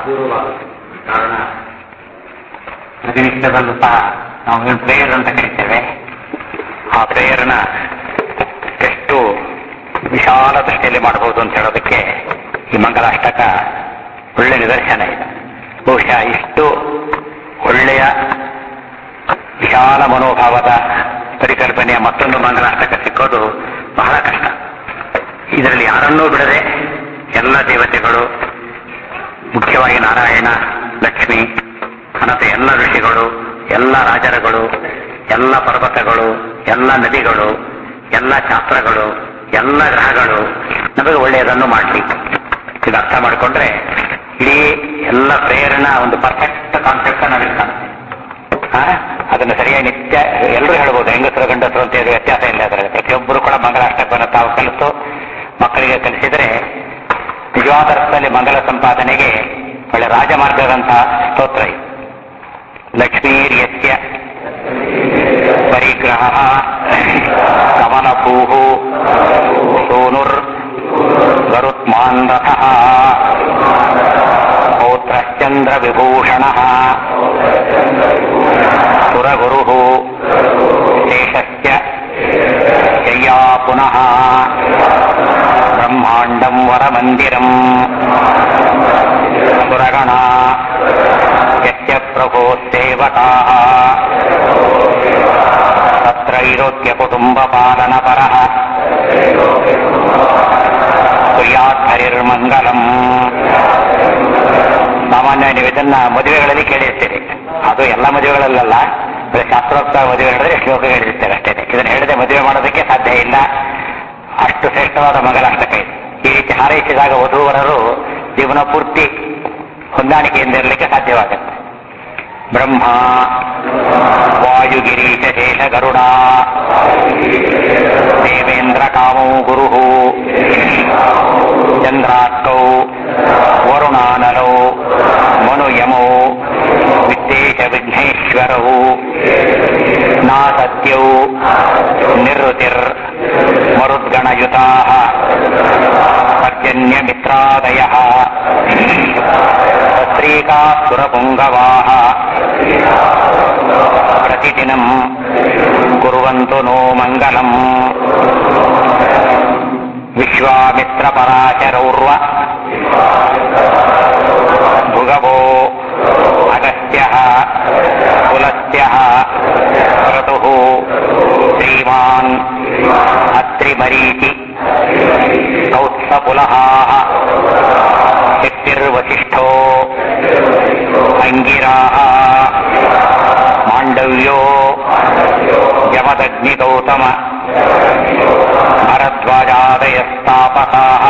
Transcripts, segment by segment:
ಅಪೂರ್ವವಾಗುತ್ತೆ ಕಾರಣ ಪ್ರತಿನಿತ್ಯದಲ್ಲೂ ಸಹ ನಾವು ಪ್ರೇಯರ್ ಅಂತ ಕರಿತೇವೆ ಆ ಪ್ರೇಯರ್ನ ಎಷ್ಟು ವಿಶಾಲ ದೃಷ್ಟಿಯಲ್ಲಿ ಮಾಡಬಹುದು ಅಂತ ಹೇಳೋದಕ್ಕೆ ಈ ಮಂಗಲಾಷ್ಟಕ ಒಳ್ಳೆ ನಿದರ್ಶನ ಇದೆ ಬಹುಶಃ ಇಷ್ಟು ಒಳ್ಳೆಯ ವಿಶಾಲ ಮನೋಭಾವದ ಪರಿಕಲ್ಪನೆಯ ಮತ್ತೊಂದು ಮಂಗಲಾಷ್ಟಕ ಸಿಕ್ಕೋದು ಬಹಳ ಕಷ್ಟ ಇದರಲ್ಲಿ ಯಾರನ್ನೂ ಬಿಡದೆ ಎಲ್ಲ ದೇವತೆಗಳು ಮುಖ್ಯವಾಗಿ ನಾರಾಯಣ ಲಕ್ಷ್ಮಿ ಅನಂತ ಎಲ್ಲ ಋಷಿಗಳು ಎಲ್ಲ ರಾಜರುಗಳು ಎಲ್ಲ ಪರ್ವತಗಳು ಎಲ್ಲ ನದಿಗಳು ಎಲ್ಲ ಶಾಸ್ತ್ರಗಳು ಎಲ್ಲ ಗ್ರಹಗಳು ನಮಗೆ ಒಳ್ಳೆಯದನ್ನು ಮಾಡಲಿ ಇದು ಅರ್ಥ ಮಾಡಿಕೊಂಡ್ರೆ ಇಡೀ ಎಲ್ಲ ಪ್ರೇರಣನ ಒಂದು ಪರ್ಫೆಕ್ಟ್ ಕಾನ್ಸೆಪ್ಟ್ ನಾವಿಲ್ಲಿ ಕಾಣ್ತೀವಿ ಆ, ಅದನ್ನು ಸರಿಯಾಗಿ ನಿತ್ಯ ಎಲ್ಲರೂ ಹೇಳ್ಬೋದು ಹೆಂಗಸರು ಗಂಡಸರು ಅಂತ ಹೇಳಿ ವ್ಯತ್ಯಾಸ ಇಲ್ಲ ಅದರಲ್ಲಿ ಪ್ರತಿಯೊಬ್ಬರು ಕೂಡ ಮಂಗಲಾಷ್ಟಕವನ್ನು ತಾವು ಕಲಿತು ಮಕ್ಕಳಿಗೆ ಕಲಿಸಿದರೆ ನಿಜವಾದ ಅರ್ಥದಲ್ಲಿ ಮಂಗಲ ಸಂಪಾದನೆಗೆ ಒಳ್ಳೆ ರಾಜಮಾರ್ಗದಂತಹ ಸ್ತೋತ್ರ ಇದು ಲಕ್ಷ್ಮೀರ್ಯಸ್ಯ ಪರಿಗ್ರಹ ಕಮಲಭೂ ಸೋನುರ್ ಗರುತ್ಮಾನ್ ರಥಃ ಪೌತ್ರಶ್ಚಂದ್ರ ವಿಭೂಷಣ ಸುರಗುರು ಶೇಷಸ್ಯ ಶಯ್ಯಾ ಪುನಃ ಬ್ರಹ್ಮಾಂಡಂ ವರಮಂದಿರಂ ಸುರಗಣ ಯಸ್ಯ ಪ್ರಭೋ ಸೇವಕಾಃ ತತ್ರೈರೋಗ್ಯ ಕುಟುಂಬ ಪಾಲನ ಪರಃ ಕುರ್ಯಾತ್ ಹರಿರ್ಮಂಗಲಂ ಸಾಮಾನ್ಯ ನೀವು ಇದನ್ನ ಮದುವೆಗಳಲ್ಲಿ ಕೇಳಿರ್ತೀರಿ ಅದು ಎಲ್ಲ ಮದುವೆಗಳಲ್ಲ ಬರೀ ಶಾಸ್ತ್ರೋಕ್ತ ಮದುವೆಗಳಲ್ಲಿ ಶ್ಲೋಕ ಹೇಳಿರ್ತಾರೆ ಅಷ್ಟೇ ಇದನ್ನು ಹೇಳದೆ ಮದುವೆ ಮಾಡೋದಕ್ಕೆ ಸಾಧ್ಯ ಇಲ್ಲ ಅಷ್ಟು ಶ್ರೇಷ್ಠವಾದ ಮಂಗಲಾಷ್ಟಕ ಇದು ಈ ರೀತಿ ಹಾರೈಸಿದಾಗ ವಧೂವರರು ಜೀವನ ಪೂರ್ತಿ ಹೊಂದಾಣಿಕೆಯಿಂದ ಇರಲಿಕ್ಕೆ ಸಾಧ್ಯವಾಗುತ್ತೆ ಬ್ರಹ್ಮ ವಾಯುಗಿರೀಶ ಶೇಷ ಗರುಡ ದೇವೇಂದ್ರ ಕಾಮೌ ಗುರು ಚಂದ್ರಾರ್ಕೌ ವರುಣಾನಲೌ ಮನುಯಮೌ ವಿತ್ತೇಶ ವಿಘ್ನೇಶ್ವರೌ ನಾಸತ್ಯೌ ನಿವೃತ್ತಿರ್ ಮರುದ್ಗಣಯುತಾ ಪರ್ಜನ್ಯ ಮಿತ್ರಾದಯ ಪತ್ರಿಕಾ ಸುರಪುಂಗವಾ ಪ್ರತಿದಿನಂ ಕುರುವಂತು ನೋ ಮಂಗಲಂ ವಿಶ್ವಾಮಿತ್ರ ಪರಾಶರೌರ್ವ ಭುಗವೋ ಅಗಸ್ತ್ಯ ಕುಲಸ್ತ್ಯ ಕ್ರತು ಶ್ರೀಮಾನ್ ಅತ್ರಿಮರೀಚಿ ಕೌತ್ಸಪುಲಃ ಶಕ್ತಿರ್ವಸಿಷ್ಠೋ ಅಂಗಿರಾಹ ಮಾಂಡವ್ಯೋ ಯಮದಗ್ನಿಗೌತಮ ಭರದ್ವಾಜಾದಯಸ್ತಾಪಕಾः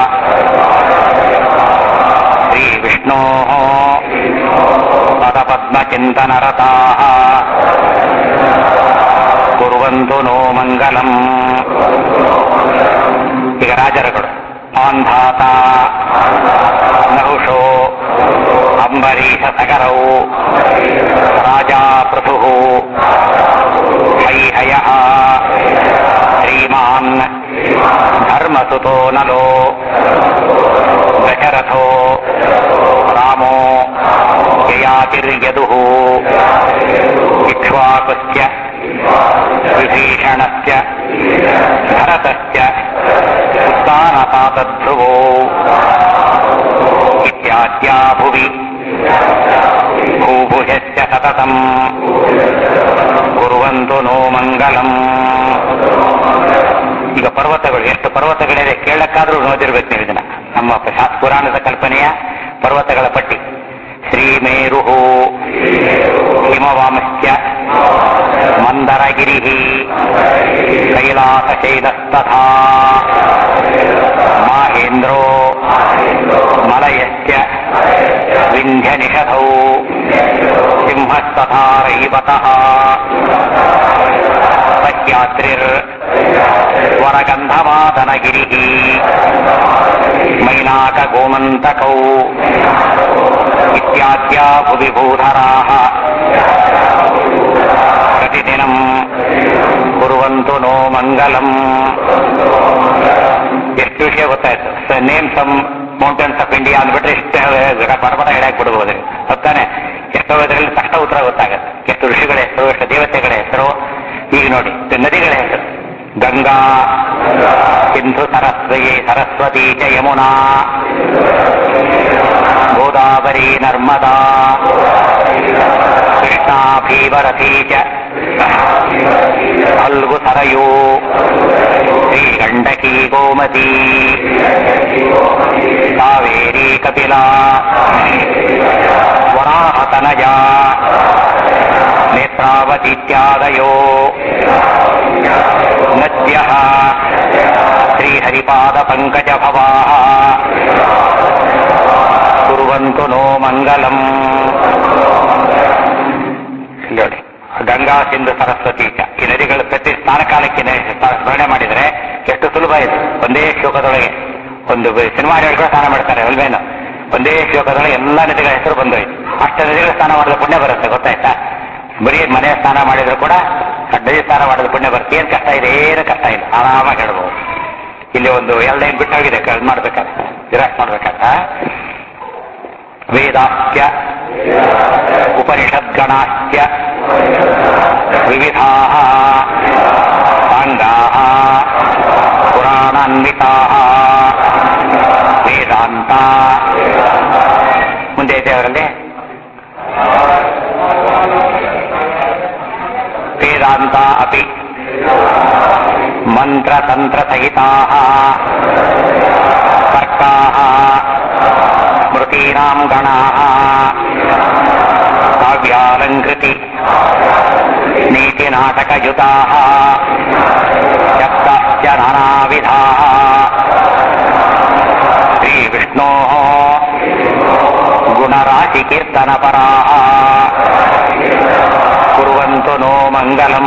श्रीविष्णोः पदपद्मचिन्तनरताः ಕುರುವಂತು ನೋ ಮಂಗಲಂ ಈಗ ರಾಜರುಗಳು ಆಂಧಾತ ನಹುಷೋ ಅಂಬರೀಷ ಸಗರೌ ರಾಜಾ ಪೃಥು ಹೈಹಯ ಶ್ರೀಮಾನ್ ಧರ್ಮಸುತೋ ನಲೋ ದಶರಥೋ ರಾಮೋ ಯಯಾತಿರ್ಯದು ಇಕ್ಷ್ವಾಕುಸ್ಯ ವಿಭೀಷಣಸ್ಯ ಭರತಸ್ಯ ಉತ್ಥಾನಪಾತಧ್ರುವೋ ಇತ್ಯಾದ್ಯಾ ಭುವಿ ಭೂಭುಜಸ್ಯ ಸತತಂ ಕುರುವಂತು ನೋ ಮಂಗಲಂ ಈಗ ಪರ್ವತಗಳು ಎಷ್ಟು ಪರ್ವತಗಳಿದೆ ಕೇಳಕ್ಕಾದ್ರೂ ನೋಡಿರ್ಬೇಕು ನೀವು ಇದನ್ನ ನಮ್ಮ ಶಾಸ್ ಪುರಾಣದ ಕಲ್ಪನೆಯ ಪರ್ವತಗಳ ಪಟ್ಟಿ ಶ್ರೀಮೇರು ಹಿಮವಾಮಶ್ಚ ಮಂದರಗಿರಿ ಕೈಲಾಸಶೈಲಸ್ತಥಾ ಮಾಹೇಂದ್ರೋ ಮಲಯಶ್ಚ ವಿಂಧ್ಯನಿಷಧೌ ಸಿಂಹಸ್ತಥಾ ರೈವತಃ ಸಹ್ಯಾದ್ರಿರ್ ವರಗಂಧವಾದನಗಿರಿ ಮೈನಾಕ ಗೋಮಂತಕೌ ಇತ್ಯಾದ್ಯಾ ಭುವಿ ಭೂಧರಾः ಪ್ರತಿದಿನಂ ಕುರುವಂತು ನೋ ಮಂಗಲಂ ಎಷ್ಟು ವಿಷಯ ಗೊತ್ತಾಯ್ತು name some mountains of India ಅಂದ್ಬಿಟ್ರೆ ಇಷ್ಟು ಪರ್ವತ ಹೇಳಕ್ ಬಿಡ್ಬೋದು ಗೊತ್ತಾನೆ ಎಷ್ಟೋ ಇದರಲ್ಲಿ ತಕ್ಷಣ ಉತ್ತರ ಗೊತ್ತಾಗುತ್ತೆ ಎಷ್ಟು ಋಷಿಗಳ ಹೆಸರು ಎಷ್ಟು ದೇವತೆಗಳ ಹೆಸರು ಈಗ ನೋಡಿ ಇದು ನದಿಗಳ ಹೆಸರು ಗಂಗಾ ಸಿಂಧು ಸರಸ್ವತಿ ಸರಸ್ವತಿ ಚ ಯಮುನಾ ಗೋದಾವರಿ ನರ್ಮದಾ ಕೃಷ್ಣಾ ಭೀವರಥೀ ಚ ಫಲ್ಗು ಸರಯೂ ಶ್ರೀಗಂಡಕಿ ಗೋಮತಿ ಕಾವೇರಿ ಕಪಿಲಾ ವರಾಹತನಯ ನೇತ್ರಾವತೀತ್ಯಾದಯೋ ನದ್ಯ ಶ್ರೀಹರಿಪಾದ ಪಂಕಜ ಭವಾ ಕುರುವಂತು ನೋ ಮಂಗಲಂ ನೋಡಿ ಗಂಗಾ ಸಿಂಧು ಸರಸ್ವತಿ ಚ ಈ ನದಿಗಳು ಪ್ರತಿ ಸ್ನಾನಕಾಲಕ್ಕೆ ನೆ- ಸ್ಮರಣೆ ಮಾಡಿದರೆ ಎಷ್ಟು ಸುಲಭ ಇದೆ ಒಂದೇ ಶ್ಲೋಕದೊಳಗೆ ಒಂದು ಬ- ಸಿನಿಮಾ ಹೇಳ್ಕೊಂಡು ಸ್ನಾನ ಮಾಡ್ತಾರೆ ಅಲ್ವೇನು ಒಂದೇ ಶ್ಲೋಕದೊಳಗೆ ಎಲ್ಲ ನದಿಗಳ ಹೆಸರು ಬಂದೋಯ್ತು ಅಷ್ಟು ನದಿಗಳ ಸ್ನಾನ ಮಾಡಿದ್ರೆ ಪುಣ್ಯ ಬರುತ್ತೆ ಗೊತ್ತಾಯ್ತಾ ಬರೀ ಮನೆ ಸ್ನಾನ ಮಾಡಿದ್ರು ಕೂಡ ನದಿ ಸ್ನಾನ ಮಾಡಿದ್ರೆ ಪುಣ್ಯ ಬರುತ್ತೆ ಏನ್ ಕಷ್ಟ ಇದೆ ಏನು ಕಷ್ಟ ಇಲ್ಲ ಆರಾಮಾಗಿ ಹೇಳ್ಬೋದು ಇಲ್ಲಿ ಒಂದು ಎರಡು ಲೈನ್ ಬಿಟ್ಟು ಹೋಗಿದೆ ಇದು ಮಾಡ್ಬೇಕಾದ್ರೆ ಜಿರಾಕ್ಸ್ ಮಾಡ್ಬೇಕಾದ್ರೆ ವೇದಾಸ್ಯ ಉಪನಿಷದ್ಗಣಾಸ್ಯ ವಿವಿಧಾ ಸಾಂಗಾ ಪುರಾಣಾನ್ವಿತಾ ವೇದಾಂತ ಮುಂದೆ ಇದೆ ಅವರಲ್ಲಿ ವೇದಾಂತ ಅಪಿ ಮಂತ್ರತಂತ್ರಸಹಿತಾ ತರ್ಕಾ ಸ್ಮೃತೀನಾಂ ಗಣಾ ಕಾವ್ಯಾಲಂಕೃತಿ ನೀತಿನಾಟಕಯುತಾ ಶಬ್ದಾಶ್ಚ ನಾನಾವಿಧಾ ಶ್ರೀವಿಷ್ಣೋ ಗುಣರಾಶಿಕೀರ್ತನಪರಾ ಕುರುವಂತು ನೋ ಮಂಗಲಂ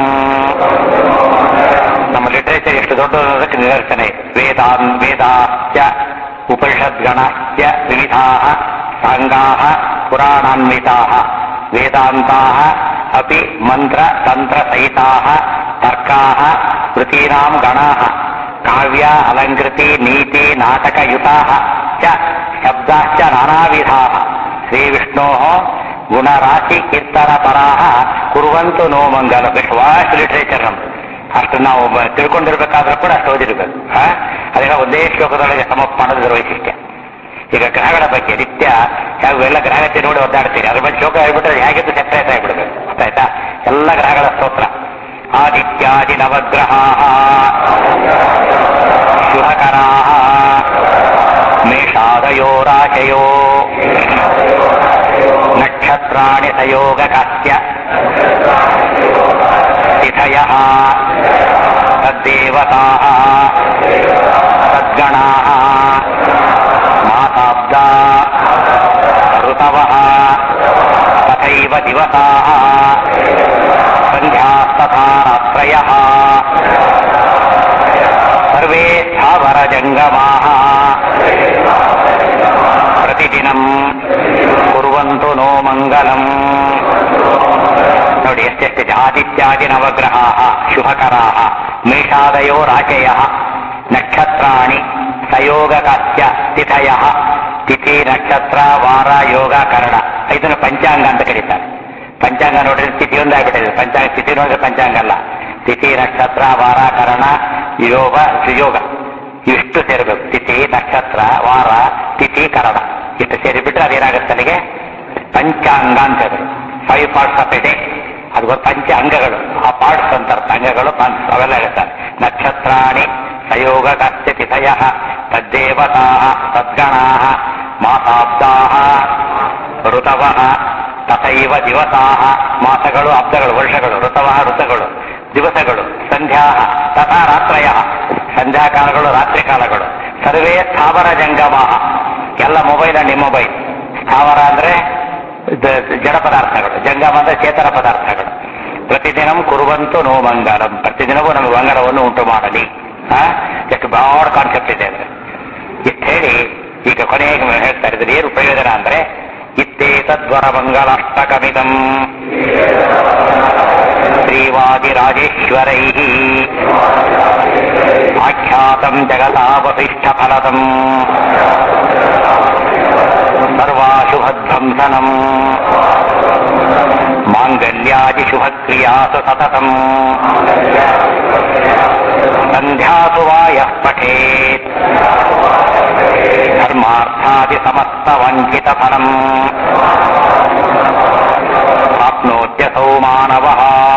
ನಮ್ಮ ಲಿಟರೇಚರ್ ಎಷ್ಟು ದೊಡ್ಡದಕ್ಕೆ ನಿದರ್ಶನ ಇದೆ ವೇದಾನ್ ವೇದಾಶ್ಚ ಉಪನಿಷದ್ಗಣಶ್ಚ ವಿವಿಧಾ ಸಾಂಗಾ ಪುರಾಣಾನ್ವಿತಾ ವೇದಾಂತಾ ಅಪಿ ಮಂತ್ರ ತಂತ್ರ ಸಹಿತಾ ತರ್ಕಾ ಸ್ಮೃತೀನಾಂ ಗಣಾ ಕಾವ್ಯ ಅಲಂಕೃತಿ ನೀತಿ ನಾಟಕಯುತಾ ಚ ಶಬ್ದಾಶ್ಚ ನಾನಾವಿಧಾ ಶ್ರೀವಿಷ್ಣೋ ಗುಣರಾಶಿ ಕೀರ್ತನ ಪರಾ ಕುರುವಂತು ನೋ ಮಂಗಲ ವಾಸ್ಟ್ ಲಿಟ್ರೇಚರ್ ನಮ್ದು ಅಷ್ಟು ನಾವು ಬ- ತಿಳ್ಕೊಂಡಿರ್ಬೇಕಾದ್ರೂ ಕೂಡ ಅಷ್ಟು ಓದಿರ್ಬೇಕು ಆ? ಅದೆಲ್ಲ ಒಂದೇ ಶ್ಲೋಕದೊಳಗೆ ಸಮಪ್ ಮಾಡೋದ್ರ ವೈಶಿಷ್ಟ್ಯ ಈಗ ಗ್ರಹಗಳ ಬಗ್ಗೆ ನಿತ್ಯ ಯಾವ ಎಲ್ಲ ಗ್ರಹಗತಿ ನೋಡಿ ಒದ್ದಾಡ್ತೀರಿ ಅದ್ರ ಬಗ್ಗೆ ಶ್ಲೋಕ ಹೇಳ್ಬಿಟ್ರೆ ಹೇಗಿದ್ದು ಸೆಪ್ರೇಟ್ ಆಗಿಬಿಡ್ಬೇಕು ಗೊತ್ತಾಯ್ತಾ ಎಲ್ಲ ಗ್ರಹಗಳ ಸ್ತೋತ್ರ ಆದಿತ್ಯಾದಿ ನವಗ್ರಹ ಶುಭಕರಾ ಮೇಷಾದಯೋ ರಾಶಯೋ ನಕ್ಷತ್ರಾಣಿ ಸಯೋಗಕಸ್ಯ ತಿಥಯ ತದ್ದೇವತಾ ತದ್ಗಣಾ ಮಾಸಾಬ್ದಾ ಋತವ ತಥೈವ ದಿವಸಾ ಸಂಧ್ಯಾಸ್ತಥಾ ರಾತ್ರಯ ಸರ್ವೇ ಸ್ಥಾವರ ಜಂಗಮಾ ಪ್ರತಿದಿನಂ ಕುರುವಂತು ನೋ ಮಂಗಲಂ ನೋಡಿ ಎಷ್ಟೆಷ್ಟಿದೆ ಆದಿತ್ಯಾದಿ ನವಗ್ರಹಾ ಶುಭಕರಾ ಮೇಷಾದಯೋ ರಾಶಯ ನಕ್ಷತ್ರಾಣಿ ಸಯೋಗಕಾಸ್ಯ ತಿಥಯ ತಿಥಿ ನಕ್ಷತ್ರ ವಾರ ಯೋಗ ಕರಣ ಇದನ್ನು ಪಂಚಾಂಗ ಅಂತ ಕರೀತಾರೆ ಪಂಚಾಂಗ ನೋಡಿದ್ರೆ ತಿಥಿ ಒಂದಾಗ್ಬಿಟ್ಟಿದೆ ಪಂಚಾಂಗ ತಿಥಿ ನೋಡಿದ್ರೆ ಪಂಚಾಂಗ ಅಲ್ಲ ತಿಥಿ ನಕ್ಷತ್ರ ವಾರ ಕರಣ ಯೋಗ ಸುಯೋಗ ಇಷ್ಟು ಸೇರಬೇಕು ತಿಥಿ ನಕ್ಷತ್ರ ವಾರ ತಿಥಿ ಕರಣ ಇಷ್ಟು ಸೇರಿಬಿಟ್ರೆ ಅದೇನಾಗುತ್ತೆ ಅಲ್ಲಿಗೆ ಪಂಚಾಂಗ ಅಂತ ಹೇಳಿ five parts of a day ಅದು ಗೊತ್ತು ಪಂಚ ಅಂಗಗಳು ಆ ಪಾರ್ಟ್ಸ್ ಅಂತಾರೆ ಅಂಗಗಳು ಪಂಚ್ ಅವೆಲ್ಲ ಹೇಳ್ತಾರೆ ನಕ್ಷತ್ರಾಣಿ ಸಯೋಗ ಕಸ್ಯ ತಿಥಯ ತದ್ದೇವತಾ ತದ್ಗಣಾ ಮಾಸಾಬ್ದಾ ಋತವ ತಥೈವ ದಿವಸಾ ಮಾಸಗಳು ಅಬ್ದಗಳು ವರ್ಷಗಳು ಋತವ ಋತುಗಳು ದಿವಸಗಳು ಸಂಧ್ಯಾ ತಥಾ ರಾತ್ರಯ ಸಂಧ್ಯಾಕಾಲಗಳು ರಾತ್ರಿ ಕಾಲಗಳು ಸರ್ವೇ ಸ್ಥಾವರ ಜಂಗಮ ಎಲ್ಲ ಮೊಬೈಲ್ ಅಂಡ್ ಇಮ್ಮೊಬೈಲ್ ಸ್ಥಾವರ ಅಂದ್ರೆ ದ- ಜಡ ಪದಾರ್ಥಗಳು ಜಂಗಮ ಅಂದ್ರೆ ಚೇತನ ಪದಾರ್ಥಗಳು ಪ್ರತಿದಿನಂ ಕುರುವಂತು ನೋ ಮಂಗಲಂ ಪ್ರತಿದಿನವೂ ನಮಗೆ ಮಂಗಲವನ್ನು ಉಂಟು ಮಾಡಲಿ ಆ? ಎಷ್ಟು ಬ್ರಾಡ್ ಕಾನ್ಸೆಪ್ಟ್ ಇದೆ ಅಂದ್ರೆ ಇಷ್ಟು ಹೇಳಿ ಈಗ ಕೊನೆಗೆ ಹೇಳ್ತಾ ಇದ್ದಾರೆ ಏನು ಪ್ರಯೋಜನ ಅಂದ್ರೆ ಇತ್ತೇ ತದ್ವರ ಮಂಗಲಾಷ್ಟಕಮಿದಂ ದೇವಾದಿರಾಜೇಶ್ವರೈ ಆಖ್ಯಾತಂ ಜಗತಾವಶಿಷ್ಟಫಲದಂ ಸರ್ವಾಶುಭಧ್ವಂಸನಂ ಮಾಂಗಲ್ಯಾದಿಶುಭಕ್ರಿಯಾಸು ಸತತಂ ಸಂಧ್ಯಾಸು ವಾ ಯಃ ಪಠೇತ್ ಧರ್ಮಾರ್ಥಾದಿ ಸಮಸ್ತ ವಂಚಿತ ಫಲಂ ಪ್ರಾಪ್ನೋತ್ಯಸೌ ಮಾನವ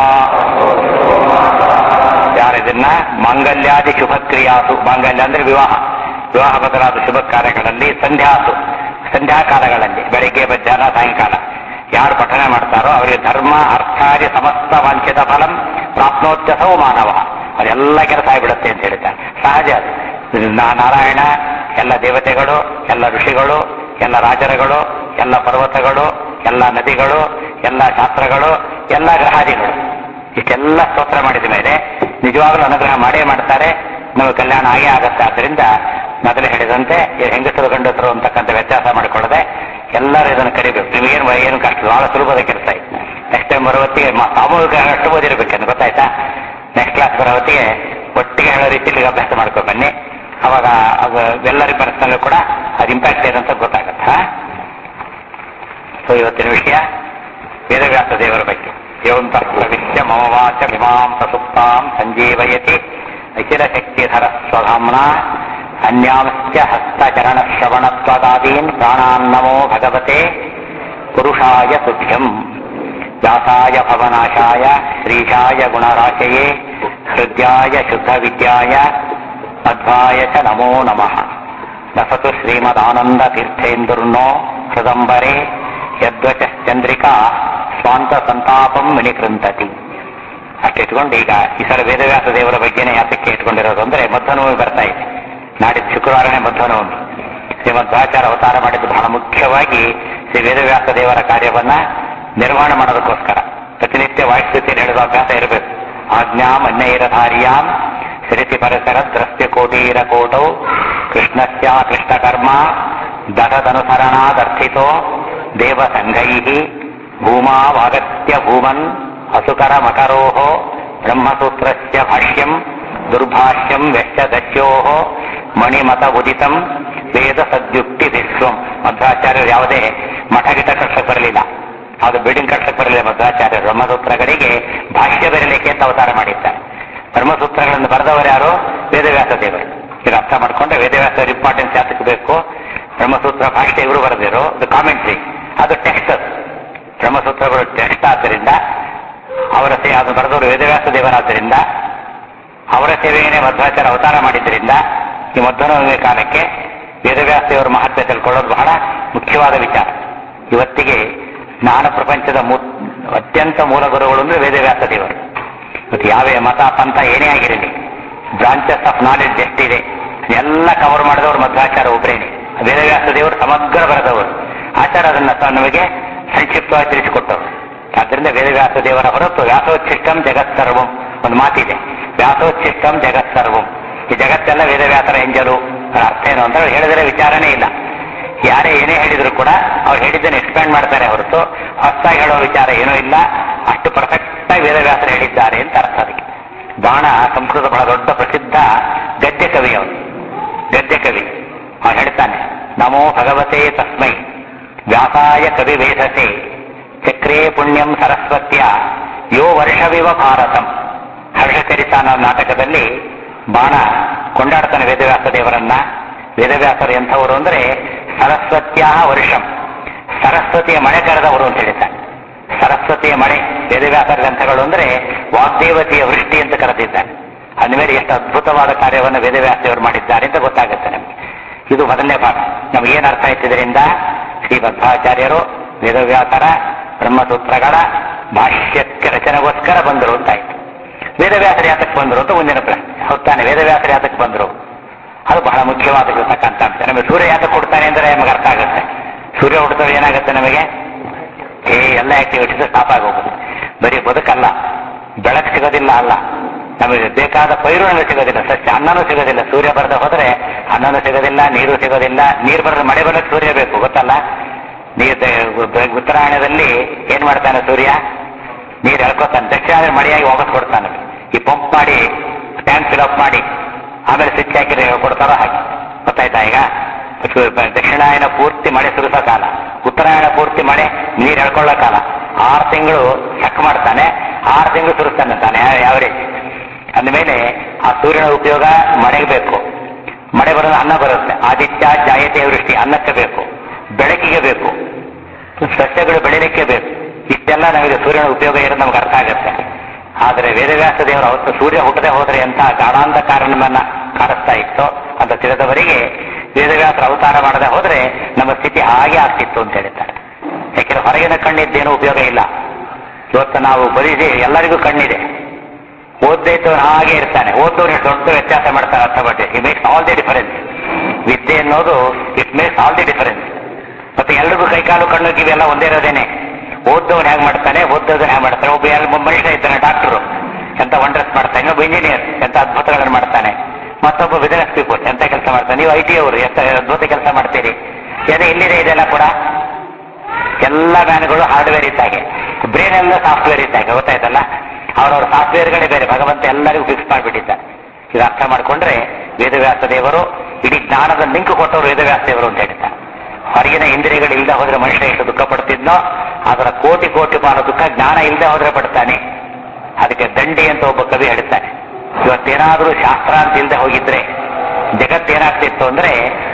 ಯಾರಿದನ್ನ ಮಾಂಗಲ್ಯಾದಿ ಶುಭ ಕ್ರಿಯಾಸು ಮಾಂಗಲ್ಯ ಅಂದ್ರೆ ವಿವಾಹ ವಿವಾಹ ಬದಲಾದ ಶುಭ ಕಾರ್ಯಗಳಲ್ಲಿ ಸಂಧ್ಯಾಸು ಸಂಧ್ಯಾಕಾಲಗಳಲ್ಲಿ ಬೆಳಿಗ್ಗೆ ಮಧ್ಯಾಹ್ನ ಸಾಯಂಕಾಲ ಯಾರು ಪಠನೆ ಮಾಡ್ತಾರೋ ಅವರಿಗೆ ಧರ್ಮ ಅರ್ಥಾದಿ ಸಮಸ್ತ ವಂಚಿತ ಫಲಂ ಪ್ರಾಪ್ನೋತ್ಯಸೌ ಮಾನವ ಅದೆಲ್ಲ ಕೆಲಸ ಆಗಿಬಿಡುತ್ತೆ ಅಂತ ಹೇಳ್ತಾರೆ ಸಹಜ ಅದು ನಾ- ನಾರಾಯಣ ಎಲ್ಲ ದೇವತೆಗಳು ಎಲ್ಲ ಋಷಿಗಳು ಎಲ್ಲ ರಾಜರುಗಳು ಎಲ್ಲ ಪರ್ವತಗಳು ಎಲ್ಲ ನದಿಗಳು ಎಲ್ಲ ಶಾಸ್ತ್ರಗಳು ಎಲ್ಲ ಗ್ರಹಾದಿಗಳು ಇಷ್ಟೆಲ್ಲ ಸ್ತೋತ್ರ ಮಾಡಿದ ಮೇಲೆ ನಿಜವಾಗಲೂ ಅನುಗ್ರಹ ಮಾಡೇ ಮಾಡ್ತಾರೆ ನಮಗೆ ಕಲ್ಯಾಣ ಆಗೇ ಆಗುತ್ತೆ ಆದ್ದರಿಂದ ಮೊದಲು ಹೇಳಿದಂತೆ ಈ ಹೆಂಗಸರು ಗಂಡಸರು ಅಂತಕ್ಕಂಥ ವ್ಯತ್ಯಾಸ ಮಾಡಿಕೊಳ್ಳದೆ ಎಲ್ಲರೂ ಇದನ್ನು ಕರಿಬೇಕು ನಿಮಗೇನು ಏನು ಕಷ್ಟ ಬಹಳ ಸುಲಭದ ಕೆಲಸ ಇದೆ ನೆಕ್ಸ್ಟ್ ಟೈಮ್ ಬರೋ ಹೊತ್ತಿಗೆ ಮ- ಸಾಮೂಹಿಕ ಅಷ್ಟು ಓದಿರ್ಬೇಕಂತ ಗೊತ್ತಾಯ್ತಾ ನೆಕ್ಸ್ಟ್ ಕ್ಲಾಸ್ ಬರೋ ಹೊತ್ತಿಗೆ ಒಟ್ಟಿಗೆ ಹೇಳೋ ರೀತಿಯಲ್ಲಿ ಅಭ್ಯಾಸ ಮಾಡ್ಕೊ ಬನ್ನಿ ಅವಾಗ ಅದು ಎಲ್ಲರ ಮನಸ್ಸಿನಲ್ಲೂ ಕೂಡ ಅದು ಇಂಪ್ಯಾಕ್ಟ್ ಏನಂತ ಗೊತ್ತಾಗತ್ತೆ ಹಾ ಸೊ ಇವತ್ತಿನ ವಿಷಯ ವೇದವ್ಯಾಸ ದೇವರ ಬಗ್ಗೆ ದೇವಂತಃ ಪ್ರವಿಶ್ಯ ಮಮ ವಾಚ ಇಮಾಂ ಪ್ರಸುಪ್ತಾಂ ಸಂಜೀವಯತಿ ಅಖಿಲ ಶಕ್ತಿಧರ ಸ್ವಧಾಮ್ನ ಅನ್ಯಾಂಶ್ಚ ಹಸ್ತಚರಣ ಶ್ರವಣತ್ವದಾದೀನ್ ಪ್ರಾಣಾನ್ ನಮೋ ಭಗವತೆ ಪುರುಷಾಯ ತುಭ್ಯಂ ವ್ಯಾಸಾಯ ಭವನಾಶಾಯ ಶ್ರೀಶಾಯ ಗುಣರಾಶಯೇ ಹೃದಯಾಯ ಶುದ್ಧ ವಿದ್ಯಾಯ ಮಧ್ವಾಯ ಚ ನಮೋ ನಮಃ ಲಸತು ಶ್ರೀಮದಾನಂದ ತೀರ್ಥೇಂದುರ್ನೋ ಹೃದಂಬರೆ ಯದ್ವಚಶ್ಚಂದ್ರಿಕಾ ಸ್ವಾಂತ ಸಂತಾಪಂ ವಿನಿಕೃಂತತಿ ಅಷ್ಟಿಟ್ಕೊಂಡು ಈಗ ಈ ಸಲ ವೇದವ್ಯಾಸ ದೇವರ ಬಗ್ಗೆನೇ ಯಾತಕ್ಕೆ ಇಟ್ಕೊಂಡಿರೋದು ಅಂದ್ರೆ ಮಧ್ವನವಮಿ ಬರ್ತಾ ಇದೆ ನಾಡಿದ್ದು ಶುಕ್ರವಾರನೇ ಮಧ್ವನವಮಿ ಶ್ರೀಮಧ್ವಾಚಾರ ಅವತಾರ ಮಾಡಿದ್ದು ಬಹಳ ಮುಖ್ಯವಾಗಿ ಶ್ರೀ ವೇದವ್ಯಾಸ ದೇವರ ಕಾರ್ಯವನ್ನ ನಿರ್ವಹಣೆ ಮಾಡೋದಕ್ಕೋಸ್ಕರ ಪ್ರತಿನಿತ್ಯ ವಾಯುಸ್ಥಿತಿಯಲ್ಲಿ ಹೇಳುವ ಅಭ್ಯಾಸ ಇರಬೇಕು ಆಜ್ಞಾಂ ಅನ್ಯೈರಧಾರ್ಯಾಂ ಶ್ರೀತಿ ಪರಿಸರ ದ್ರಸ್ಯ ಕೋಟೀರ ಕೋಟೌ ಕೃಷ್ಣಸ್ಯ ಕೃಷ್ಣಕರ್ಮ ದಶದನುಸರಣಾದರ್ಥಿತೋ ದೇವಸಂಘೈ ಭೂಮಾವಾಗತ್ಯ ಭೂಮನ್ ಅಸುಕರ ಮಕರೋಹ ಬ್ರಹ್ಮಸೂತ್ರಸ್ಯ ಭಾಷ್ಯಂ ದುರ್ಭಾಷ್ಯಂ ವ್ಯಶ್ಚ ದಸ್ಯೋಹ ಮಣಿಮತ ಉದಿತಂ ವೇದ ಸದ್ಯುಕ್ತಿ ವಿಶ್ವಂ ಮಧ್ವಾಚಾರ್ಯರು ಯಾವುದೇ ಮಠ ಗಿಟ ಕಟ್ಸಕ್ ಬರಲಿಲ್ಲ ಅದು ಬಿಲ್ಡಿಂಗ್ ಕಟ್ಸಕ್ ಬರಲಿಲ್ಲ ಮಧ್ವಾಚಾರ್ಯರು ಬ್ರಹ್ಮಸೂತ್ರಗಳಿಗೆ ಭಾಷ್ಯ ಬರಲಿಕ್ಕೆ ಅಂತ ಅವತಾರ ಮಾಡಿದ್ದಾರೆ ಬ್ರಹ್ಮಸೂತ್ರಗಳನ್ನು ಬರೆದವರು ಯಾರು ವೇದವ್ಯಾಸ ದೇವರು ಇದು ಅರ್ಥ ಮಾಡ್ಕೊಂಡ್ರೆ ವೇದವ್ಯಾಸರ ಇಂಪಾರ್ಟೆನ್ಸ್ ಯಾತಕ್ಕೆ ಬೇಕು ಬ್ರಹ್ಮಸೂತ್ರ ಭಾಷೆ ಇವರು ಬರೆದಿರೋ ಅದು ಕಾಮೆಂಟ್ರಿ ಅದು ಟೆಕ್ಸ್ಟ್ ಬ್ರಹ್ಮಸೂತ್ರಗಳು ಟೆಕ್ಸ್ಟ್ ಆದ್ದರಿಂದ ಅವರ ಸೇ ಅದು ಬರೆದವರು ವೇದವ್ಯಾಸ ದೇವರಾದ್ದರಿಂದ ಅವರ ಸೇವೆಯನ್ನೇ ಮಧ್ವಾಚಾರ ಅವತಾರ ಮಾಡಿದ್ದರಿಂದ ಈ ಮಧ್ವನವಮಿ ಕಾಲಕ್ಕೆ ವೇದವ್ಯಾಸ ದೇವರ ಮಹತ್ವ ತಿಳ್ಕೊಳ್ಳೋದು ಬಹಳ ಮುಖ್ಯವಾದ ವಿಚಾರ ಇವತ್ತಿಗೆ ಜ್ಞಾನ ಪ್ರಪಂಚದ ಮೂ ಅತ್ಯಂತ ಮೂಲ ಗುರುಗಳು ಅಂದ್ರೆ ವೇದವ್ಯಾಸ ದೇವರು ಮತ್ತು ಯಾವೇ ಮತ ಪಂಥ ಏನೇ ಆಗಿರಲಿ ಬ್ರಾಂಚಸ್ ಆಫ್ ನಾಲೆಡ್ಜ್ ಎಷ್ಟಿದೆ ಎಲ್ಲ ಕವರ್ ಮಾಡಿದವರು ಮಧ್ವಾಚಾರ ಒಬ್ಬರೇನೆ ವೇದವ್ಯಾಸ ದೇವರು ಸಮಗ್ರ ಬರೆದವರು ಆಚಾರ ಅದನ್ನ ತ- ನಮಗೆ ಸಂಕ್ಷಿಪ್ತವಾಗಿ ತಿಳಿಸಿಕೊಟ್ಟವರು ಆದ್ದರಿಂದ ವೇದವ್ಯಾಸ ದೇವರ ಹೊರತು ವ್ಯಾಸೋಚ್ಛಿಷ್ಟಂ ಜಗತ್ಸರ್ವಂ ಒಂದು ಮಾತಿದೆ ವ್ಯಾಸೋಚ್ಛಿಷ್ಟಂ ಜಗತ್ಸರ್ವಂ ಈ ಜಗತ್ತೆಲ್ಲ ವೇದವ್ಯಾಸರ ಎಂಜಲು ಅದರ ಅರ್ಥ ಏನು ಅಂದ್ರೆ ಅವ್ರು ಹೇಳಿದರೆ ವಿಚಾರನೇ ಇಲ್ಲ ಯಾರೇ ಏನೇ ಹೇಳಿದ್ರು ಕೂಡ ಅವ್ರು ಹೇಳಿದ್ದನ್ನು ಎಕ್ಸ್ಪ್ಯಾಂಡ್ ಮಾಡ್ತಾರೆ ಹೊರತು ಹೊಸದಾಗಿ ಹೇಳೋ ವಿಚಾರ ಏನೂ ಇಲ್ಲ ಅಷ್ಟು ಪರ್ಫೆಕ್ಟ್ ಆಗಿ ವೇದವ್ಯಾಸರು ಹೇಳಿದ್ದಾರೆ ಅಂತ ಅರ್ಥ ಅದಕ್ಕೆ ಬಾಣ ಸಂಸ್ಕೃತ ಬಹಳ ದೊಡ್ಡ ಪ್ರಸಿದ್ಧ ಗದ್ಯ ಕವಿ ಅವನು ಗದ್ಯ ಕವಿ ಅವನು ಹೇಳ್ತಾನೆ ನಮೋ ಭಗವತೆ ತಸ್ಮೈ ವ್ಯಾಸಾಯ ಕವಿ ವೇದಸೆ ಚಕ್ರೇ ಪುಣ್ಯಂ ಸರಸ್ವತ್ಯ ಯೋ ವರ್ಷವಿವ ಭಾರತಂ ಹರ್ಷಚರಿತ ಅನ್ನೋ ನಾಟಕದಲ್ಲಿ ಬಾಣ ಕೊಂಡಾಡ್ತಾನೆ ವೇದವ್ಯಾಸ ದೇವರನ್ನ ವೇದವ್ಯಾಸರು ಎಂಥವರು ಅಂದ್ರೆ ಸರಸ್ವತ್ಯ ವರ್ಷಂ ಸರಸ್ವತಿಯ ಮಳೆ ಕರೆದವರು ಅಂತ ಹೇಳ್ತಾನೆ ಸರಸ್ವತಿಯ ಮಳೆ ವೇದವ್ಯಾಸರ ಗ್ರಂಥಗಳು ಅಂದ್ರೆ ವಾಗ್ದೇವತೆಯ ವೃಷ್ಟಿ ಅಂತ ಕರೆದಿದ್ದಾನೆ ಅಂದಮೇಲೆ ಎಷ್ಟು ಅದ್ಭುತವಾದ ಕಾರ್ಯವನ್ನು ವೇದವ್ಯಾಸದೇವರು ಮಾಡಿದ್ದಾರೆ ಅಂತ ಗೊತ್ತಾಗುತ್ತೆ ನಮಗೆ ಇದು ಮೊದಲನೇ ಭಾಗ ನಮಗೇನು ಅರ್ಥ ಆಯ್ತು ಇದರಿಂದ ಶ್ರೀ ಮಧ್ವಾಚಾರ್ಯರು ವೇದವ್ಯಾಸರ ಬ್ರಹ್ಮಸೂತ್ರಗಳ ಭಾಷ್ಯಕ್ಕೆ ರಚನೆಗೋಸ್ಕರ ಬಂದರು ಅಂತಾಯ್ತು ವೇದವ್ಯಾಸರು ಯಾತಕ್ಕೆ ಬಂದರು ಅಂತ ಮುಂದಿನ ಪ್ರಶ್ನೆ ಹೌದಾನೆ ವೇದವ್ಯಾಸರು ಯಾತಕ್ಕೆ ಬಂದರು ಅದು ಬಹಳ ಮುಖ್ಯವಾಗಿರ್ತಕ್ಕಂಥ ಅಂಶ ನಮಗೆ ಸೂರ್ಯ ಯಾತಕ್ಕೆ ಕೊಡ್ತಾನೆ ಅಂದ್ರೆ ನಮಗೆ ಅರ್ಥ ಆಗುತ್ತೆ ಸೂರ್ಯ ಹುಟ್ಟಿದ್ರೆ ಏನಾಗುತ್ತೆ ನಮಗೆ ಏ ಎಲ್ಲ ಆಕ್ಟಿವಿಟೀಸ್ ಸ್ಟಾಪ್ ಆಗೋಗುತ್ತೆ ಬರೀ ಬದುಕಲ್ಲ ಬೆಳಕು ಸಿಗೋದಿಲ್ಲ ಅಲ್ಲ ನಮಗೆ ಬೇಕಾದ ಪೈರು ನಮಗೆ ಸಿಗೋದಿಲ್ಲ ಸಸ್ಯ ಅನ್ನನೂ ಸಿಗೋದಿಲ್ಲ ಸೂರ್ಯ ಬರದೆ ಹೋದ್ರೆ ಅನ್ನನೂ ಸಿಗೋದಿಲ್ಲ ನೀರು ಸಿಗೋದಿಲ್ಲ ನೀರು ಬರದೆ ಮಳೆ ಬರಕ್ಕೆ ಸೂರ್ಯ ಬೇಕು ಗೊತ್ತಲ್ಲ ನೀರು ಉತ್ತರಾಯಣದಲ್ಲಿ ಏನ್ ಮಾಡ್ತಾನೆ ಸೂರ್ಯ ನೀರು ಎಳ್ಕೊತಾನೆ ದಕ್ಷಿಣ ಆದ್ರೆ ಮಳೆಯಾಗಿ ವಾಪಸ್ ಕೊಡ್ತಾನೆ ಈ ಪಂಪ್ ಮಾಡಿ ಟ್ಯಾಂಕ್ ಫಿಲ್ ಅಪ್ ಮಾಡಿ ಆಮೇಲೆ ಸ್ವಿಚ್ ಹಾಕಿದ್ರೆ ಕೊಡ್ತಾರೋ ಹಾಗೆ ಗೊತ್ತಾಯ್ತಾ ಈಗ ದಕ್ಷಿಣಾಯನ ಪೂರ್ತಿ ಮಳೆ ಸುರಿಸೋ ಕಾಲ ಉತ್ತರಾಯಣ ಪೂರ್ತಿ ಮಳೆ ನೀರು ಎಳ್ಕೊಳ್ಳೋ ಕಾಲ ಆರು ತಿಂಗಳು ಚೆಕ್ ಮಾಡ್ತಾನೆ ಆರು ತಿಂಗಳು ಸುರಿಸ್ತಾನೆ ತಾನೆ ಯಾವರೇಜ್ ಅಂದಮೇಲೆ ಆ ಸೂರ್ಯನ ಉಪಯೋಗ ಮಳೆಗೆ ಬೇಕು ಮಳೆ ಬರೋದು ಅನ್ನ ಬರುತ್ತೆ ಆದಿತ್ಯ ಜಾಯತೆ ವೃಷ್ಟಿ ಅನ್ನಕ್ಕೆ ಬೇಕು ಬೆಳಕಿಗೆ ಬೇಕು ಸಸ್ಯಗಳು ಬೆಳಿಲಿಕ್ಕೆ ಬೇಕು ಇಷ್ಟೆಲ್ಲ ನಮಗೆ ಸೂರ್ಯನ ಉಪಯೋಗ ಇರೋದು ನಮ್ಗೆ ಅರ್ಥ ಆಗುತ್ತೆ ಆದರೆ ವೇದವ್ಯಾಸ ದೇವರು ಅವತ್ತು ಸೂರ್ಯ ಹುಟ್ಟದೆ ಹೋದರೆ ಎಂಥ ಗಾಢಾಂಧಕಾರ ನಮ್ಮನ್ನ ಕಾಣಿಸ್ತಾ ಇತ್ತು ಅಂತ ತಿಳಿದವರಿಗೆ ವೇದವ್ಯಾಸರ ಅವತಾರ ಮಾಡದೆ ಹೋದ್ರೆ ನಮ್ಮ ಸ್ಥಿತಿ ಹಾಗೆ ಆಗ್ತಿತ್ತು ಅಂತ ಹೇಳ್ತಾರೆ ಯಾಕೆಂದ್ರೆ ಹೊರಗಿನ ಕಣ್ಣಿದ್ದೇನೂ ಉಪಯೋಗ ಇಲ್ಲ ಇವತ್ತು ನಾವು ಬರೀಸಿ ಎಲ್ಲರಿಗೂ ಕಣ್ಣಿದೆ ಓದ್ದೇ ಇದ್ದವನು ಹಾಗೆ ಇರ್ತಾನೆ ಓದ್ದವ್ರು ದೊಡ್ಡ ವ್ಯತ್ಯಾಸ ಮಾಡ್ತಾರೆ ಅರ್ಥ ಬಟ್ಟೆ it makes all the difference ವಿದ್ಯೆ ಅನ್ನೋದು it makes all the difference ಮತ್ತೆ ಎಲ್ರಿಗೂ ಕೈಕಾಲು ಕಣ್ಣು ಕಿವಿ ಎಲ್ಲ ಒಂದೇ ಇರೋದೇನೆ ಓದ್ದವನು ಹೇಗೆ ಮಾಡ್ತಾನೆ ಓದ್ದೋದನ್ನ ಹೇಗೆ ಮಾಡ್ತಾನೆ ಒಬ್ಬ ಎಲ್ಲ ಮನುಷ್ಯ ಇದ್ದಾನೆ ಡಾಕ್ಟರು ಎಂತ ವಂಡರ್ಸ್ ಮಾಡ್ತಾನೆ ಇನ್ನೊಬ್ಬ ಇಂಜಿನಿಯರ್ ಎಂತ ಅದ್ಭುತಗಳನ್ನು ಮಾಡ್ತಾನೆ ಮತ್ತೊಬ್ಬ ಬಿಸಿನೆಸ್ ಪೀಪಲ್ ಎಂತ ಕೆಲಸ ಮಾಡ್ತಾನೆ ನೀವು ಐ ಟಿ ಅವರು ಎಂತ ಅದ್ಭುತ ಕೆಲಸ ಮಾಡ್ತೀರಿ ಏನೇ ಇಲ್ಲಿದೆ ಇದೆಲ್ಲ ಕೂಡ ಎಲ್ಲ ಮ್ಯಾನ್ಗಳು ಹಾರ್ಡ್ವೇರ್ ಇದ್ದಾಗೆ ಬ್ರೇನ್ ಎಲ್ಲ ಸಾಫ್ಟ್ವೇರ್ ಇದ್ದಾಗೆ ಗೊತ್ತಾಯ್ತಲ್ಲ ಅವರವರ ಸಾಫ್ಟ್ವೇರ್ಗಳೇ ಬೇರೆ ಭಗವಂತ ಎಲ್ಲರಿಗೂ ಫಿಕ್ಸ್ ಮಾಡಿಬಿಟ್ಟಿದ್ದಾರೆ ಇದು ಅರ್ಥ ಮಾಡಿಕೊಂಡ್ರೆ ವೇದವ್ಯಾಸ ದೇವರು ಇಡೀ ಜ್ಞಾನದ ಲಿಂಕ್ ಕೊಟ್ಟವರು ವೇದವ್ಯಾಸ ದೇವರು ಅಂತ ಹೇಳ್ತಾರೆ ಹೊರಗಿನ ಇಂದ್ರಿಯಗಳು ಇಲ್ಲದೆ ಹೋದ್ರೆ ಮನುಷ್ಯ ಎಷ್ಟು ದುಃಖ ಪಡ್ತಿದ್ನೋ ಅದರ ಕೋಟಿ ಕೋಟಿ ಪಾಲು ದುಃಖ ಜ್ಞಾನ ಇಲ್ಲದೆ ಹೋದ್ರೆ ಪಡ್ತಾನೆ ಅದಕ್ಕೆ ದಂಡಿ ಅಂತ ಒಬ್ಬ ಕವಿ ಹೇಳ್ತಾನೆ ಇವತ್ತೇನಾದ್ರೂ ಶಾಸ್ತ್ರ ಅಂತ ಇಲ್ಲದೆ ಹೋಗಿದ್ರೆ ಜಗತ್ತೇನಾಗ್ತಿತ್ತು ಅಂದ್ರೆ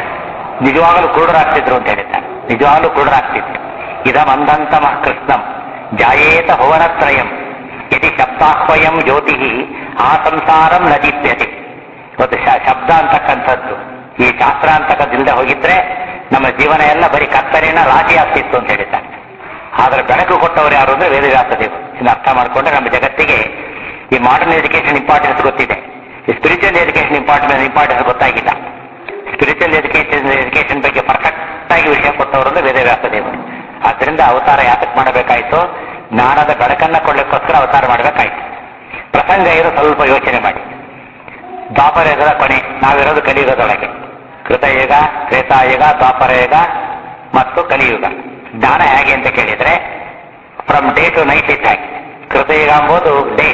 ನಿಜವಾಗಲೂ ಕುರುಡರಾಗ್ತಿದ್ರು ಅಂತ ಹೇಳ್ತಾನೆ ನಿಜವಾಗಲೂ ಕುರುಡರಾಗ್ತಿತ್ತು ಇದಂ ಅಂಧಂತಮಃ ಕೃಷ್ಣಂ ಜಾಯೇತ ಭುವನತ್ರಯಂ ಯದಿ ಶಬ್ದಾಹ್ವಯಂ ಜ್ಯೋತಿ ಆ ಸಂಸಾರಂ ನದೀಪ್ಯತೆ ಇವತ್ತು ಶ- ಶಬ್ದ ಅಂತಕ್ಕಂಥದ್ದು ಈ ಶಾಸ್ತ್ರ ಅಂತಕ್ಕದ್ದಿಲ್ಲದೆ ಹೋಗಿದ್ರೆ ನಮ್ಮ ಜೀವನ ಎಲ್ಲ ಬರೀ ಕತ್ತರಿನ ರಾಶಿ ಆಗ್ತಿತ್ತು ಅಂತ ಹೇಳ್ತಾನೆ ಆದ್ರೆ ಬೆಳಕು ಕೊಟ್ಟವರು ಯಾರು ಅಂದ್ರೆ ವೇದವ್ಯಾಸ ದೇವರು ಇದನ್ನ ಅರ್ಥ ಮಾಡಿಕೊಂಡ್ರೆ ನಮ್ಮ ಜಗತ್ತಿಗೆ ಈ ಮಾಡರ್ನ್ ಎಜುಕೇಶನ್ ಇಂಪಾರ್ಟೆನ್ಸ್ ಗೊತ್ತಿದೆ ಈ ಸ್ಪಿರಿಚುವಲ್ ಎಜುಕೇಶನ್ ಇಂಪಾರ್ಟೆನ್ಸ್ ಇಂಪಾರ್ಟೆನ್ಸ್ ಗೊತ್ತಾಗಿಲ್ಲ ಸ್ಪಿರಿಚುವಲ್ ಎಜುಕೇಶನ್ ಎಜುಕೇಶನ್ ಬಗ್ಗೆ ಪರ್ಫೆಕ್ಟ್ ಆಗಿ ವಿಷಯ ಕೊಟ್ಟವರು ಅಂದ್ರೆ ವೇದವ್ಯಾಸ ದೇವರು ಆದ್ರಿಂದ ಅವತಾರ ಯಾತಕ್ಕೆ ಮಾಡಬೇಕಾಯ್ತು ಜ್ಞಾನದ ಬೆಳಕನ್ನ ಕೊಡ್ಲಿಕ್ಕೋಸ್ಕರ ಅವತಾರ ಮಾಡಬೇಕಾಯ್ತು ಪ್ರಸಂಗ ಏನು ಸ್ವಲ್ಪ ಯೋಚನೆ ಮಾಡಿ ದ್ವಾಪರಯುಗದ ಕೊನೆ ನಾವಿರೋದು ಕಲಿಯುಗದೊಳಗೆ ಕೃತಯುಗ ತ್ರೇತಾಯುಗ ದ್ವಾಪರಯುಗ ಮತ್ತು ಕಲಿಯುಗ ಜ್ಞಾನ ಹೇಗೆ ಅಂತ ಕೇಳಿದ್ರೆ ಫ್ರಮ್ ಡೇ ಟು ನೈಟ್ ಇದ್ದಾಗೆ ಕೃತಯುಗ ಅಂಬೋದು ಡೇ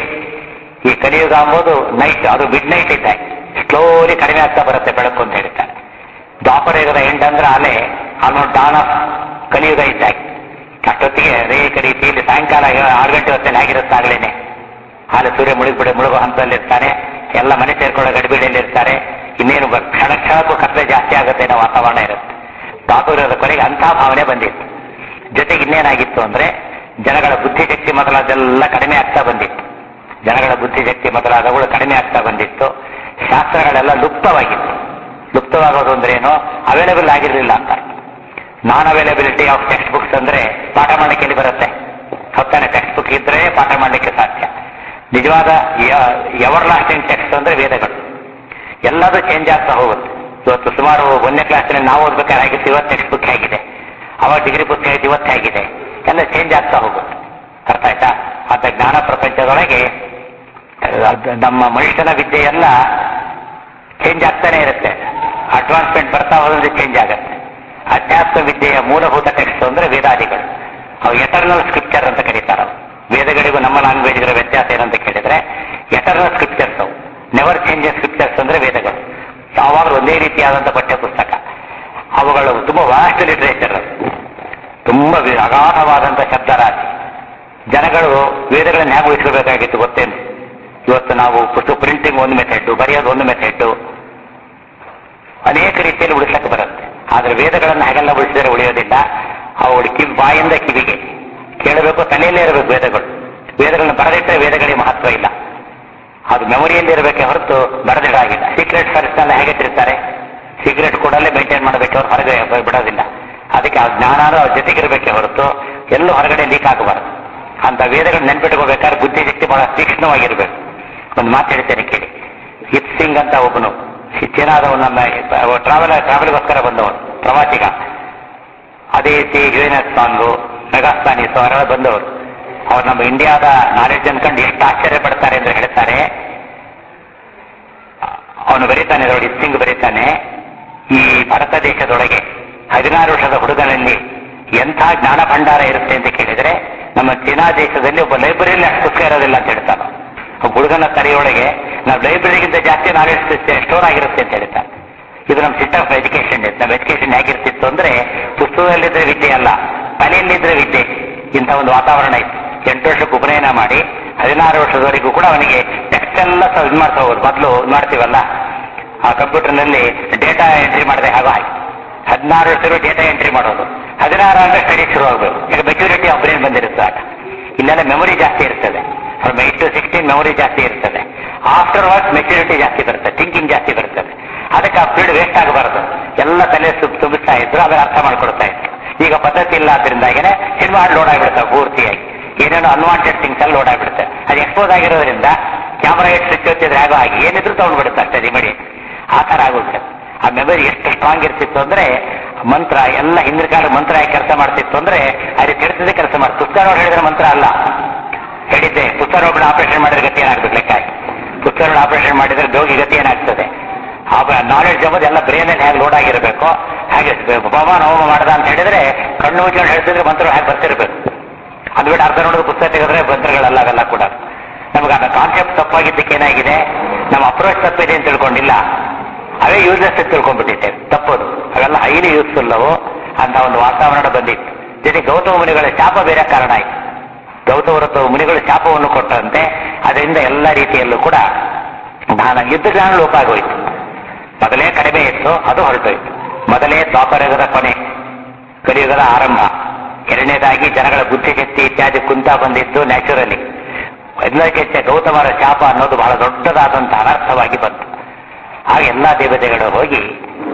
ಈ ಕಲಿಯುಗ ಅಂಬೋದು ನೈಟ್ ಅದು ಮಿಡ್ ನೈಟ್ ಇದ್ದಾಗೆ ಸ್ಲೋಲಿ ಕಡಿಮೆ ಆಗ್ತಾ ಬರುತ್ತೆ ಬೆಳಕು ಅಂತ ಹೇಳ್ತಾರೆ ದ್ವಾಪರಯುಗದ ಎಂಡ್ ಅಂದ್ರೆ ಅಲೆ ಆಲ್ಮೋಸ್ಟ್ ಡಾನ್ ಆಫ್ ಕಲಿಯುಗ ಇದ್ದಾಗೆ ಅಷ್ಟೊತ್ತಿಗೆ ಅನೇಕ ರೀತಿಯಲ್ಲಿ ಸಾಯಂಕಾಲ ಆರು ಗಂಟೆ ಹೊತ್ತಲ್ಲಿ ಆಗಿರುತ್ತೆ ಆಗ್ಲೇನೆ ಹಾಲು ಸೂರ್ಯ ಮುಳುಗ್ಬಿಡಿ ಮುಳುಗೋ ಹಂತದಲ್ಲಿ ಇರ್ತಾನೆ ಎಲ್ಲ ಮನೆ ಸೇರ್ಕೊಳ್ಳೋ ಗಡಿಬಿಡಿಯಲ್ಲಿ ಇರ್ತಾರೆ ಇನ್ನೇನು ಬ- ಕ್ಷಣ ಕ್ಷಣಕ್ಕೂ ಕತ್ಲೆ ಜಾಸ್ತಿ ಆಗುತ್ತೆ ಅನ್ನೋ ವಾತಾವರಣ ಇರುತ್ತೆ ದಾತುರ್ಯದ ಕೊನೆಗೆ ಅಂಥ ಭಾವನೆ ಬಂದಿತ್ತು ಜೊತೆಗೆ ಇನ್ನೇನಾಗಿತ್ತು ಅಂದ್ರೆ ಜನಗಳ ಬುದ್ಧಿಶಕ್ತಿ ಮೊದಲಾದೆಲ್ಲ ಕಡಿಮೆ ಆಗ್ತಾ ಬಂದಿತ್ತು ಜನಗಳ ಬುದ್ಧಿಶಕ್ತಿ ಮೊದಲಾದವುಗಳು ಕಡಿಮೆ ಆಗ್ತಾ ಬಂದಿತ್ತು ಶಾಸ್ತ್ರಗಳೆಲ್ಲ ಲುಪ್ತವಾಗಿತ್ತು ಲುಪ್ತವಾಗೋದು ಅಂದ್ರೆ ಏನು ಅವೈಲೇಬಲ್ ಆಗಿರಲಿಲ್ಲ ಅಂತ non availability of text books ಅಂದ್ರೆ ಪಾಠ ಮಾಡಲಿಕ್ಕೆ ಎಲ್ಲಿ ಬರುತ್ತೆ ಹೊತ್ತಾನೆ ಟೆಕ್ಸ್ಟ್ ಬುಕ್ ಇದ್ರೆ ಪಾಠ ಮಾಡಲಿಕ್ಕೆ ಸಾಧ್ಯ ನಿಜವಾದ ಎವರ್ ಲಾಸ್ಟಿಂಗ್ ಟೆಕ್ಸ್ಟ್ ಅಂದ್ರೆ ವೇದಗಳು ಎಲ್ಲದೂ ಚೇಂಜ್ ಆಗ್ತಾ ಹೋಗುತ್ತೆ ಇವತ್ತು ಸುಮಾರು ಒಂದನೇ ಕ್ಲಾಸಿನಲ್ಲಿ ನಾವು ಓದ್ಬೇಕಾದ್ರೆ ಆಗಿತ್ತು ಇವತ್ತು ಟೆಕ್ಸ್ಟ್ ಬುಕ್ ಹೇಗಿದೆ ಅವಾಗ ಡಿಗ್ರಿ ಬುಕ್ ಹೇಗಿದೆ ಇವತ್ತು ಹೇಗಿದೆ ಎಲ್ಲ ಚೇಂಜ್ ಆಗ್ತಾ ಹೋಗುತ್ತೆ ಅರ್ಥ ಆಯ್ತಾ ಅಂತ ಜ್ಞಾನ ಪ್ರಪಂಚದೊಳಗೆ ಅದ್ ನಮ್ಮ ಮನುಷ್ಯನ ವಿದ್ಯೆ ಎಲ್ಲ ಚೇಂಜ್ ಆಗ್ತಾನೆ ಇರುತ್ತೆ ಅಡ್ವಾನ್ಸ್ಮೆಂಟ್ ಬರ್ತಾ ಹೋದ್ರೆ ಚೇಂಜ್ ಆಗುತ್ತೆ ಅಧ್ಯಾತ್ಮ ವಿದ್ಯೆಯ ಮೂಲಭೂತ ಟೆಕ್ಸ್ಟ್ ಅಂದ್ರೆ ವೇದಾದಿಗಳು ಅವು ಎಟರ್ನಲ್ ಸ್ಕ್ರಿಪ್ಚರ್ ಅಂತ ಕರೀತಾರೆ ಅವು. ವೇದಗಳಿಗೂ ನಮ್ಮ ಲ್ಯಾಂಗ್ವೇಜ್ಗಳ ವ್ಯತ್ಯಾಸ ಏನಂತ ಕೇಳಿದ್ರೆ ಎಟರ್ನಲ್ ಸ್ಕ್ರಿಪ್ಚರ್ಸ್ ಅವು ನೆವರ್ ಚೇಂಜಸ್ ಸ್ಕ್ರಿಪ್ಚರ್ಸ್ ಅಂದ್ರೆ ವೇದಗಳು ಯಾವಾಗಲೂ ಒಂದೇ ರೀತಿಯಾದಂಥ ಪಠ್ಯ ಪುಸ್ತಕ ಅವುಗಳು ತುಂಬಾ ವಾಸ್ಟ್ ಲಿಟರೇಚರ್ ತುಂಬಾ ವಿ- ಅಗಾಧವಾದಂಥ ಶಬ್ದರಾಶಿ ಜನಗಳು ವೇದಗಳನ್ನು ಹೇಗೆ ಉಳಿಸ್ಕೋಬೇಕಾಗಿತ್ತು ಗೊತ್ತೇನು ಇವತ್ತು ನಾವು ಪುಸ್ತಕ ಪ್ರಿಂಟಿಂಗ್ ಒಂದು ಮೆಥಡ್ ಬರೆಯೋದು ಒಂದು ಮೆಥಡ್ ಅನೇಕ ರೀತಿಯಲ್ಲಿ ಉಳಿಸಕ್ಕೆ ಬರುತ್ತೆ ಆದ್ರೆ ವೇದಗಳನ್ನು ಹಾಗೆಲ್ಲ ಉಳಿಸಿದರೆ ಉಳಿಯೋದಿಲ್ಲ ಅವುಗಳು ಕಿವಿ ಬಾಯಿಂದ ಕಿವಿಗೆ ಕೇಳಬೇಕು ತಲೆಯಲ್ಲೇ ಇರಬೇಕು ವೇದಗಳು ವೇದಗಳನ್ನು ಬರೆದಿಟ್ಟರೆ ವೇದಗಳಿಗೆ ಮಹತ್ವ ಇಲ್ಲ ಅದು ಮೆಮೊರಿಯಲ್ಲಿ ಇರಬೇಕೆ ಹೊರತು ಬರೆದಿಡಾಗಿಲ್ಲ ಸೀಕ್ರೆಟ್ ಸರ್ಚ್ನೆಲ್ಲ ಹೇಗೆ ಇಟ್ಟಿರ್ತಾರೆ ಸೀಕ್ರೆಟ್ ಕೂಡಲೇ ಮೇಂಟೈನ್ ಮಾಡಬೇಕು ಅವ್ರು ಹೊರಗೆ ಬ- ಬಿಡೋದಿಲ್ಲ ಅದಕ್ಕೆ ಆ ಜ್ಞಾನ ಅವ್ರ ಜೊತೆಗಿರಬೇಕೆ ಹೊರತು ಎಲ್ಲೂ ಹೊರಗಡೆ ಲೀಕ್ ಆಗಬಾರದು ಅಂತ ವೇದಗಳು ನೆನ್ಪಿಟ್ಕೋಬೇಕಾದ್ರೆ ಬುದ್ಧಿಶಕ್ತಿ ಬಹಳ ತೀಕ್ಷ್ಣವಾಗಿರ್ಬೇಕು ಒಂದು ಮಾತು ಹೇಳ್ತೇನೆ ಕೇಳಿ ಹಿತ್ ಸಿಂಗ್ ಅಂತ ಒಬ್ಬನು ಚೀನಾದವ ನಮ್ಮ ಟ್ರಾವೆಲ್ ಟ್ರಾವೆಲ್ಗೋಸ್ಕರ ಬಂದವನು ಪ್ರವಾಸಿಗ ಅದೇ ರೀತಿ ಯುಎನ್ಎಸ್ ಸಾಂಗು ಮೆಗಾಸ್ತಾನಿ ಅವರೆಲ್ಲ ಬಂದವರು ಅವ್ರು ನಮ್ಮ ಇಂಡಿಯಾದ ನಾಲೆಡ್ಜ್ ಅನ್ಕೊಂಡು ಎಷ್ಟು ಆಶ್ಚರ್ಯ ಪಡ್ತಾರೆ ಅಂತ ಹೇಳ್ತಾರೆ ಅವನು ಬರೀತಾನೆ ನೋಡಿ ಸಿಂಗ್ ಬರೀತಾನೆ ಈ ಭಾರತ ದೇಶದೊಳಗೆ ಹದಿನಾರು ವರ್ಷದ ಹುಡುಗನಲ್ಲಿ ಎಂಥ ಜ್ಞಾನ ಭಂಡಾರ ಇರುತ್ತೆ ಅಂತ ಕೇಳಿದ್ರೆ ನಮ್ಮ ಚೀನಾ ದೇಶದಲ್ಲಿ ಒಬ್ಬ ಲೈಬ್ರರಿಯಲ್ಲಿ ಅಷ್ಟು ಪುಸ್ತಕ ಇರೋದಿಲ್ಲ ಅಂತ ಹೇಳ್ತಾನೆ ಒಬ್ಬ ಹುಡುಗನ ತಲೆಯೊಳಗೆ ನಾವು ಲೈಬ್ರರಿಗಿಂತ ಜಾಸ್ತಿ ನಾಲೆಡ್ಜ್ ಸ್ಟೋರ್ ಆಗಿರುತ್ತೆ ಅಂತ ಹೇಳ್ತಾರೆ ಇದು ನಮ್ಮ ಸಿಸ್ಟಮ್ ಆಫ್ ಎಜುಕೇಶನ್ ನಮ್ಮ ಎಜುಕೇಶನ್ ಹೇಗಿರ್ತಿತ್ತು ಅಂದ್ರೆ ಪುಸ್ತಕದಲ್ಲಿದ್ರೆ ವಿದ್ಯೆ ಅಲ್ಲ ತಲೆಯಲ್ಲಿದ್ರೆ ವಿದ್ಯೆ ಇಂಥ ಒಂದು ವಾತಾವರಣ ಇತ್ತು ಎಂಟು ವರ್ಷಕ್ಕೆ ಉಪನಯನ ಮಾಡಿ ಹದಿನಾರು ವರ್ಷದವರೆಗೂ ಕೂಡ ಅವನಿಗೆ ಟೆಕ್ಸ್ಟ್ ಎಲ್ಲ ಸ- ಇದು ಮಾಡ್ತಾ ಹೋಗೋದು ಮೊದಲು ಇದು ಮಾಡ್ತೀವಲ್ಲ ಆ ಕಂಪ್ಯೂಟರ್ನಲ್ಲಿ ಡೇಟಾ ಎಂಟ್ರಿ ಮಾಡಿದೆ ಹಾಗೆ ಆಯ್ತು ಹದಿನಾರು ವರ್ಷರು ಡೇಟಾ ಎಂಟ್ರಿ ಮಾಡೋದು ಹದಿನಾರು ಅಂದ್ರೆ ಸ್ಟಡಿ ಶುರು ಆಗಬೇಕು ಈಗ ಮೆಚುರಿಟಿ ಆಫ್ ಬ್ರೈನ್ ಬಂದಿರುತ್ತೆ ಆಗ ಇಲ್ಲೆಲ್ಲ ಮೆಮೊರಿ ಜಾಸ್ತಿ ಇರ್ತದೆ from eight to sixteen memory ಜಾಸ್ತಿ ಇರ್ತದೆ ಆಫ್ಟರ್ ವರ್ಕ್ ಮೆಚುರಿಟಿ ಜಾಸ್ತಿ ಬರ್ತದೆ ಥಿಂಕಿಂಗ್ ಜಾಸ್ತಿ ಬರ್ತದೆ ಅದಕ್ಕೆ ಆ ಪೀರಿಯಡ್ ವೇಸ್ಟ್ ಆಗಬಾರದು ಎಲ್ಲ ತಲೆ ಸುಪ್ ತುಂಬಿಸ್ತಾ ಇದ್ರು ಅದನ್ನ ಅರ್ಥ ಮಾಡ್ಕೊಡ್ತಾ ಇದ್ರು ಈಗ ಪದ್ಧತಿ ಇಲ್ಲ ಅದರಿಂದಾಗೇನೆ ಸಿನಿಮಾ ಲೋಡ್ ಆಗಿಬಿಡ್ತಾವೆ ಪೂರ್ತಿಯಾಗಿ ಏನೇನೋ ಅನ್ವಾಂಟೆಡ್ ಥಿಂಗ್ಸ್ ಅಲ್ಲಿ ಲೋಡ್ ಆಗಿಬಿಡುತ್ತೆ ಅದು ಎಕ್ಸ್ಪೋಸ್ ಆಗಿರೋದ್ರಿಂದ ಕ್ಯಾಮರಾ ಎಷ್ಟು ಸ್ವಿಚ್ ಹೊತ್ತಿದ್ರೆ ಆಗೋ ಹಾಗೆ ಏನಿದ್ರು ತಗೊಂಡ್ಬಿಡುತ್ತೆ ಅಷ್ಟೇ ಇಮಿಡಿಯೇಟ್ ಆ ಥರ ಆಗೋಗ್ಬಿಡುತ್ತೆ ಆ ಮೆಮೊರಿ ಎಷ್ಟು ಸ್ಟ್ರಾಂಗ್ ಇರ್ತಿತ್ತು ಅಂದ್ರೆ ಮಂತ್ರ ಎಲ್ಲ ಹಿಂದಿನ ಕಾಲ ಮಂತ್ರ ಯಾಕೆ ಕೆಲಸ ಮಾಡ್ತಿತ್ತು ಅಂದ್ರೆ ಅದು ಕೆಡ್ಸದೆ ಕೆಲಸ ಮಾಡಿ ಪುಸ್ತಕ ನೋಡಿ ಹೇಳಿದ್ರೆ ಮಂತ್ರ ಅಲ್ಲ ಹೇಳಿದ್ದೆ ಪುಸ್ತಕ ನೋಡ್ಬಿಟ್ಟು ಆಪರೇಷನ್ ಮಾಡಿದ್ರೆ ಗತಿ ಏನಾಗ್ಬೇಕು ಲೆಕ್ಕ ಹಾಕಿ. ಪುಸ್ತಕ ನೋಡಿ ಆಪರೇಷನ್ ಮಾಡಿದ್ರೆ ರೋಗಿ ಗತಿ ಏನಾಗ್ತದೆ ನಾಲೆಡ್ಜ್ ಎಂಬುದು ಎಲ್ಲ ಬ್ರೇನಲ್ಲಿ ಹೇಗೆ ಲೋಡ್ ಆಗಿರಬೇಕು ಹಾಗೆ ಪವಮಾನ ಹೋಮ ಮಾಡ್ದ ಅಂತ ಹೇಳಿದ್ರೆ ಕಣ್ಣು ಮುಚ್ಕೊಂಡು ಹೇಳ್ತಿದ್ರೆ ಮಂತ್ರ ಹೇಗೆ ಬರ್ತಿರ್ಬೇಕು ಅದು ಬಿಟ್ಟು ಅರ್ಧ ನೋಡೋದು ಪುಸ್ತಕ ತೆಗೆದ್ರೆ ಮಂತ್ರಗಳಲ್ಲ ಅವೆಲ್ಲ ಕೂಡ ನಮ್ಗೆ ಆ ಕಾನ್ಸೆಪ್ಟ್ ತಪ್ಪಾಗಿದ್ದಕ್ಕೆ ಏನಾಗಿದೆ ನಮ್ಮ ಅಪ್ರೋಚ್ ತಪ್ಪಿದೆ ಅಂತ ತಿಳ್ಕೊಂಡಿಲ್ಲ ಅವೇ ಯೂಸ್ಲೆಸ್ ಅಂತ ತಿಳ್ಕೊಂಡ್ಬಿಟ್ಟಿದ್ದೇವೆ ತಪ್ಪೋದು ಅವೆಲ್ಲ ಹೈಲಿ ಯೂಸ್ಫುಲ್ ಅವು ಅಂತ ಒಂದು ವಾತಾವರಣ ಬಂದಿತ್ತು ಜೊತೆ ಗೌತಮ ಮುನಿಗಳ ಶಾಪ ಬೇರೆ ಕಾರಣ ಆಯ್ತು ಗೌತಮ ವ್ರತ ಮುನಿಗಳು ಶಾಪವನ್ನು ಕೊಟ್ಟಂತೆ ಅದರಿಂದ ಎಲ್ಲ ರೀತಿಯಲ್ಲೂ ಕೂಡ ದಾನ ಯುದ್ಧ ಜ್ಞಾನ ಲೋಪ ಆಗೋಯ್ತು ಮೊದಲೇ ಕಡಿಮೆ ಇತ್ತು ಅದು ಹೊರಟೋಯ್ತು ಮೊದಲೇ ದ್ವಾಪರಯುಗದ ಕೊನೆ ಕಲಿಯುಗದ ಆರಂಭ ಎರಡನೇದಾಗಿ ಜನಗಳ ಬುದ್ಧಿಶಕ್ತಿ ಇತ್ಯಾದಿ ಕುಂತ ಬಂದಿದ್ದು ನ್ಯಾಚುರಲಿ ಎಲ್ಲಕ್ಕಿಂತ ಗೌತಮರ ಶಾಪ ಅನ್ನೋದು ಬಹಳ ದೊಡ್ಡದಾದಂತಹ ಅನರ್ಥವಾಗಿ ಬಂತು ಆಗ ಎಲ್ಲಾ ದೇವತೆಗಳು ಹೋಗಿ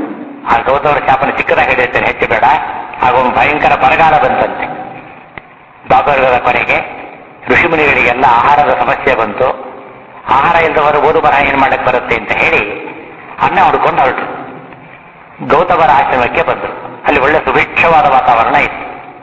ಆ ಗೌತಮರ ಶಾಪನ ಚಿಕ್ಕದಾಗಿ ಹೇಳಿರ್ತೇನೆ ಹೆಚ್ಚು ಬೇಡ ಆಗ ಒಂದು ಭಯಂಕರ ಬರಗಾಲ ಬಂತಂತೆ ದ್ವಾಪರಯುಗದ ಕೊನೆಗೆ ಋಷಿಮುನಿಗಳಿಗೆಲ್ಲ ಆಹಾರದ ಸಮಸ್ಯೆ ಬಂತು ಆಹಾರ ಇಲ್ಲದವರು ಓದು ಬರಹ ಏನ್ ಮಾಡಕ್ ಬರುತ್ತೆ ಅಂತ ಹೇಳಿ ಅನ್ನ ಹುಡ್ಕೊಂಡು ಹೊರಟರು ಗೌತಮರ ಆಶ್ರಮಕ್ಕೆ ಬಂದರು ಅಲ್ಲಿ ಒಳ್ಳೆ ಸುಭಿಕ್ಷವಾದ ವಾತಾವರಣ ಇತ್ತು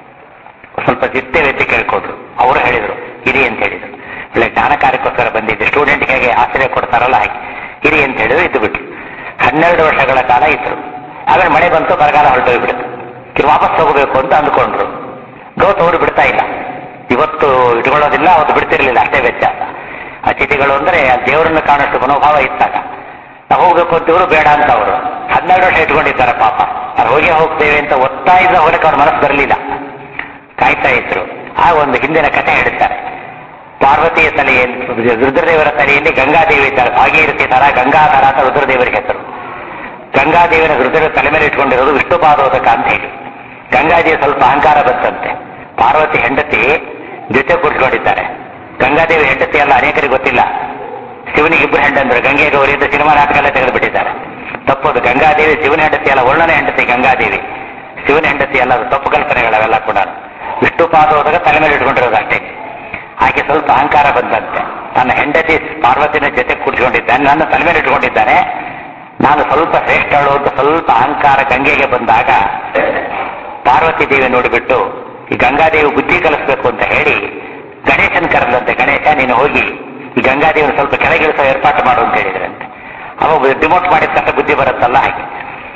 ಸ್ವಲ್ಪ ಚಿತ್ತೆ ವ್ಯಕ್ತಿ ಕೇಳ್ಕೊಂಡ್ರು ಅವರು ಹೇಳಿದ್ರು ಇರಿ ಅಂತ ಹೇಳಿದ್ರು ಒಳ್ಳೆ ಜ್ಞಾನ ಕಾರ್ಯಕ್ಕೋಸ್ಕರ ಬಂದಿದ್ದೆ ಸ್ಟೂಡೆಂಟ್ ಹೇಗೆ ಆಶ್ರಯ ಕೊಡ್ತಾರಲ್ಲ ಹಾಗೆ ಇರಿ ಅಂತ ಹೇಳಿದ್ರು ಇದ್ದು ಬಿಟ್ರು ಹನ್ನೆರಡು ವರ್ಷಗಳ ಕಾಲ ಇದ್ರು ಆಮೇಲೆ ಮಳೆ ಬಂತು ಬರಗಾಲ ಹೊರಟೋಗ್ಬಿಡ್ತು ಇವ್ರು ವಾಪಸ್ ಹೋಗಬೇಕು ಅಂತ ಅಂದ್ಕೊಂಡ್ರು ಗೌತಮರು ಬಿಡ್ತಾ ಇಲ್ಲ ಇವತ್ತು ಇಟ್ಕೊಳ್ಳೋದಿಲ್ಲ ಅವತ್ತು ಬಿಡ್ತಿರ್ಲಿಲ್ಲ ಅಷ್ಟೇ ವ್ಯತ್ಯಾಸ ಅತಿಥಿಗಳು ಅಂದ್ರೆ ಆ ದೇವರನ್ನು ಕಾಣಷ್ಟು ಮನೋಭಾವ ಇತ್ತಾಗ ನಾವು ಹೋಗ್ಬೇಕು ಅಂತ ಇವರು ಬೇಡ ಅಂತ ಅವರು ಹನ್ನೆರಡು ವರ್ಷ ಇಟ್ಕೊಂಡಿದ್ದಾರೆ ಪಾಪ ಅವ್ರು ಹೋಗೇ ಹೋಗ್ತೇವೆ ಅಂತ ಒತ್ತಾಯದ ಹೋಗಕ್ಕೆ ಅವ್ರ ಮನಸ್ಸು ಬರಲಿಲ್ಲ ಕಾಯ್ತಾ ಇದ್ರು ಆ ಒಂದು ಹಿಂದಿನ ಕಥೆ ಹೇಳ್ತಾರೆ ಪಾರ್ವತಿಯ ತಲೆಯಲ್ಲಿ ರುದ್ರದೇವರ ತಲೆಯಲ್ಲಿ ಗಂಗಾದೇವಿ ಇದ್ದಾರೆ ಭಾಗೀರಥಿ ತರ ಗಂಗಾಧರ ಅಂತ ರುದ್ರದೇವರಿಗೆ ಹೆಸರು ಗಂಗಾದೇವಿನ ರುದ್ರ ತಲೆ ಮೇಲೆ ಇಟ್ಕೊಂಡಿರೋದು ವಿಷ್ಣು ಪಾದೋದಕ ಅಂತ ಹೇಳಿ ಗಂಗಾದೇವಿ ಸ್ವಲ್ಪ ಅಹಂಕಾರ ಬಂತಂತೆ ಪಾರ್ವತಿ ಹೆಂಡತಿ ಜೊತೆ ಕೂರ್ಸ್ಕೊಂಡಿದ್ದಾರೆ ಗಂಗಾದೇವಿ ಹೆಂಡತಿ ಎಲ್ಲ ಅನೇಕರಿಗೆ ಗೊತ್ತಿಲ್ಲ ಶಿವನಿಗೆ ಇಬ್ಬರು ಹೆಂಡಂದ್ರು ಗಂಗೆ ಗೌರಿ ಅಂತ ಸಿನಿಮಾ ನಾಟಕ ಎಲ್ಲ ತೆಗೆದು ಬಿಟ್ಟಿದ್ದಾರೆ ತಪ್ಪೋದು ಗಂಗಾದೇವಿ ಶಿವನ ಹೆಂಡತಿ ಅಲ್ಲ ವರ್ಣನೆ ಹೆಂಡತಿ ಗಂಗಾದೇವಿ ಶಿವನ ಹೆಂಡತಿ ಅಲ್ಲ ಅದು ತಪ್ಪು ಕಲ್ಪನೆಗಳವೆಲ್ಲ ಕೂಡ ವಿಷ್ಣು ಪಾದ ಹೋದಾಗ ತಲೆ ಮೇಲೆ ಇಟ್ಕೊಂಡಿರೋದು ಅಷ್ಟೇ ಆಕೆ ಸ್ವಲ್ಪ ಅಹಂಕಾರ ಬಂದಂತೆ ನನ್ನ ಹೆಂಡತಿ ಪಾರ್ವತಿನ ಜೊತೆ ಕೂಡಿಸ್ಕೊಂಡಿದ್ದಾನೆ ನನ್ನ ತಲೆ ಮೇಲೆ ಇಟ್ಕೊಂಡಿದ್ದಾನೆ ನಾನು ಸ್ವಲ್ಪ ಶ್ರೇಷ್ಠಳು ಅಂತ ಸ್ವಲ್ಪ ಅಹಂಕಾರ ಗಂಗೆಗೆ ಬಂದಾಗ ಪಾರ್ವತಿ ದೇವಿ ನೋಡಿಬಿಟ್ಟು ಈ ಗಂಗಾದೇವಿ ಬುದ್ಧಿ ಕಲಿಸ್ಬೇಕು ಅಂತ ಹೇಳಿ ಗಣೇಶನ್ ಕರೆದಂತೆ ಗಣೇಶ ನೀನು ಹೋಗಿ ಈ ಗಂಗಾದೇವಿನ ಸ್ವಲ್ಪ ಕೆಳಗಿಳಿಸೋ ಏರ್ಪಾಟು ಮಾಡು ಅಂತ ಹೇಳಿದ್ರಂತೆ ಅವ ಡಿಮೋಟ್ ಮಾಡಿದ ತಕ್ಕ ಬುದ್ಧಿ ಬರುತ್ತಲ್ಲ ಹಾಗೆ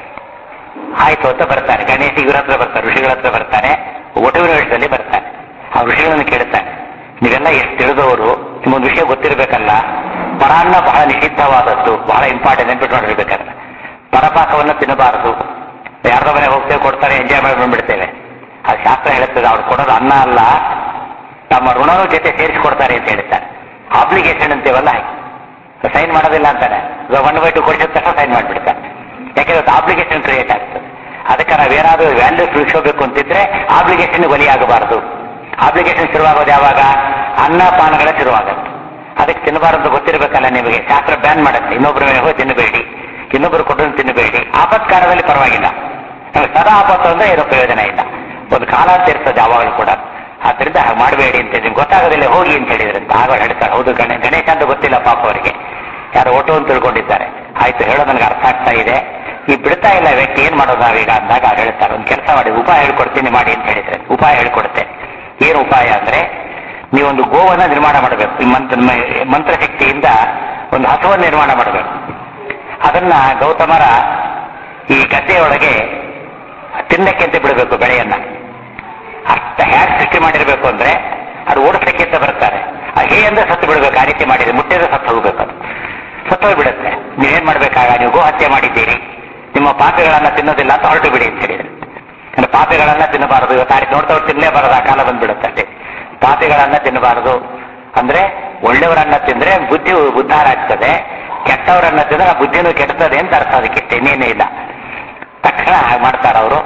ಆಯ್ತು ಅಂತ ಬರ್ತಾನೆ ಗಣೇಶ ಇವ್ರ ಹತ್ರ ಬರ್ತಾನೆ ಋಷಿಗಳ ಹತ್ರ ಬರ್ತಾನೆ ಒಟುವಿನ ವಿಷಯದಲ್ಲಿ ಬರ್ತಾನೆ ಆ ಋಷಿಗಳನ್ನು ಕೇಳ್ತಾನೆ ನೀವೆಲ್ಲ ಎಷ್ಟು ತಿಳಿದವರು ನಿಮ್ಮೊಂದು ವಿಷಯ ಗೊತ್ತಿರಬೇಕಲ್ಲ ಪರಾನ್ನ ಬಹಳ ನಿಷಿದ್ಧವಾದದ್ದು ಬಹಳ ಇಂಪಾರ್ಟೆಂಟ್ ನೆನ್ಪಿಟ್ಕೊಂಡಿರ್ಬೇಕಲ್ಲ ಪರಪಾಕವನ್ನು ತಿನ್ನಬಾರದು ಯಾರ್ದೋ ಮನೆ ಹೋಗ್ತೇವೆ ಕೊಡ್ತಾರೆ ಎಂಜಾಯ್ ಮಾಡಿ ಬಂದ್ಬಿಡ್ತೇವೆ ಅದು ಶಾಸ್ತ್ರ ಹೇಳುತ್ತದೆ ಅವ್ರು ಕೊಡೋದು ಅನ್ನ ಅಲ್ಲ ತಮ್ಮ ಋಣನೂ ಜೊತೆ ಸೇರಿಸಿಕೊಡ್ತಾರೆ ಅಂತ ಹೇಳ್ತಾರೆ ಆಬ್ಲಿಗೇಷನ್ ಅಂತೀವಲ್ಲ ಹಾಗೆ ಸೈನ್ ಮಾಡೋದಿಲ್ಲ ಅಂತಾನೆ ಒನ್ ಬೈ ಟು ಕೊಡಿಸಿದ ತಕ್ಷಣ ಸೈನ್ ಮಾಡಿಬಿಡ್ತಾರೆ ಯಾಕೆಂದ್ರೆ ಆಬ್ಲಿಗೇಷನ್ ಕ್ರಿಯೇಟ್ ಆಗ್ತದೆ ಅದಕ್ಕೆ ನಾವು ಏನಾದರೂ ವ್ಯಾಲ್ಯೂಸ್ ಉಳಿಸೋಬೇಕು ಅಂತಿದ್ರೆ ಆಬ್ಲಿಗೇಷನ್ ಬಲಿಯಾಗಬಾರದು ಆಬ್ಲಿಗೇಷನ್ ಶುರುವಾಗೋದು ಯಾವಾಗ ಅನ್ನ ಪಾನಗಳ ಶುರುವಾಗುತ್ತೆ ಅದಕ್ಕೆ ತಿನ್ನಬಾರದು ಗೊತ್ತಿರಬೇಕಲ್ಲ ನಿಮಗೆ ಶಾಸ್ತ್ರ ಬ್ಯಾನ್ ಮಾಡುತ್ತೆ ಇನ್ನೊಬ್ಬರ ಮೇಲೆ ಹೋಗಿ ತಿನ್ನಬೇಡಿ ಇನ್ನೊಬ್ಬರು ಕೊಟ್ಟನ್ನು ತಿನ್ನಬೇಡಿ ಆಪತ್ಕಾಲದಲ್ಲಿ ಪರವಾಗಿಲ್ಲ ನಮಗೆ ಸದಾ ಆಪತ್ತು ಅಂದ್ರೆ ಏನೋ ಪ್ರಯೋಜನ ಇಲ್ಲ ಒಂದು ಕಾಲ ಅಂತ ಇರ್ತದೆ ಯಾವಾಗಲೂ ಕೂಡ ಆದ್ರಿಂದ ಹಾಗೆ ಮಾಡಬೇಡಿ ಅಂತ ನಿಮ್ಗೆ ಗೊತ್ತಾಗೋದಿಲ್ಲ ಹೋಗಿ ಅಂತ ಹೇಳಿದ್ರಂತ ಆಗ ಹೇಳ್ತಾರೆ ಹೌದು ಗಣೇ ಗಣೇಶ ಅಂತ ಗೊತ್ತಿಲ್ಲ ಪಾಪ ಅವರಿಗೆ ಯಾರು ಓಟೋ ಅಂತ ತಿಳ್ಕೊಂಡಿದ್ದಾರೆ ಆಯ್ತು ಹೇಳೋದು ನನಗೆ ಅರ್ಥ ಆಗ್ತಾ ಇದೆ ಈ ಬಿಡ್ತಾ ಇಲ್ಲ ವ್ಯಕ್ತಿ ಏನ್ ಮಾಡೋದು ನಾವೀಗ ಅಂದಾಗ ಅವ್ರು ಹೇಳ್ತಾರೆ ಒಂದು ಕೆಲಸ ಮಾಡಿ ಉಪಾಯ ಹೇಳ್ಕೊಡ್ತೀನಿ ಮಾಡಿ ಅಂತ ಹೇಳಿದ್ರೆ ಉಪಾಯ ಹೇಳ್ಕೊಡುತ್ತೆ ಏನು ಉಪಾಯ ಅಂದ್ರೆ ನೀವೊಂದು ಗೋವನ್ನ ನಿರ್ಮಾಣ ಮಾಡಬೇಕು ಈ ಮಂತ್ರ ಮಂತ್ರಶಕ್ತಿಯಿಂದ ಒಂದು ಹಸುವನ್ನು ನಿರ್ಮಾಣ ಮಾಡಬೇಕು ಅದನ್ನ ಗೌತಮರ ಈ ಗದ್ದೆಯೊಳಗೆ ತಿನ್ನಕ್ಕೆ ಅಂತ ಬಿಡಬೇಕು ಬೆಳೆಯನ್ನ ಅರ್ಥ ಹ್ಯಾಕ್ ಸೃಷ್ಟಿ ಮಾಡಿರ್ಬೇಕು ಅಂದ್ರೆ ಅದು ಓಡಿಸ್ಲಿಕ್ಕೆ ಅಂತ ಬರ್ತಾರೆ ಆ ಹೇ ಅಂದ್ರೆ ಸತ್ತು ಬಿಡ್ಬೇಕು ಆ ರೀತಿ ಮಾಡಿದ್ರೆ ಮುಟ್ಟಿದ್ರೆ ಸತ್ತು ಹೋಗ್ಬೇಕು ಅದು ಸತ್ತು ಹೋಗ್ಬಿಡುತ್ತೆ ನೀವೇನ್ ಮಾಡ್ಬೇಕಾಗ ನೀವು ಗೋ ಹತ್ಯೆ ಮಾಡಿದ್ದೀರಿ ನಿಮ್ಮ ಪಾಪಗಳನ್ನ ತಿನ್ನೋದಿಲ್ಲ ಅಂತ ಹೊರಟು ಬಿಡಿ ಅಂತ ಹೇಳಿದ್ರು ಅಂದ್ರೆ ಪಾಪಿಗಳನ್ನ ತಿನ್ನಬಾರದು ಇವತ್ತು ಆ ರೀತಿ ನೋಡ್ತಾ ತಿನ್ನಲೇಬಾರದು ಆ ಕಾಲ ಬಂದ್ಬಿಡುತ್ತೆ ಅಷ್ಟೇ ಪಾಪಿಗಳನ್ನ ತಿನ್ನಬಾರದು ಅಂದ್ರೆ ಒಳ್ಳೆಯವರನ್ನ ತಿಂದ್ರೆ ಬುದ್ಧಿ ಉದ್ಧಾರ ಆಗ್ತದೆ ಕೆಟ್ಟವರನ್ನ ತಿಂದ್ರೆ ಆ ಬುದ್ಧಿನೂ ಕೆಡ್ತದೆ ಅಂತ ಅರ್ಥ ಅದಕ್ಕೆ ಇನ್ನೇನೇ ಇಲ್ಲ ತಕ್ಷಣ ಹಾಗೆ ಮಾಡ್ತಾರೆ ಅವರು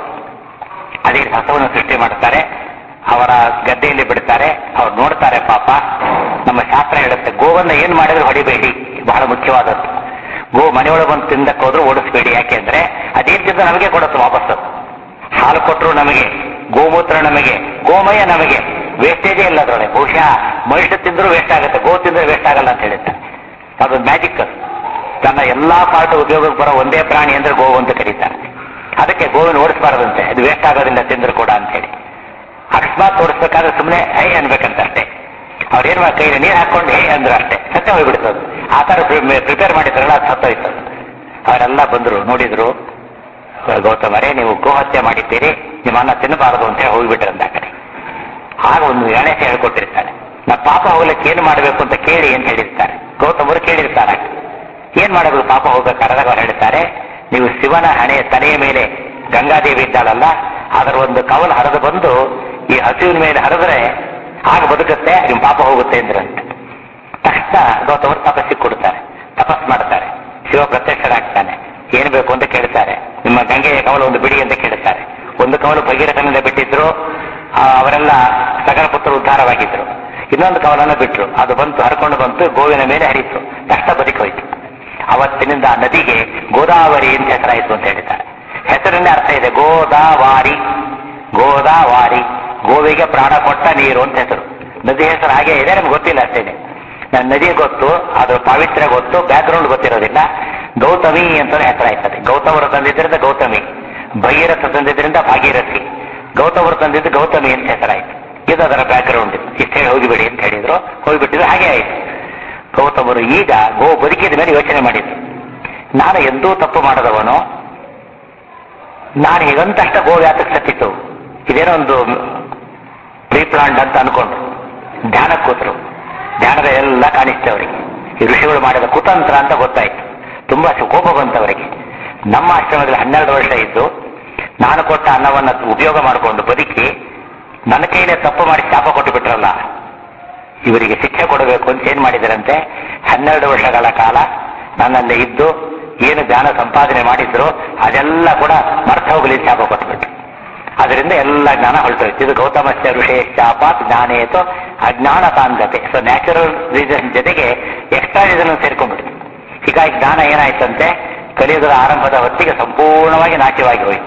ಅದೇ ರಸವನ್ನು ಸೃಷ್ಟಿ ಮಾಡ್ತಾರೆ ಅವರ ಗದ್ದೆಯಲ್ಲಿ ಬಿಡ್ತಾರೆ ಅವ್ರು ನೋಡ್ತಾರೆ ಪಾಪ ನಮ್ಮ ಶಾಸ್ತ್ರ ಹೇಳುತ್ತೆ ಗೋವನ್ನ ಏನ್ ಮಾಡಿದ್ರೆ ಹೊಡಿಬೇಡಿ ಬಹಳ ಮುಖ್ಯವಾದದ್ದು ಗೋ ಮನೆಯೊಳಗೆ ಬಂದು ತಿಂದಕ್ಕೆ ಹೋದ್ರು ಓಡಿಸ್ಬೇಡಿ ಯಾಕೆಂದ್ರೆ ಅದೇನ್ ತಿಂದು ನಮಗೆ ಕೊಡುತ್ತೆ ವಾಪಸ್ಸು ಹಾಲು ಕೊಟ್ಟರು ನಮಗೆ ಗೋಮೂತ್ರ ನಮಗೆ ಗೋಮಯ ನಮಗೆ ವೇಸ್ಟೇಜೇ ಇಲ್ಲ ಅದರೊಳಗೆ ಬಹುಶಃ ಮನುಷ್ಯ ತಿಂದ್ರು ವೇಸ್ಟ್ ಆಗುತ್ತೆ ಗೋ ತಿಂದ್ರೆ ವೇಸ್ಟ್ ಆಗಲ್ಲ ಅಂತ ಹೇಳುತ್ತೆ ಅದೊಂದು ಮ್ಯಾಜಿಕ್ ಅದು ತನ್ನ ಎಲ್ಲಾ ಪಾರ್ಟ್ ಉಪಯೋಗಕ್ಕೆ ಬರೋ ಒಂದೇ ಪ್ರಾಣಿ ಅಂದ್ರೆ ಗೋವು ಅಂತ ಕರೀತಾರೆ ಅದಕ್ಕೆ ಗೋವಿನ ಓಡಿಸಬಾರದಂತೆ ಅದು ವೇಸ್ಟ್ ಆಗೋದಿಲ್ಲ ತಿಂದ್ರು ಕೂಡ ಅಂತ ಹೇಳಿ ಅಕಸ್ಮಾತ್ ಓಡಿಸ್ಬೇಕಾದ್ರೆ ಸುಮ್ಮನೆ ಹೈ ಅನ್ಬೇಕಂತ ಅಷ್ಟೇ ಅವ್ರು ಏನ್ ಮಾಡಿ ಕೈಯಲ್ಲಿ ನೀರು ಹಾಕೊಂಡು ಹೇ ಅಂದ್ರೆ ಅಷ್ಟೇ ಸತ್ಯ ಹೋಗ್ಬಿಡ್ತದೆ ಆ ತರ ಪ್ರಿಪೇರ್ ಮಾಡಿದ್ರಲ್ಲ ಅದು ಸತ್ತೋಯ್ತದೆ ಅವರೆಲ್ಲ ಬಂದ್ರು ನೋಡಿದ್ರು ಗೌತಮರೇ ನೀವು ಗೋಹತ್ಯೆ ಮಾಡಿದ್ದೀರಿ ನಿಮ್ಮ ಅನ್ನ ತಿನ್ನಬಾರದು ಅಂತ ಹೇಳಿ ಹೋಗ್ಬಿಟ್ರಂತ ಆ ಕಡೆ ಆಗ ಒಂದು ಗಣೇಶ ಹೇಳ್ಕೊಟ್ಟಿರ್ತಾನೆ ನಾ ಪಾಪ ಹೋಗ್ಲಿಕ್ಕೆ ಏನು ಮಾಡಬೇಕು ಅಂತ ಕೇಳಿ ಅಂತ ಹೇಳಿರ್ತಾರೆ ಗೌತಮರು ಕೇಳಿರ್ತಾರೆ ಏನ್ ಮಾಡಬೇಕು ಪಾಪ ಹೋಗ್ಬೇಕಾದಾಗ ಅವ್ರು ಹೇಳ್ತಾರೆ ನೀವು ಶಿವನ ಹಣೆ ತಲೆಯ ಮೇಲೆ ಗಂಗಾದೇವಿ ಇದ್ದಾಳಲ್ಲ ಅದರ ಒಂದು ಕವಲು ಹರಿದು ಬಂದು ಈ ಹಸುವಿನ ಮೇಲೆ ಹರಿದ್ರೆ ಆಗ ಬದುಕುತ್ತೆ ನಿಮ್ಮ ಪಾಪ ಹೋಗುತ್ತೆ ಅಂದ್ರಂತೆ ತಕ್ಷಣ ಗೌತಮರು ತಪಸ್ಸಿಗೆ ಕೊಡ್ತಾರೆ ತಪಸ್ ಮಾಡ್ತಾರೆ ಶಿವ ಪ್ರತ್ಯಕ್ಷರಾಗ್ತಾನೆ ಏನ್ ಬೇಕು ಅಂತ ಕೇಳ್ತಾರೆ ನಿಮ್ಮ ಗಂಗೆಯ ಕವಲು ಒಂದು ಬಿಡಿ ಅಂತ ಕೇಳ್ತಾರೆ ಒಂದು ಕವಲು ಭಗೀರಥನಿಂದ ಬಿಟ್ಟಿದ್ರು ಆ, ಅವರೆಲ್ಲ ಸಕಲ ಪುತ್ರ ಉದ್ಧಾರವಾಗಿದ್ರು ಇನ್ನೊಂದು ಕವಲನ್ನು ಬಿಟ್ರು ಅದು ಬಂತು ಹರ್ಕೊಂಡು ಬಂತು ಗೋವಿನ ಮೇಲೆ ಹರಿತು ತಕ್ಷಣ ಬದುಕೋಯ್ತು ಅವತ್ತಿನಿಂದ ಆ ನದಿಗೆ ಗೋದಾವರಿ ಅಂತ ಹೆಸರಾಯಿತು ಅಂತ ಹೇಳ್ತಾರೆ ಹೆಸರಿನ ಅರ್ಥ ಇದೆ ಗೋದಾವಾರಿ ಗೋದಾವಾರಿ ಗೋವಿಗೆ ಪ್ರಾಣ ಕೊಟ್ಟ ನೀರು ಅಂತ ಹೆಸರು ನದಿ ಹೆಸರು ಹಾಗೆ ಇದೆ ನಮ್ಗೆ ಗೊತ್ತಿಲ್ಲ ಅಷ್ಟೇನೆ ನನ್ನ ನದಿ ಗೊತ್ತು ಅದ್ರ ಪಾವಿತ್ರ್ಯ ಗೊತ್ತು ಬ್ಯಾಕ್ಗ್ರೌಂಡ್ ಗೊತ್ತಿರೋದಿಲ್ಲ ಗೌತಮಿ ಅಂತ ಹೆಸರಾಯ್ತದೆ ಗೌತಮರು ತಂದಿದ್ರಿಂದ ಗೌತಮಿ ಭಗೀರಥ ತಂದಿದ್ರಿಂದ ಭಾಗೀರಥಿ ಗೌತಮರು ತಂದಿದ್ದು ಗೌತಮಿ ಅಂತ ಹೆಸರಾಯ್ತು ಇದು ಅದರ ಬ್ಯಾಕ್ಗ್ರೌಂಡ್ ಇಷ್ಟೇ ಹೋಗಿಬಿಡಿ ಅಂತ ಹೇಳಿದ್ರು ಹೋಗಿಬಿಟ್ಟಿದ್ರು ಹಾಗೆ ಆಯ್ತು ಗೌತಮರು ಈಗ ಗೋ ಬದುಕಿದ ಮೇಲೆ ಯೋಚನೆ ಮಾಡಿದ್ರು ನಾನು ಎಂದೂ ತಪ್ಪು ಮಾಡದವನು ನಾನು ಹೀಗಂತಷ್ಟ ಗೋ ವ್ಯಾತಕ್ಕೆ ಸತ್ತಿತ್ತು ಇದೇನೋ ಒಂದು ಪ್ರೀ ಪ್ಲಾಂಡ್ ಅಂತ ಅನ್ಕೊಂಡ್ರು ಧ್ಯಾನ ಕೂತರು ಧ್ಯಾನದ ಎಲ್ಲ ಕಾಣಿಸ್ತೆ ಅವರಿಗೆ ಈ ಋಷಿಗಳು ಮಾಡಿದ ಕುತಂತ್ರ ಅಂತ ಗೊತ್ತಾಯ್ತು ತುಂಬಾ ಕೋಪ ಬಂತು ಅವರಿಗೆ ನಮ್ಮ ಆಶ್ರಮದಲ್ಲಿ ಹನ್ನೆರಡು ವರ್ಷ ಇದ್ದು ನಾನು ಕೊಟ್ಟ ಅನ್ನವನ್ನ ಉಪಯೋಗ ಮಾಡಿಕೊಂಡು ಬದುಕಿ ನನ್ನ ಕೈಲೇ ತಪ್ಪು ಮಾಡಿ ಶಾಪ ಕೊಟ್ಟು ಬಿಟ್ರಲ್ಲ ಇವರಿಗೆ ಶಿಕ್ಷೆ ಕೊಡಬೇಕು ಅಂತ ಏನ್ ಮಾಡಿದರಂತೆ ಹನ್ನೆರಡು ವರ್ಷಗಳ ಕಾಲ ನನ್ನಲ್ಲಿ ಇದ್ದು ಏನು ಜ್ಞಾನ ಸಂಪಾದನೆ ಮಾಡಿದ್ರು ಅದೆಲ್ಲ ಕೂಡ ಮರ್ಥ ಹೋಗಲಿ ಶಾಪ ಕೊಟ್ಬಿಟ್ರು ಅದರಿಂದ ಎಲ್ಲ ಜ್ಞಾನ ಹೊರಟೋಯ್ತು ಇದು ಗೌತಮಸ್ಯ ಋಷಿ ಶಾಪಾತ್ ಜ್ಞಾನೇತು ಅಜ್ಞಾನ ತಾಂಗತೆ ಸೊ ನ್ಯಾಚುರಲ್ ರೀಸನ್ ಜೊತೆಗೆ ಎಕ್ಸ್ಟ್ರಾ ರೀಸನ್ ಸೇರ್ಕೊಂಡ್ಬಿಡ್ತು ಹೀಗಾಗಿ ಜ್ಞಾನ ಏನಾಯ್ತಂತೆ ಕಲಿಯುಗದ ಆರಂಭದ ಹೊತ್ತಿಗೆ ಸಂಪೂರ್ಣವಾಗಿ ನಾಶವಾಗಿ ಹೋಯಿತು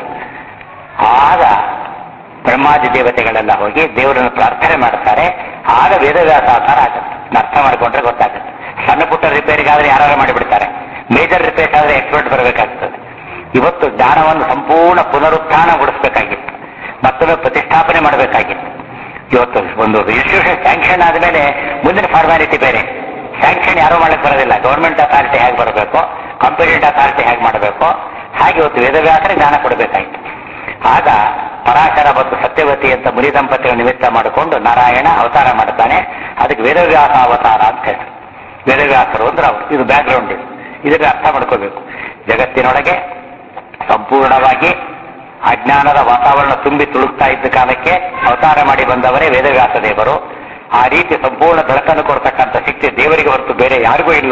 ಆಗ ಬ್ರಹ್ಮಾದಿ ದೇವತೆಗಳೆಲ್ಲ ಹೋಗಿ ದೇವರನ್ನು ಪ್ರಾರ್ಥನೆ ಮಾಡ್ತಾರೆ ಆಗ ವೇದವ್ಯಾಸ ಆಕಾರ ಆಗುತ್ತೆ ಇದ್ನ ಅರ್ಥ ಮಾಡ್ಕೊಂಡ್ರೆ ಗೊತ್ತಾಗುತ್ತೆ ಸಣ್ಣ ಪುಟ್ಟ ರಿಪೇರಿಗಾದ್ರೆ ಯಾರು ಮಾಡಿಬಿಡ್ತಾರೆ ಮೇಜರ್ ರಿಪೇರ್ಸ್ ಆದ್ರೆ ಎಕ್ಸ್ಪರ್ಟ್ ಬರಬೇಕಾಗ್ತದೆ ಇವತ್ತು ಜ್ಞಾನವನ್ನು ಸಂಪೂರ್ಣ ಪುನರುತ್ಥಾನಗೊಳಿಸಬೇಕಾಗಿತ್ತು ಮತ್ತೊಮ್ಮೆ ಪ್ರತಿಷ್ಠಾಪನೆ ಮಾಡಬೇಕಾಗಿತ್ತು ಇವತ್ತು ಒಂದು ಇನ್ಸ್ಟಿಟ್ಯೂಷನ್ ಸ್ಯಾಂಕ್ಷನ್ ಆದಮೇಲೆ ಮುಂದಿನ ಫಾರ್ಮಾಲಿಟಿ ಬೇರೆ ಸ್ಯಾಂಕ್ಷನ್ ಯಾರೂ ಮಾಡಕ್ ಬರೋದಿಲ್ಲ ಗೌರ್ಮೆಂಟ್ ಅಥಾರಿಟಿ ಹೇಗೆ ಬರಬೇಕು ಕಾಂಪಿಟೆಂಟ್ ಅಥಾರಿಟಿ ಹೇಗೆ ಮಾಡಬೇಕು ಹಾಗೆ ಇವತ್ತು ವೇದವ್ಯಾಸರ ಜ್ಞಾನ ಕೊಡಬೇಕಾಯ್ತು ಆಗ ಪರಾಶರ ಮತ್ತು ಸತ್ಯವತಿ ಅಂತ ಮುನಿ ದಂಪತಿಗಳ ನಿಮಿತ್ತ ಮಾಡಿಕೊಂಡು ನಾರಾಯಣ ಅವತಾರ ಮಾಡ್ತಾನೆ ಅದಕ್ಕೆ ವೇದವ್ಯಾಸ ಅವತಾರ ಅಂತ ಹೆಸರು ವೇದವ್ಯಾಸರು ಅಂದ್ರೆ ಅವರು ಇದು ಬ್ಯಾಕ್ಗ್ರೌಂಡ್ ಇದು ಇದಕ್ಕೆ ಅರ್ಥ ಮಾಡ್ಕೋಬೇಕು ಜಗತ್ತಿನೊಳಗೆ ಸಂಪೂರ್ಣವಾಗಿ ಅಜ್ಞಾನದ ವಾತಾವರಣ ತುಂಬಿ ತುಳುಕ್ತಾ ಇದ್ದ ಕಾಲಕ್ಕೆ ಅವತಾರ ಮಾಡಿ ಬಂದವರೇ ವೇದವ್ಯಾಸ ದೇವರು ಆ ರೀತಿ ಸಂಪೂರ್ಣ ಬೆಳಕನ್ನು ಕೊಡ್ತಕ್ಕಂಥ ಶಕ್ತಿ ದೇವರಿಗೆ ಹೊರತು ಬೇರೆ ಯಾರಿಗೂ ಇಲ್ಲ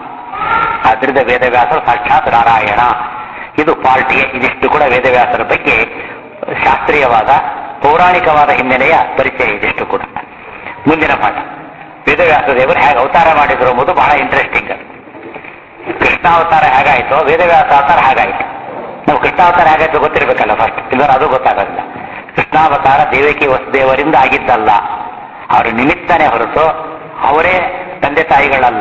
ಆದ್ರಿಂದ ವೇದವ್ಯಾಸರು ಸಾಕ್ಷಾತ್ ನಾರಾಯಣ ಇದು ಪಾರ್ಟಿಗೆ ಇದಿಷ್ಟು ಕೂಡ ವೇದವ್ಯಾಸರ ಬಗ್ಗೆ ಶಾಸ್ತ್ರೀಯವಾದ ಪೌರಾಣಿಕವಾದ ಹಿನ್ನೆಲೆಯ ಪರಿಚಯ ಇದಿಷ್ಟು ಕೂಡ ಮುಂದಿನ ಪಾಠ ವೇದವ್ಯಾಸ ದೇವರು ಹೇಗೆ ಅವತಾರ ಮಾಡಿದ್ರು ಎಂಬುದು ಬಹಳ ಇಂಟ್ರೆಸ್ಟಿಂಗ್ ಕೃಷ್ಣಾವತಾರ ಹೇಗಾಯ್ತೋ ವೇದವ್ಯಾಸ ಅವತಾರ ಹಾಗಾಯ್ತು ನಾವು ಕೃಷ್ಣಾವತಾರ ಹೇಗಾಯ್ತು ಗೊತ್ತಿರಬೇಕಲ್ಲ ಫಸ್ಟ್ ಇಲ್ಲರ ಅದು ಗೊತ್ತಾಗಲ್ಲ ಕೃಷ್ಣಾವತಾರ ದೇವಕಿ ವಸುದೇವರಿಂದ ಆಗಿದ್ದಲ್ಲ ಅವರ ನಿಮಿತ್ತನೇ ಹೊರತು ಅವರೇ ತಂದೆ ತಾಯಿಗಳಲ್ಲ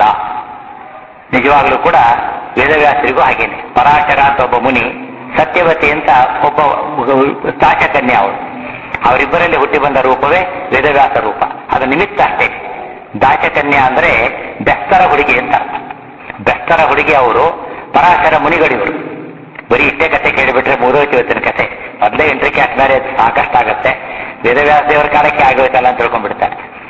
ನಿಜವಾಗ್ಲೂ ಕೂಡ ವೇದವ್ಯಾಸರಿಗೂ ಹಾಗೇನೆ ಪರಾಶರ ಅಂತ ಒಬ್ಬ ಮುನಿ ಸತ್ಯವತಿ ಅಂತ ಒಬ್ಬ ತಾಶಕನ್ಯಾ ಅವಳು ಅವರಿಬ್ಬರಲ್ಲಿ ಹುಟ್ಟಿ ಬಂದ ರೂಪವೇ ವೇದವ್ಯಾಸ ರೂಪ ಅದು ನಿಮಿತ್ತ ಅಷ್ಟೇ ದಾಶಕನ್ಯಾ ಅಂದ್ರೆ ಬೆಸ್ತರ ಹುಡುಗಿ ಅಂತ ಅರ್ಥ ಬೆಸ್ತರ ಹುಡುಗಿ ಅವರು ಪರಾಶರ ಮುನಿಗಳಿವರು ಬರೀ ಇಷ್ಟೇ ಕತೆ ಕೇಳಿಬಿಟ್ರೆ ಮೂರೋಚಿ ಇವತ್ತಿನ ಕತೆ ಮೊದಲೇ ಎಂಟ್ರಿ ಕ್ಯಾಸ್ಟ್ ಮ್ಯಾರೇಜ್ ಸಾಕಷ್ಟಾಗತ್ತೆ ವೇದವ್ಯಾಸ ದೇವರ ಕಾಲಕ್ಕೆ ಆಗೋಯ್ತಲ್ಲ ಅಂತ ತಿಳ್ಕೊಂಡ್ಬಿಡ್ತಾರೆ ಆ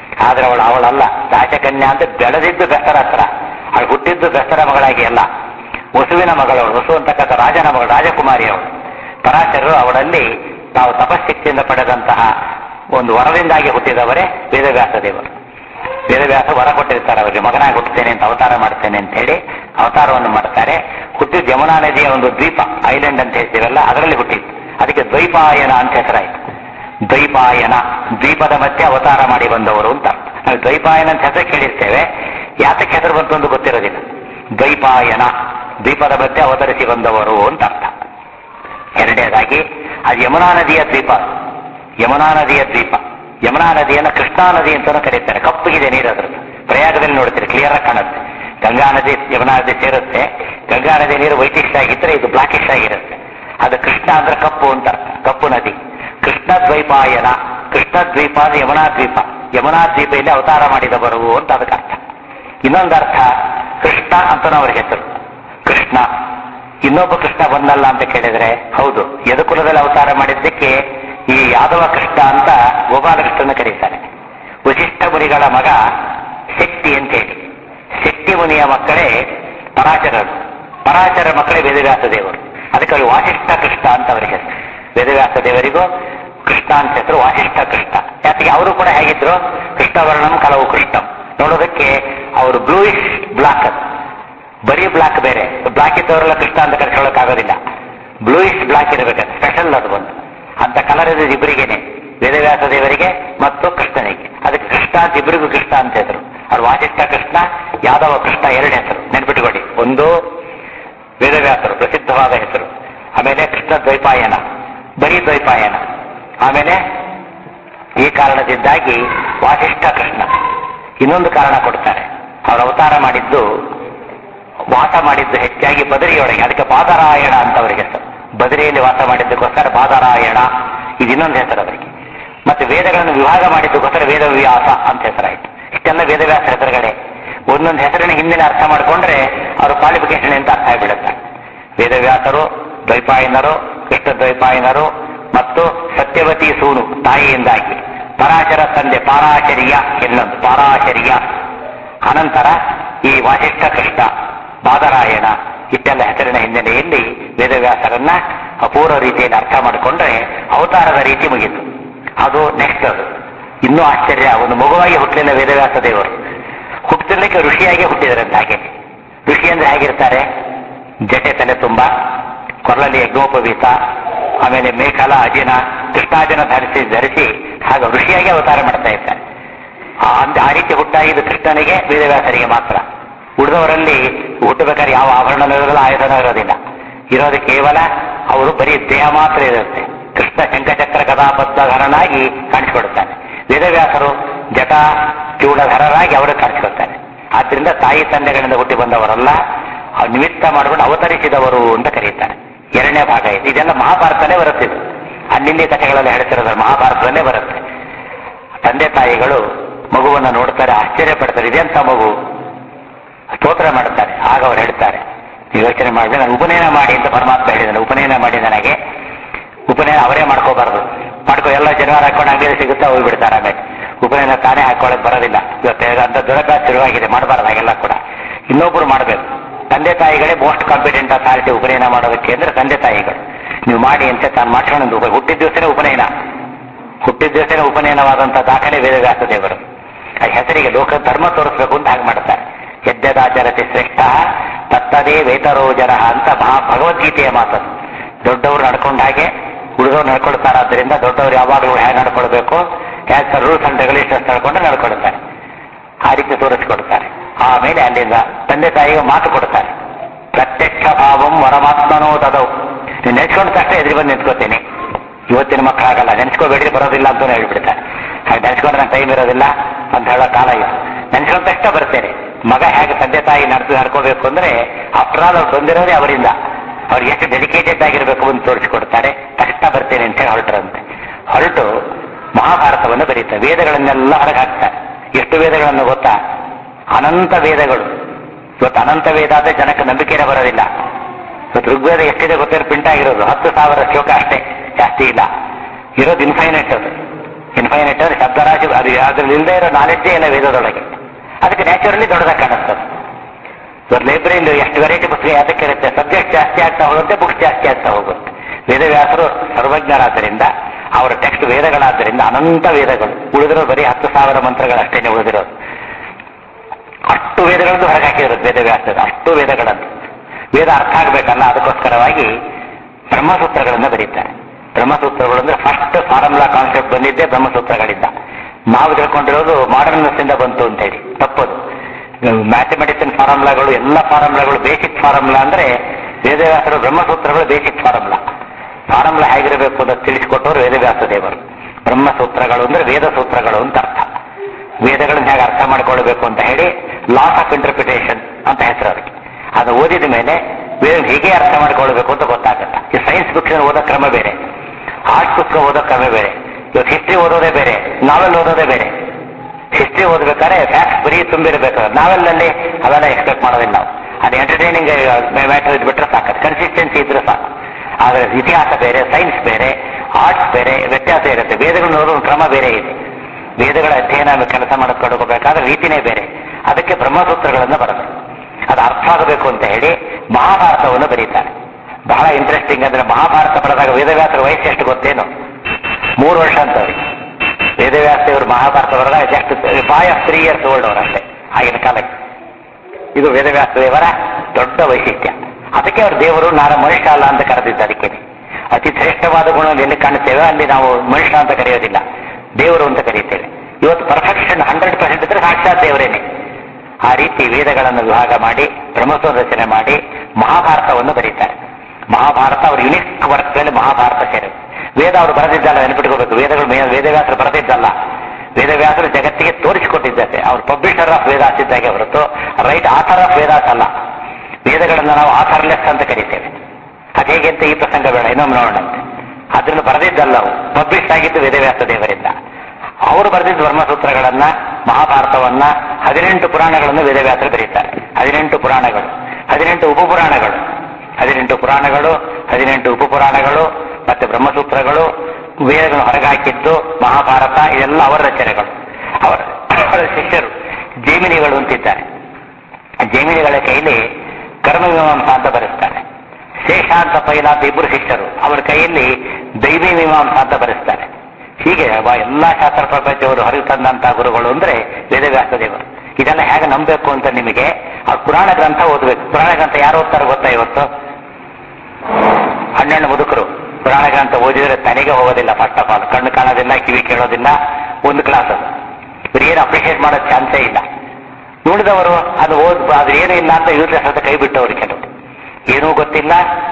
ಹೇಳಿದ್ರೆ ಅವಳು ಅವಳಲ್ಲ ರಾಜಕನ್ಯಾ ಅಂತ ಬೆಳೆದಿದ್ದು ಬೆಸ್ತರ ಹತ್ರ ಅವಳು ಹುಟ್ಟಿದ್ದು ಬೆಸ್ತರ ಮಗಳಾಗಿ ಅಲ್ಲ ವಸುವಿನ ಮಗಳವಳು ವಸು ಅಂತಕ್ಕಂಥ ರಾಜನ ಮಗಳು ರಾಜಕುಮಾರಿ ಅವಳು ಪರಾಶರರು ಅವಳಲ್ಲಿ ನಾವು ತಪಶಕ್ತಿಯಿಂದ ಪಡೆದಂತಹ ಒಂದು ವರದಿಂದಾಗಿ ಹುಟ್ಟಿದವರೇ ವೇದವ್ಯಾಸ ದೇವರು ವೇದವ್ಯಾಸ ವರ ಕೊಟ್ಟಿರ್ತಾರೆ ಅವರಿಗೆ ಮಗನಾಗಿ ಹುಟ್ಟುತ್ತೇನೆ ಅಂತ ಅವತಾರ ಮಾಡ್ತೇನೆ ಅಂತ ಹೇಳಿ ಅವತಾರವನ್ನು ಮಾಡ್ತಾರೆ ಹುಟ್ಟಿದ ಯಮುನಾ ನದಿಯ ಒಂದು ದ್ವೀಪ ಐಲ್ಯಾಂಡ್ ಅಂತ ಹೇಳ್ತೀವಲ್ಲ ಅದರಲ್ಲಿ ಹುಟ್ಟಿದ್ದು ಅದಕ್ಕೆ ದ್ವೈಪಾಯನ ಅಂತ ಹೆಸರಾಯಿತು ದ್ವೈಪಾಯನ ದ್ವೀಪದ ಮಧ್ಯೆ ಅವತಾರ ಮಾಡಿ ಬಂದವರು ಅಂತ ನಾವು ದ್ವೈಪಾಯನ ಅಂತ ಹೆಸರು ಕೇಳಿರ್ತೇವೆ ಯಾತಕ್ಕೆ ಹೆಸರು ಬಂತು ಅಂತ ಗೊತ್ತಿರೋದಿಲ್ಲ ದ್ವೈಪಾಯನ ದ್ವೀಪದ ಮಧ್ಯೆ ಅವತರಿಸಿ ಬಂದವರು ಅಂತ ಅರ್ಥ ಎರಡನೇದಾಗಿ ಅದು ಯಮುನಾ ನದಿಯ ದ್ವೀಪ ಯಮುನಾ ನದಿಯ ದ್ವೀಪ ಯಮುನಾ ನದಿಯನ್ನು ಕೃಷ್ಣಾ ನದಿ ಅಂತಾನು ಕರೀತಾರೆ ಕಪ್ಪಗಿದೆ ನೀರು ಅದ್ರದ್ದು ಪ್ರಯಾಗದಲ್ಲಿ ನೋಡ್ತೀರಿ ಕ್ಲಿಯರ್ ಆಗಿ ಕಾಣುತ್ತೆ ಗಂಗಾ ನದಿ ಯಮುನಾ ನದಿ ಸೇರುತ್ತೆ ಗಂಗಾ ನದಿ ನೀರು ವೈಟಿಶ್ ಆಗಿದ್ರೆ ಇದು ಬ್ಲಾಕಿಶ್ ಆಗಿರುತ್ತೆ ಅದು ಕೃಷ್ಣ ಅಂದ್ರೆ ಕಪ್ಪು ಅಂತ ಅರ್ಥ. ಕಪ್ಪು ನದಿ ಕೃಷ್ಣ ದ್ವೈಪಾಯನ ಕೃಷ್ಣ ದ್ವೀಪ ಅಂದ್ರೆ ಯಮುನಾ ದ್ವೀಪ ಯಮುನಾ ದ್ವೀಪದಲ್ಲಿ ಅವತಾರ ಮಾಡಿದವರು ಅಂತ ಅದಕ್ಕೆ ಅರ್ಥ ಇನ್ನೊಂದು ಅರ್ಥ ಕೃಷ್ಣ ಅಂತನೂ ಅವ್ರ ಹೆಸರು ಕೃಷ್ಣ ಇನ್ನೊಬ್ಬ ಕೃಷ್ಣ ಬಂದಲ್ಲ ಅಂತ ಕೇಳಿದ್ರೆ ಹೌದು ಯದುಕುಲದಲ್ಲಿ ಅವತಾರ ಮಾಡಿದ್ದಕ್ಕೆ ಈ ಯಾದವ ಕೃಷ್ಣ ಅಂತ ಗೋಪಾಲಕೃಷ್ಣನ ಕರೀತಾರೆ ವಶಿಷ್ಠ ಮುನಿಗಳ ಮಗ ಶಕ್ತಿ ಅಂತ ಹೇಳಿ ಶಕ್ತಿ ಮುನಿಯ ಮಕ್ಕಳೇ ಪರಾಚರರು ಪರಾಚರ ಮಕ್ಕಳೇ ವೇದವ್ಯಾಸ ದೇವರು ಅದಕ್ಕೆ ಅವರು ವಾಸಿಷ್ಠ ಕೃಷ್ಣ ಅಂತ ಅವರಿಗೆ ಹೆಸರು ವೇದವ್ಯಾಸ ದೇವರಿಗೂ ಕೃಷ್ಣ ಅಂತ ಹೆಸರು ವಾಸಿಷ್ಠ ಕೃಷ್ಣ ಯಾಕೆ ಅವರು ಕೂಡ ಹೇಗಿದ್ರು ಕೃಷ್ಣವರ್ಣಂ ಕಲವು ಕೃಷ್ಣಂ ನೋಡೋದಕ್ಕೆ ಅವರು ಬ್ಲೂಯಿಶ್ ಬ್ಲಾಕ್ ಅದು ಬರೀ ಬ್ಲಾಕ್ ಬೇರೆ ಬ್ಲಾಕ್ ಇದ್ದವರೆಲ್ಲ ಕೃಷ್ಣ ಅಂತ ಕರ್ಕೊಳ್ಳೋಕ್ಕಾಗೋದಿಲ್ಲ ಬ್ಲೂಯಿಶ್ ಬ್ಲಾಕ್ ಇರಬೇಕು ಸ್ಪೆಷಲ್ ಅದು ಬಂದು ಅಂತ ಕಲರ್ ಇದೆ ಇಬ್ಬರಿಗೇನೆ ವೇದವ್ಯಾಸ ದೇವರಿಗೆ ಮತ್ತು ಕೃಷ್ಣನಿಗೆ ಅದಕ್ಕೆ ಕೃಷ್ಣ ಅಂತ ಇಬ್ಬರಿಗೂ ಕೃಷ್ಣ ಅಂತ ಹೆಸರು ಅವ್ರು ವಾಸಿಷ್ಠ ಕೃಷ್ಣ ಯಾದವ ಕೃಷ್ಣ ಎರಡು ಹೆಸರು ನೆನ್ಪಿಟ್ಕೊಳ್ಳಿ ಒಂದು ವೇದವ್ಯಾಸರು ಪ್ರಸಿದ್ಧವಾದ ಹೆಸರು ಆಮೇಲೆ ಕೃಷ್ಣ ದ್ವೈಪಾಯನ ಬರೀ ದ್ವೈಪಾಯನ ಆಮೇಲೆ ಈ ಕಾರಣದಿಂದಾಗಿ ವಾಸಿಷ್ಠ ಕೃಷ್ಣ ಇನ್ನೊಂದು ಕಾರಣ ಕೊಡ್ತಾರೆ ಅವರು ಅವತಾರ ಮಾಡಿದ್ದು ವಾಸ ಮಾಡಿದ್ದು ಹೆಚ್ಚಾಗಿ ಬದರಿಯೊಳಗೆ ಅದಕ್ಕೆ ಬಾದರಾಯಣ ಅಂತ ಅವರಿಗೆ ಹೆಸರು ಬದರಿಯಲ್ಲಿ ವಾಸ ಮಾಡಿದ್ದಕ್ಕೋಸ್ಕರ ಬಾದರಾಯಣ ಇದು ಇನ್ನೊಂದು ಹೆಸರು ಅವರಿಗೆ ಮತ್ತೆ ವೇದಗಳನ್ನು ವಿಭಾಗ ಮಾಡಿದ್ದಕ್ಕೋಸ್ಕರ ವೇದವ್ಯಾಸ ಅಂತ ಹೆಸರಾಯಿತು ಇಷ್ಟೆಲ್ಲ ವೇದವ್ಯಾಸ ಹೆಸರುಗಳೇ ಒಂದೊಂದು ಹೆಸರಿನ ಹಿಂದಿನ ಅರ್ಥ ಮಾಡಿಕೊಂಡ್ರೆ ಅವರ ಕ್ವಾಲಿಫಿಕೇಶನ್ ಅಂತ ಅರ್ಥ ಆಗಿಬಿಡುತ್ತೆ ವೇದವ್ಯಾಸರು ದ್ವೈಪಾಯನರು ಕೃಷ್ಣ ದ್ವೈಪಾಯನರು ಮತ್ತು ಸತ್ಯವತಿ ಸೂನು ತಾಯಿಯಿಂದಾಗಿ ಪರಾಶರ ತಂದೆ ಪಾರಾಶರಿಯ ಇನ್ನೊಂದು ಪಾರಾಶರಿಯ ಅನಂತರ ಈ ವಾಸಿಷ್ಠ ಕೃಷ್ಣ ಬಾದರಾಯಣ ಇಷ್ಟೆಲ್ಲ ಹೆಸರಿನ ಹಿನ್ನೆಲೆಯಲ್ಲಿ ವೇದವ್ಯಾಸರನ್ನ ಅಪೂರ್ವ ರೀತಿಯಲ್ಲಿ ಅರ್ಥ ಮಾಡಿಕೊಂಡ್ರೆ ಅವತಾರದ ರೀತಿ ಮುಗಿತು ಅದು ನೆಕ್ಸ್ಟ್ ಅದು ಇನ್ನೂ ಆಶ್ಚರ್ಯ ಒಂದು ಮಗುವಾಗಿ ಹುಟ್ಟಲಿಲ್ಲ ವೇದವ್ಯಾಸ ದೇವರು ಹುಟ್ಟಲಿಕ್ಕೆ ಋಷಿಯಾಗಿ ಹುಟ್ಟಿದರಂತ ಹಾಗೆ ಋಷಿ ಅಂದ್ರೆ ಹೇಗಿರ್ತಾರೆ ಜಟೆ ತಲೆ ತುಂಬ ಕೊರಳಲ್ಲಿ ಯಜ್ಞೋಪವೀತ ಆಮೇಲೆ ಮೇಖಲ ಅಜಿನ ಕೃಷ್ಣಾಜನ ಧರಿಸಿ ಧರಿಸಿ ಹಾಗೆ ಋಷಿಯಾಗಿ ಅವತಾರ ಮಾಡ್ತಾ ಇದ್ದಾರೆ ಆ ಅಂದ- ಆ ರೀತಿ ಹುಟ್ಟಾಗಿದ್ದು ಕೃಷ್ಣನಿಗೆ ವೇದವ್ಯಾಸರಿಗೆ ಮಾತ್ರ ಉಳಿದವರಲ್ಲಿ ಹುಟ್ಟಬೇಕಾದ್ರೆ ಯಾವ ಆಭರಣ ಇರೋದಿಲ್ಲ ಆಯುಧನ ಇರೋದಿಲ್ಲ ಇರೋದು ಕೇವಲ ಅವರು ಬರೀ ದೇಹ ಮಾತ್ರ ಇರುತ್ತೆ ಕೃಷ್ಣ ಶಂಖಚಕ್ರ ಕಥಾಬದ್ಧಧರನಾಗಿ ಕಾಣಿಸಿಕೊಡುತ್ತಾನೆ ವೇದವ್ಯಾಸರು ಜಟ ಚೂಡಧರರಾಗಿ ಅವರು ಕಾಣಿಸಿಕೊಳ್ತಾರೆ ಆದ್ರಿಂದ ತಾಯಿ ತಂದೆಗಳಿಂದ ಹುಟ್ಟಿ ಬಂದವರಲ್ಲ ಅವ್ರು ನಿಮಿತ್ತ ಮಾಡಿಕೊಂಡು ಅವತರಿಸಿದವರು ಅಂತ ಕರೀತಾರೆ ಎರಡನೇ ಭಾಗ ಇದೆ ಇದೆಲ್ಲ ಮಹಾಭಾರತನೇ ಬರುತ್ತೆ ಇದು ಹನ್ನಿಂದಿ ಕಥೆಗಳಲ್ಲಿ ಹೇಳ್ತಿರೋದು ಮಹಾಭಾರತದಲ್ಲೇ ಬರುತ್ತೆ ತಂದೆ ತಾಯಿಗಳು ಮಗುವನ್ನು ನೋಡ್ತಾರೆ ಆಶ್ಚರ್ಯ ಪಡ್ತಾರೆ ಇದೆಂತ ಮಗು ಸ್ತೋತ್ರ ಮಾಡುತ್ತಾರೆ ಆಗ ಅವ್ರು ಹೇಳ್ತಾರೆ ನೀವು ಯೋಚನೆ ಮಾಡಿದ್ರೆ ನಾನು ಉಪನಯನ ಮಾಡಿ ಅಂತ ಪರಮಾತ್ಮ ಹೇಳಿದ್ದಾನೆ ಉಪನಯನ ಮಾಡಿ ನನಗೆ ಉಪನಯನ ಅವರೇ ಮಾಡ್ಕೋಬಾರ್ದು ಮಾಡ್ಕೊ ಎಲ್ಲ ಜನವಾರ ಹಾಕೊಂಡು ಅಂಗಡಿ ಸಿಗುತ್ತೆ ಹೋಗ್ಬಿಡ್ತಾರೆ ಆಮೇಲೆ ಉಪನಯನ ತಾನೇ ಹಾಕೊಳ್ಳೋಕೆ ಬರೋದಿಲ್ಲ ಇವತ್ತು ಅಂತ ದುರಭ್ಯಾಸ ಶುರುವಾಗಿದೆ ಮಾಡಬಾರ್ದು ಹಾಗೆಲ್ಲ ಕೂಡ ಇನ್ನೊಬ್ರು ಮಾಡಬೇಕು ತಂದೆ ತಾಯಿಗಳೇ ಮೋಸ್ಟ್ ಕಾಂಪಿಟೆಂಟ್ ಅಥಾರಿಟಿ ಉಪನಯನ ಮಾಡೋದಕ್ಕೆ ಅಂದ್ರೆ ತಂದೆ ತಾಯಿಗಳು ನೀವು ಮಾಡಿ ಅಂತ ತಾನು ಮಾಡ್ಕೊಂಡು ಉಪ ಹುಟ್ಟಿದ ದಿವಸನೇ ಉಪನಯನ ಹುಟ್ಟಿದ ದಿವಸನೇ ಉಪನಯನವಾದಂತಹ ದಾಖಲೆ ವೇದವ್ಯಾಸ ದೇವರು ಆ ಹೆಸರಿಗೆ ಲೋಕ ಧರ್ಮ ತೋರಿಸ್ಬೇಕು ಅಂತ ಹಾಗೆ ಮಾಡ್ತಾರೆ ಯಜ್ಞದಾಚರತಿ ಶ್ರೇಷ್ಠ ತತ್ತದೇ ವೇತರೋಜರ ಅಂತ ಮಹಾ ಭಗವದ್ಗೀತೆಯ ಮಾತು ದೊಡ್ಡವರು ನಡ್ಕೊಂಡ ಹಾಗೆ ಹುಡುಗರು ನಡ್ಕೊಳ್ತಾರಾದ್ರಿಂದ ದೊಡ್ಡವರು ಯಾವಾಗಲೂ ಹೇಗೆ ನಡ್ಕೊಳ್ಬೇಕು ಹೇಗೆ ರೂಲ್ಸ್ ಅಂಡ್ ರೆಗ್ಯುಲೇಷನ್ಸ್ ನಡ್ಕೊಂಡು ನಡ್ಕೊಳ್ತಾರೆ ಆ ರೀತಿ ತೋರಿಸಿಕೊಡ್ತಾರೆ ಆಮೇಲೆ ಅಲ್ಲಿಂದ ತಂದೆ ತಾಯಿಗೆ ಮಾತು ಕೊಡ್ತಾರೆ ಪ್ರತ್ಯಕ್ಷ ಭಾವಂ ವರಮಾತ್ಮನೋ ತದವು ನೀವು ನೆನೆಸ್ಕೊಂಡ ತಕ್ಷಣ ಎದುರು ಬಂದು ನಿಂತ್ಕೋತೀನಿ ಇವತ್ತಿನ ಮಕ್ಕಳಾಗಲ್ಲ ನೆನೆಸ್ಕೋಬೇಡಿ ಬರೋದಿಲ್ಲ ಅಂತ ಹೇಳ್ಬಿಡ್ತಾರೆ ಹಾಗೆ ನೆನೆಸ್ಕೊಂಡ್ರೆ ನಂಗೆ ಟೈಮ್ ಇರೋದಿಲ್ಲ ಅಂತ ಹೇಳೋ ಕಾಲ ಇದು ನೆನೆಸ್ಕೊಂಡ ತಕ್ಷಣ ಬರ್ತೇನೆ ಮಗ ಹೇಗೆ ತಂದೆ ತಾಯಿ ನಡ್ದು ನಡ್ಕೋಬೇಕು ಅಂದ್ರೆ ಆಫ್ಟರ್ ಆಲ್ ಅವ್ರು ಬಂದಿರೋದೇ ಅವರಿಂದ ಅವ್ರಿಗೆ ಎಷ್ಟು ಡೆಡಿಕೇಟೆಡ್ ಆಗಿರ್ಬೇಕು ಅಂತ ತೋರಿಸಿಕೊಡ್ತಾರೆ ತಕ್ಷಣ ಬರ್ತೇನೆ ಅಂತ ಹೇಳಿ ಹೊರಟ್ರಂತೆ ಹೊರಟು ಮಹಾಭಾರತವನ್ನು ಬರೀತಾರೆ ವೇದಗಳನ್ನೆಲ್ಲ ಹೊರಗೆ ಹಾಕ್ತಾರೆ ಎಷ್ಟು ವೇದಗಳನ್ನು ಗೊತ್ತಾ ಅನಂತ ವೇದಗಳು ಇವತ್ತು ಅನಂತ ವೇದ ಆದ್ರೆ ಜನಕ್ಕೆ ನಂಬಿಕೆನೇ ಬರೋದಿಲ್ಲ ಇವತ್ತು ಋಗ್ವೇದ ಎಷ್ಟಿದೆ ಗೊತ್ತಿರೋ ಪ್ರಿಂಟ್ ಆಗಿರೋದು ಹತ್ತು ಸಾವಿರ ಶ್ಲೋಕ ಅಷ್ಟೇ ಜಾಸ್ತಿ ಇಲ್ಲ ಇರೋದು ಇನ್ಫೈನೈಟ್ ಅದು ಇನ್ಫೈನೈಟ್ ಅಂದ್ರೆ ಶಬ್ದರಾಶಿ ಅದು ಅದ್ರಲ್ಲಿ ಇಲ್ಲದೆ ಇರೋ ನಾಲೆಡ್ಜೇ ಇಲ್ಲ ವೇದದೊಳಗೆ ಅದಕ್ಕೆ ನ್ಯಾಚುರಲಿ ದೊಡ್ಡದಾಗಿ ಕಾಣಿಸ್ತದೆ ಇವತ್ತು ಲೈಬ್ರರಿಯಲ್ಲಿ ಎಷ್ಟು ವೆರೈಟಿ ಪುಸ್ತಕ ಯಾತಕ್ಕೆ ಇರುತ್ತೆ ಸಬ್ಜೆಕ್ಟ್ ಜಾಸ್ತಿ ಆಗ್ತಾ ಹೋಗುತ್ತೆ ಬುಕ್ಸ್ ಜಾಸ್ತಿ ಆಗ್ತಾ ಹೋಗುತ್ತೆ ವೇದವ್ಯಾಸರು ಸರ್ವಜ್ಞರಾದ್ದರಿಂದ ಅವರ ಟೆಕ್ಸ್ಟ್ ವೇದಗಳಾದ್ದರಿಂದ ಅನಂತ ವೇದಗಳು ಉಳಿದಿರೋ ಬರೀ ಹತ್ತು ಸಾವಿರ ಮಂತ್ರಗಳಷ್ಟೇನೆ ಉಳಿದಿರೋದು ಅಷ್ಟು ವೇದಗಳನ್ನು ಹೊರಗೆ ಹಾಕಿರೋದು ವೇದವ್ಯಾಸರು ಅಷ್ಟು ವೇದಗಳನ್ನು ವೇದ ಅರ್ಥ ಆಗಬೇಕಲ್ಲ ಅದಕ್ಕೋಸ್ಕರವಾಗಿ ಬ್ರಹ್ಮಸೂತ್ರಗಳನ್ನು ಬರೀತಾರೆ ಬ್ರಹ್ಮಸೂತ್ರಗಳು ಅಂದ್ರೆ ಫಸ್ಟ್ ಫಾರ್ಮುಲಾ ಕಾನ್ಸೆಪ್ಟ್ ಬಂದಿದ್ದೇ ಬ್ರಹ್ಮಸೂತ್ರಗಳಿಂದ ನಾವು ತಿಳ್ಕೊಂಡಿರೋದು ಮಾಡರ್ನ್ನೆಸ್ ಇಂದ ಬಂತು ಅಂತ ಹೇಳಿ ತಪ್ಪದು ಮ್ಯಾಥಮೆಟಿಕ್ಸ್ ಫಾರ್ಮುಲಾಗಳು ಎಲ್ಲ ಫಾರ್ಮುಲಾಗಳು ಬೇಸಿಕ್ ಫಾರ್ಮುಲಾ ಅಂದ್ರೆ ವೇದವ್ಯಾಸರು ಬ್ರಹ್ಮಸೂತ್ರಗಳು ಬೇಸಿಕ್ ಫಾರ್ಮುಲಾ ಫಾರ್ಮುಲಾ ಹೇಗಿರಬೇಕು ಅಂತ ತಿಳಿಸಿಕೊಟ್ಟವರು ವೇದವ್ಯಾಸ ದೇವರು ಬ್ರಹ್ಮಸೂತ್ರಗಳು ಅಂದ್ರೆ ವೇದ ಸೂತ್ರಗಳು ಅಂತ ಅರ್ಥ ವೇದಗಳನ್ನ ಹೇಗೆ ಅರ್ಥ ಮಾಡ್ಕೊಳ್ಬೇಕು ಅಂತ ಹೇಳಿ ಲಾಸ್ ಆಫ್ ಇಂಟರ್ಪ್ರಿಟೇಷನ್ ಅಂತ ಹೆಸರು ಅದಕ್ಕೆ ಅದು ಓದಿದ ಮೇಲೆ ವೇದ ಹೇಗೆ ಅರ್ಥ ಮಾಡ್ಕೊಳ್ಬೇಕು ಅಂತ ಗೊತ್ತಾಗುತ್ತೆ ಈ ಸೈನ್ಸ್ ಫಿಕ್ಷನ್ ಓದೋ ಕ್ರಮ ಬೇರೆ ಆರ್ಟ್ ಪುಸ್ತಕ ಓದೋ ಕ್ರಮ ಬೇರೆ ಇವತ್ತು ಹಿಸ್ಟ್ರಿ ಓದೋದೇ ಬೇರೆ ನಾವೆಲ್ ಓದೋದೇ ಬೇರೆ ಹಿಸ್ಟ್ರಿ ಓದಬೇಕಾದ್ರೆ ಫ್ಯಾಕ್ಟ್ಸ್ ಬರೀ ತುಂಬಿರಬೇಕು ನಾವೆಲ್ಲಲ್ಲಿ ಅವೆಲ್ಲ ಎಕ್ಸ್ಪೆಕ್ಟ್ ಮಾಡೋದಿಲ್ಲ ನಾವು ಅದು ಎಂಟರ್ಟೈನಿಂಗ್ ಮ್ಯಾಟರ್ ಇದ್ಬಿಟ್ರೆ ಸಾಕು ಕನ್ಸಿಸ್ಟೆನ್ಸಿ ಇದ್ರೆ ಸಾಕು ಆದರೆ ಇತಿಹಾಸ ಬೇರೆ ಸೈನ್ಸ್ ಬೇರೆ ಆರ್ಟ್ಸ್ ಬೇರೆ ವ್ಯತ್ಯಾಸ ಇರುತ್ತೆ ವೇದಗಳನ್ನ ಓದೋ ಕ್ರಮ ಬೇರೆ ಇದೆ ವೇದಗಳ ಅಧ್ಯಯನ ಕೆಲಸ ಮಾಡಿಕೊಡಬೇಕಾದ್ರೆ ರೀತಿನೇ ಬೇರೆ ಅದಕ್ಕೆ ಬ್ರಹ್ಮಸೂತ್ರಗಳನ್ನು ಬರುತ್ತೆ ಅದು ಅರ್ಥ ಆಗಬೇಕು ಅಂತ ಹೇಳಿ ಮಹಾಭಾರತವನ್ನು ಬರೀತಾರೆ ಬಹಳ ಇಂಟ್ರೆಸ್ಟಿಂಗ್ ಅಂದ್ರೆ ಮಹಾಭಾರತ ಬರೆದಾಗ ವೇದವ್ಯಾಸರ ವಯಸ್ಸು ಎಷ್ಟು ಗೊತ್ತೇನು ಮೂರು ವರ್ಷ ಅಂತ ಅವ್ರಿಗೆ ವೇದವ್ಯಾಸ ದೇವರು ಮಹಾಭಾರತ ಬರೆದಾಗ just boy of three years old ಅವರಷ್ಟೇ ಆಗಿನ ಕಾಲಕ್ಕೆ ಇದು ವೇದವ್ಯಾಸ ದೇವರ ದೊಡ್ಡ ವೈಶಿಷ್ಟ್ಯ ಅದಕ್ಕೆ ಅವರು ದೇವರು ನಾನು ಮನುಷ್ಯ ಅಲ್ಲ ಅಂತ ಕರೆದಿದ್ದ ಅದಕ್ಕೆ ಅತಿ ಶ್ರೇಷ್ಠವಾದ ಗುಣ ಎಲ್ಲಿ ಕಾಣುತ್ತೇವೆ ಅಲ್ಲಿ ನಾವು ಮನುಷ್ಯ ಅಂತ ಕರೆಯೋದಿಲ್ಲ ದೇವರು ಅಂತ ಕರೀತೇವೆ ಇವತ್ತು ಪರ್ಫೆಕ್ಷನ್ ಹಂಡ್ರೆಡ್ ಪರ್ಸೆಂಟ್ ಇದ್ರೆ ಸಾಕ್ಷಾತ್ ದೇವರೇನೆ ಆ ರೀತಿ ವೇದಗಳನ್ನು ವಿಭಾಗ ಮಾಡಿ ಬ್ರಹ್ಮಸೂತ್ರ ರಚನೆ ಮಾಡಿ ಮಹಾಭಾರತವನ್ನು ಬರೀತಾರೆ ಮಹಾಭಾರತ ಅವ್ರ ಯುನಿಕ್ ವರ್ಕ್ಗಳಲ್ಲಿ ಮಹಾಭಾರತ ಸೇರಿದೆ ವೇದ ಅವರು ಬರೆದಿದ್ದಲ್ಲ ನೆನಪಿಟ್ಕೋಬೇಕು ವೇದಗಳು ಮೇ- ವೇದವ್ಯಾಸರು ಬರೆದಿದ್ದಲ್ಲ ವೇದವ್ಯಾಸರು ಜಗತ್ತಿಗೆ ತೋರಿಸಿಕೊಟ್ಟಿದ್ದಾರೆ ಅವ್ರು ಪಬ್ಲಿಷರ್ ಆಫ್ ವೇದಾಸ್ ಇದ್ದಾಗೆ ಹೊರತು ರೈಟ್ ಆಥರ್ ಆಫ್ ವೇದಾಸ್ ಅಲ್ಲ ವೇದಗಳನ್ನು ನಾವು ಆಥರ್ಲೆಸ್ ಅಂತ ಕರಿತೇವೆ ಅದು ಹೇಗೆ ಅಂತ ಈ ಪ್ರಸಂಗ ಬೇಡ ಇನ್ನೊಮ್ಮೆ ನೋಡೋಣಂತೆ ಅದನ್ನು ಬರೆದಿದ್ದಲ್ಲ ಅವು ಪಬ್ಲಿಷ್ ಆಗಿದ್ದು ವೇದವ್ಯಾಸ ದೇವರಿಂದ ಅವರು ಬರೆದಿದ್ದ ಬ್ರಹ್ಮಸೂತ್ರಗಳನ್ನ ಮಹಾಭಾರತವನ್ನ ಹದಿನೆಂಟು ಪುರಾಣಗಳನ್ನು ವೇದವ್ಯಾಸರು ಬರೀತಾರೆ ಹದಿನೆಂಟು ಪುರಾಣಗಳು ಹದಿನೆಂಟು ಉಪಪುರಾಣಗಳು ಹದಿನೆಂಟು ಪುರಾಣಗಳು ಹದಿನೆಂಟು ಉಪಪುರಾಣಗಳು ಮತ್ತೆ ಬ್ರಹ್ಮಸೂತ್ರಗಳು ವೇದಗಳನ್ನು ಹೊರಗಾಕಿದ್ದು ಮಹಾಭಾರತ ಇದೆಲ್ಲ ಅವರ ರಚನೆಗಳು ಅವರ ಅವರ ಶಿಷ್ಯರು ಜೈಮಿನಿಗಳು ಅಂತಿದ್ದಾರೆ ಜೈಮಿನಿಗಳ ಕೈಲಿ ಕರ್ಮಮೀಮಾಂಸ ಅಂತ ಬರೆಸ್ತಾರೆ ಶೇಷ ಅಂತ ಪೈಲ ಅಂತ ಇಬ್ಬರು ಶಿಷ್ಯರು ಅವರ ಕೈಯಲ್ಲಿ ದೈವಿ ಮೀಮಾಂಸ ಅಂತ ಬರೆಸ್ತಾರೆ ಹೀಗೆ ವ- ಎಲ್ಲಾ ಶಾಸ್ತ್ರ ಪ್ರಪಂಚವರು ಹೊರಗೆ ತಂದಂತಹ ಗುರುಗಳು ಅಂದ್ರೆ ವೇದವ್ಯಾಸ ದೇವರು ಇದೆಲ್ಲ ಹೇಗೆ ನಂಬಬೇಕು ಅಂತ ನಿಮಗೆ ಆ ಪುರಾಣ ಗ್ರಂಥ ಓದಬೇಕು ಪುರಾಣ ಗ್ರಂಥ ಯಾರು ಓದ್ತಾರೆ ಗೊತ್ತಾ ಇವತ್ತು ಹನ್ನೆರಡು ಮುದುಕರು ಪುರಾಣ ಗ್ರಂಥ ಓದಿದ್ರೆ ತಲೆಗೆ ಹೋಗೋದಿಲ್ಲ ಫಸ್ಟ್ ಆಫ್ ಆಲ್ ಕಣ್ಣು ಕಾಣೋದಿಲ್ಲ ಕಿವಿ ಕೇಳೋದಿಲ್ಲ ಒಂದು ಕ್ಲಾಸ್ ಅದು ಇವ್ರು ಏನು ಅಪ್ರಿಷಿಯೇಟ್ ಮಾಡೋ ಚಾನ್ಸೇ ಇಲ್ಲ ಉಳಿದವರು ಅದು ಓದ್ ಅದು ಏನೂ ಇಲ್ಲ ಅಂತ ಯೂಸ್ಲೆಸ್ ಅಂತ ಕೈ ಬಿಟ್ಟವರು ಕೆಲವು ಏನೂ ಗೊತ್ತಿಲ್ಲ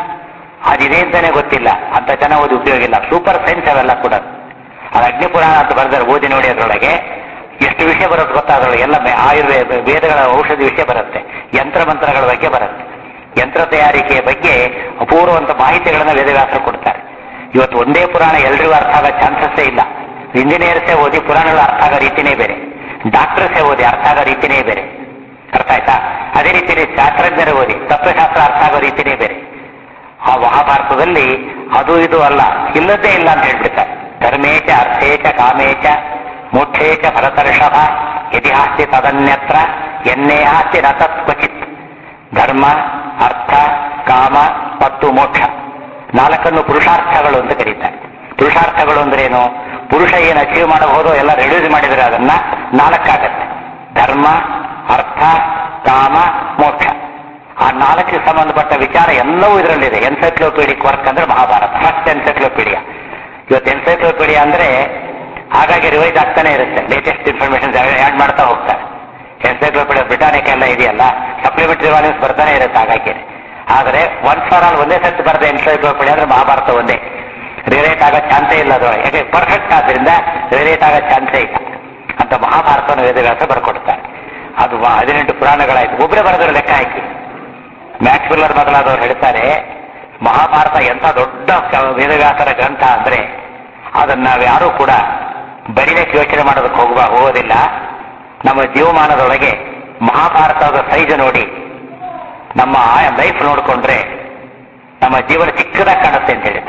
ಅದಿದೆ ಅಂತಾನೆ ಗೊತ್ತಿಲ್ಲ ಅಂತ ಜನ ಓದಿ ಉಪಯೋಗ ಇಲ್ಲ ಸೂಪರ್ ಸೈನ್ಸ್ ಅವೆಲ್ಲ ಕೂಡ ಅದು ಅಗ್ನಿಪುರಾಣ ಅಂತ ಬರೆದಾರೆ ಓದಿ ನೋಡಿ ಅದರೊಳಗೆ ಎಷ್ಟು ವಿಷಯ ಬರುತ್ತೆ ಗೊತ್ತಾ ಅದರೊಳಗೆ ಎಲ್ಲ ಮೆ- ಆಯುರ್ವೇದ ವೇದಗಳ ಔಷಧಿ ವಿಷಯ ಬರುತ್ತೆ ಯಂತ್ರ ಮಂತ್ರಗಳ ಬಗ್ಗೆ ಬರುತ್ತೆ ಯಂತ್ರ ತಯಾರಿಕೆಯ ಬಗ್ಗೆ ಅಪೂರ್ವಂತ ಮಾಹಿತಿಗಳನ್ನು ವೇದವ್ಯಾಸರು ಕೊಡ್ತಾರೆ ಇವತ್ತು ಒಂದೇ ಪುರಾಣ ಎಲ್ರಿಗೂ ಅರ್ಥ ಆಗೋ ಚಾನ್ಸಸ್ಸೇ ಇಲ್ಲ ಇಂಜಿನಿಯರ್ಸೇ ಓದಿ ಪುರಾಣಗಳು ಅರ್ಥ ಆಗೋ ರೀತಿನೇ ಬೇರೆ ಡಾಕ್ಟರ್ಸೇ ಓದಿ ಅರ್ಥ ಆಗೋ ರೀತಿನೇ ಬೇರೆ ಅರ್ಥ ಆಯ್ತಾ ಅದೇ ರೀತಿಯಲ್ಲಿ ಶಾಸ್ತ್ರಜ್ಞರು ಓದಿ ತತ್ವಶಾಸ್ತ್ರ ಅರ್ಥ ಆಗೋ ರೀತಿನೇ ಬೇರೆ ಆ ಮಹಾಭಾರತದಲ್ಲಿ ಅದು ಇದು ಅಲ್ಲ ಇಲ್ಲದ್ದೇ ಇಲ್ಲ ಅಂತ ಹೇಳ್ಬಿಡ್ತಾರೆ ಧರ್ಮೇಚ ಅರ್ಥೇಚ ಕಾಮೇಚ ಮೋಕ್ಷೇಚ ಭರತರ್ಷಭ ಯದಿಹಾಸ್ತಿ ತದನ್ಯತ್ರ ಎನ್ನೇ ಹಾಸ್ತಿ ನ ತತ್ ಕ್ವಚಿತ್ ಧರ್ಮ ಅರ್ಥ ಕಾಮ ಮತ್ತು ಮೋಕ್ಷ ನಾಲ್ಕನ್ನು ಪುರುಷಾರ್ಥಗಳು ಅಂತ ಕರೀತಾರೆ ಪುರುಷಾರ್ಥಗಳು ಅಂದ್ರೇನು ಪುರುಷ ಏನು ಅಚೀವ್ ಮಾಡಬಹುದೋ ಎಲ್ಲ ರೆಡ್ಯೂಸ್ ಮಾಡಿದರೆ ಅದನ್ನ ನಾಲ್ಕಾಗತ್ತೆ ಧರ್ಮ ಅರ್ಥ ಕಾಮ ಮೋಕ್ಷ ಆ ನಾಲ್ಕಿಗೆ ಸಂಬಂಧಪಟ್ಟ ವಿಚಾರ ಎಲ್ಲವೂ ಇದರಲ್ಲಿದೆ ಎನ್ಸೈಕ್ಲೋಪೀಡಿಕ್ ವರ್ಕ್ ಅಂದ್ರೆ ಮಹಾಭಾರತ ಫಸ್ಟ್ ಎನ್ಸೈಕ್ಲೋಪೀಡಿಯಾ ಇವತ್ತು ಎನ್ಸೈಕ್ಲೋಪೀಡಿಯಾ ಅಂದ್ರೆ ಹಾಗಾಗಿ ರಿವೈಸ್ ಆಗ್ತಾನೆ ಇರುತ್ತೆ ಲೇಟೆಸ್ಟ್ ಇನ್ಫಾರ್ಮೇಶನ್ ಆ್ಯಡ್ ಮಾಡ್ತಾ ಹೋಗ್ತಾರೆ ಎನ್ಸೈಕ್ಲೋಪೀಡಿಯಾ ಬ್ರಿಟಾನಿಕ್ ಎಲ್ಲ ಇದೆಯಲ್ಲ ಸಪ್ಲಿಮೆಂಟರಿ ವಾಲ್ಯೂಮ್ಸ್ ಬರ್ತಾನೆ ಇರುತ್ತೆ ಹಾಗಾಗಿ ಆದರೆ ಒನ್ಸ್ ಫಾರ್ ಆಲ್ ಒಂದೇ ಸರ್ತಿ ಬರೆದ ಎನ್ಸೈಕ್ಲೋಪೀಡಿಯಾ ಅಂದ್ರೆ ಮಹಾಭಾರತ ಒಂದೇ ರಿಲೇಟ್ ಆಗೋ ಚಾನ್ಸೇ ಇಲ್ಲ ಅದರೊಳಗೆ ಯಾಕೆ ಪರ್ಫೆಕ್ಟ್ ಆದ್ರಿಂದ ರಿಲೇಟ್ ಆಗೋ ಚಾನ್ಸೇ ಇಲ್ಲ ಅಂತ ಮಹಾಭಾರತವನ್ನು ವೇದವ್ಯಾಸ ಬರ್ಕೊಡ್ತಾರೆ ಅದು ಮ- ಹದಿನೆಂಟು ಪುರಾಣಗಳಾಯ್ತು ಒಬ್ಬರೇ ಬರೆದ್ರೆ ಲೆಕ್ಕ ಹಾಕಿ ಮ್ಯಾಕ್ಸ್ ಮಿಲ್ಲರ್ ಮೊದಲಾದವರು ಹೇಳ್ತಾರೆ ಮಹಾಭಾರತ ಎಂಥ ದೊಡ್ಡ ಕ- ವೇದವ್ಯಾಸರ ಗ್ರಂಥ ಅಂದ್ರೆ ಅದನ್ನ ನಾವು ಯಾರೂ ಕೂಡ ಬರೀಲಿಕ್ಕೆ ಯೋಚನೆ ಮಾಡೋದಕ್ಕೆ ಹೋಗುವ ಹೋಗೋದಿಲ್ಲ ನಮ್ಮ ಜೀವಮಾನದೊಳಗೆ ಮಹಾಭಾರತದ ಸೈಜ್ ನೋಡಿ ನಮ್ಮ ಲೈಫ್ ನೋಡಿಕೊಂಡ್ರೆ ನಮ್ಮ ಜೀವನ ಚಿಕ್ಕದಾಗಿ ಕಾಣುತ್ತೆ ಅಂತ ಹೇಳ್ತಾರೆ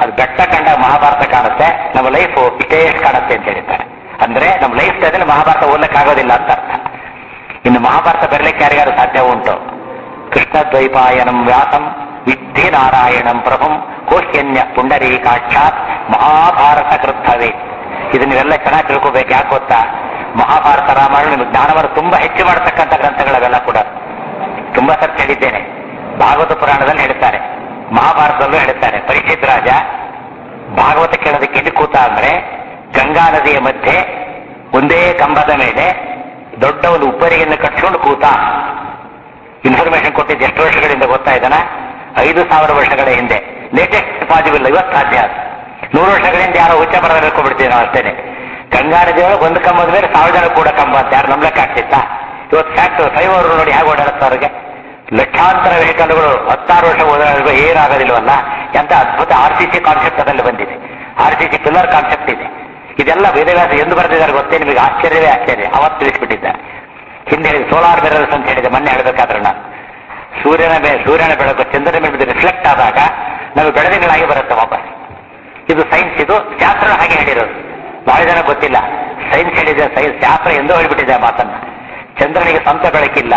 ಅದು ಬೆಟ್ಟ ಕಂಡ ಮಹಾಭಾರತ ಕಾಣುತ್ತೆ ನಮ್ಮ ಲೈಫ್ ಇಷ್ಟೇ ಎಷ್ಟು ಕಾಣುತ್ತೆ ಅಂತ ಹೇಳಿದ್ದಾರೆ ಅಂದ್ರೆ ನಮ್ಮ ಲೈಫ್ ಟೈಮಲ್ಲಿ ಮಹಾಭಾರತ ಓದಲಿಕ್ಕಾಗೋದಿಲ್ಲ ಅಂತ ಅರ್ಥ ಇನ್ನು ಮಹಾಭಾರತ ಬರಲಿಕ್ಕೆ ಯಾರಿಗಾರು ಸಾಧ್ಯ ಉಂಟು ಕೃಷ್ಣ ದ್ವೈಪಾಯನಂ ವ್ಯಾಸಂ ವಿದ್ಧಿ ನಾರಾಯಣಂ ಪ್ರಭುಂ ಕೋಶ್ಯನ್ಯ ಪುಂಡರೀಕಾಕ್ಷಾತ್ ಮಹಾಭಾರತ ಕೃತ್ತವೇ ಇದು ನೀವೆಲ್ಲ ಚೆನ್ನಾಗಿ ತಿಳ್ಕೋಬೇಕು ಯಾಕೆ ಗೊತ್ತಾ ಮಹಾಭಾರತ ರಾಮಾಯಣ ನಿಮಗೆ ಜ್ಞಾನವನ್ನು ತುಂಬಾ ಹೆಚ್ಚು ಮಾಡತಕ್ಕಂಥ ಗ್ರಂಥಗಳವೆಲ್ಲ ಕೂಡ ತುಂಬಾ ಸರ್ತಿ ಹೇಳಿದ್ದೇನೆ ಭಾಗವತ ಪುರಾಣದಲ್ಲಿ ಹೇಳ್ತಾರೆ ಮಹಾಭಾರತದಲ್ಲೂ ಹೇಳ್ತಾರೆ ಪರೀಕ್ಷಿತ್ ರಾಜ ಭಾಗವತ ಕೇಳೋದಕ್ಕೆ ಎಲ್ಲಿ ಕೂತ ಅಂದ್ರೆ ಗಂಗಾ ನದಿಯ ಮಧ್ಯೆ ಒಂದೇ ಕಂಬದ ಮೇಲೆ ದೊಡ್ಡ ಒಂದು ಉಪ್ಪರಿಗೆಯನ್ನು ಕಟ್ಕೊಂಡು ಕೂತ ಇನ್ಫಾರ್ಮೇಶನ್ ಕೊಟ್ಟಿದ್ದು ಎಷ್ಟು ವರ್ಷಗಳಿಂದ ಗೊತ್ತಾ ಇದನ್ನ ಐದು ಸಾವಿರ ವರ್ಷಗಳ ಹಿಂದೆ ಲೇಟೆಸ್ಟ್ ಪಾಸಿಬಲ್ ಇವತ್ತು ಸಾಧ್ಯ ಅದು ನೂರು ವರ್ಷಗಳಿಂದ ಯಾರೋ ಹುಚ್ಚ ಬರದ ಹೇಳ್ಕೊಬಿಡ್ತೀವಿ ನಾವು ಅಷ್ಟೇನೆ ಗಂಗಾ ನದಿ ಒಳಗೆ ಒಂದು ಕಂಬದ ಮೇಲೆ ಸಾವಿರ ಜನ ಕೂಡ ಕಂಬ ಅಂತ ಯಾರು ನಂಬಲಕ್ಕೆ ಆಗ್ತಿತ್ತಾ ಇವತ್ತು ಫ್ಯಾಕ್ಟ್ ಫೈವ್ ಅವರು ನೋಡಿ ಹೇಗೆ ಓಡಾಡುತ್ತೆ ಅವ್ರಿಗೆ ಲಕ್ಷಾಂತರ ವೆಹಿಕಲ್ಗಳು ಹತ್ತಾರು ವರ್ಷ ಓಡಾಡಿದ್ರು ಏನಾಗೋದಿಲ್ವಲ್ಲ ಎಂತ ಅದ್ಭುತ ಆರ್ ಸಿ ಸಿ ಕಾನ್ಸೆಪ್ಟ್ ಅದರಲ್ಲಿ ಬಂದಿದೆ R C C pillar concept ಇದೆ ಇದೆಲ್ಲ ವೇದವ್ಯಾಸ ಎಂದು ಬರೆದಿದ್ದಾರೆ ಗೊತ್ತೇ ನಿಮಗೆ ಆಶ್ಚರ್ಯವೇ ಆಶ್ಚರ್ಯ ಅವತ್ತು ತಿಳಿಸ್ಬಿಟ್ಟಿದ್ದಾರೆ ಹಿಂದೆ ಸೋಲಾರ್ ಮಿರರ್ಸ್ ಅಂತ ಹೇಳಿದೆ ಮೊನ್ನೆ ಹೇಳಬೇಕಾದ್ರೆ ನಾನು ಸೂರ್ಯನ ಮೇಲೆ ಸೂರ್ಯನ ಬೆಳಕು ಚಂದ್ರನ ಮೇಲೆ ರಿಫ್ಲೆಕ್ಟ್ ಆದಾಗ ನಮಗೆ ಬೆಳದಿಂಗಳಾಗಿ ಬರುತ್ತೆ ವಾಪಸ್ ಇದು ಸೈನ್ಸ್ ಇದು ಶಾಸ್ತ್ರ ಹಾಗೆ ಹೇಳಿರೋದು ಬಹಳ ಜನ ಗೊತ್ತಿಲ್ಲ ಸೈನ್ಸ್ ಹೇಳಿದೆ ಸೈನ್ಸ್ ಶಾಸ್ತ್ರ ಎಂದೋ ಹೇಳಿಬಿಟ್ಟಿದೆ ಆ ಮಾತನ್ನ ಚಂದ್ರನಿಗೆ ಸ್ವಂತ ಬೆಳಕಿಲ್ಲ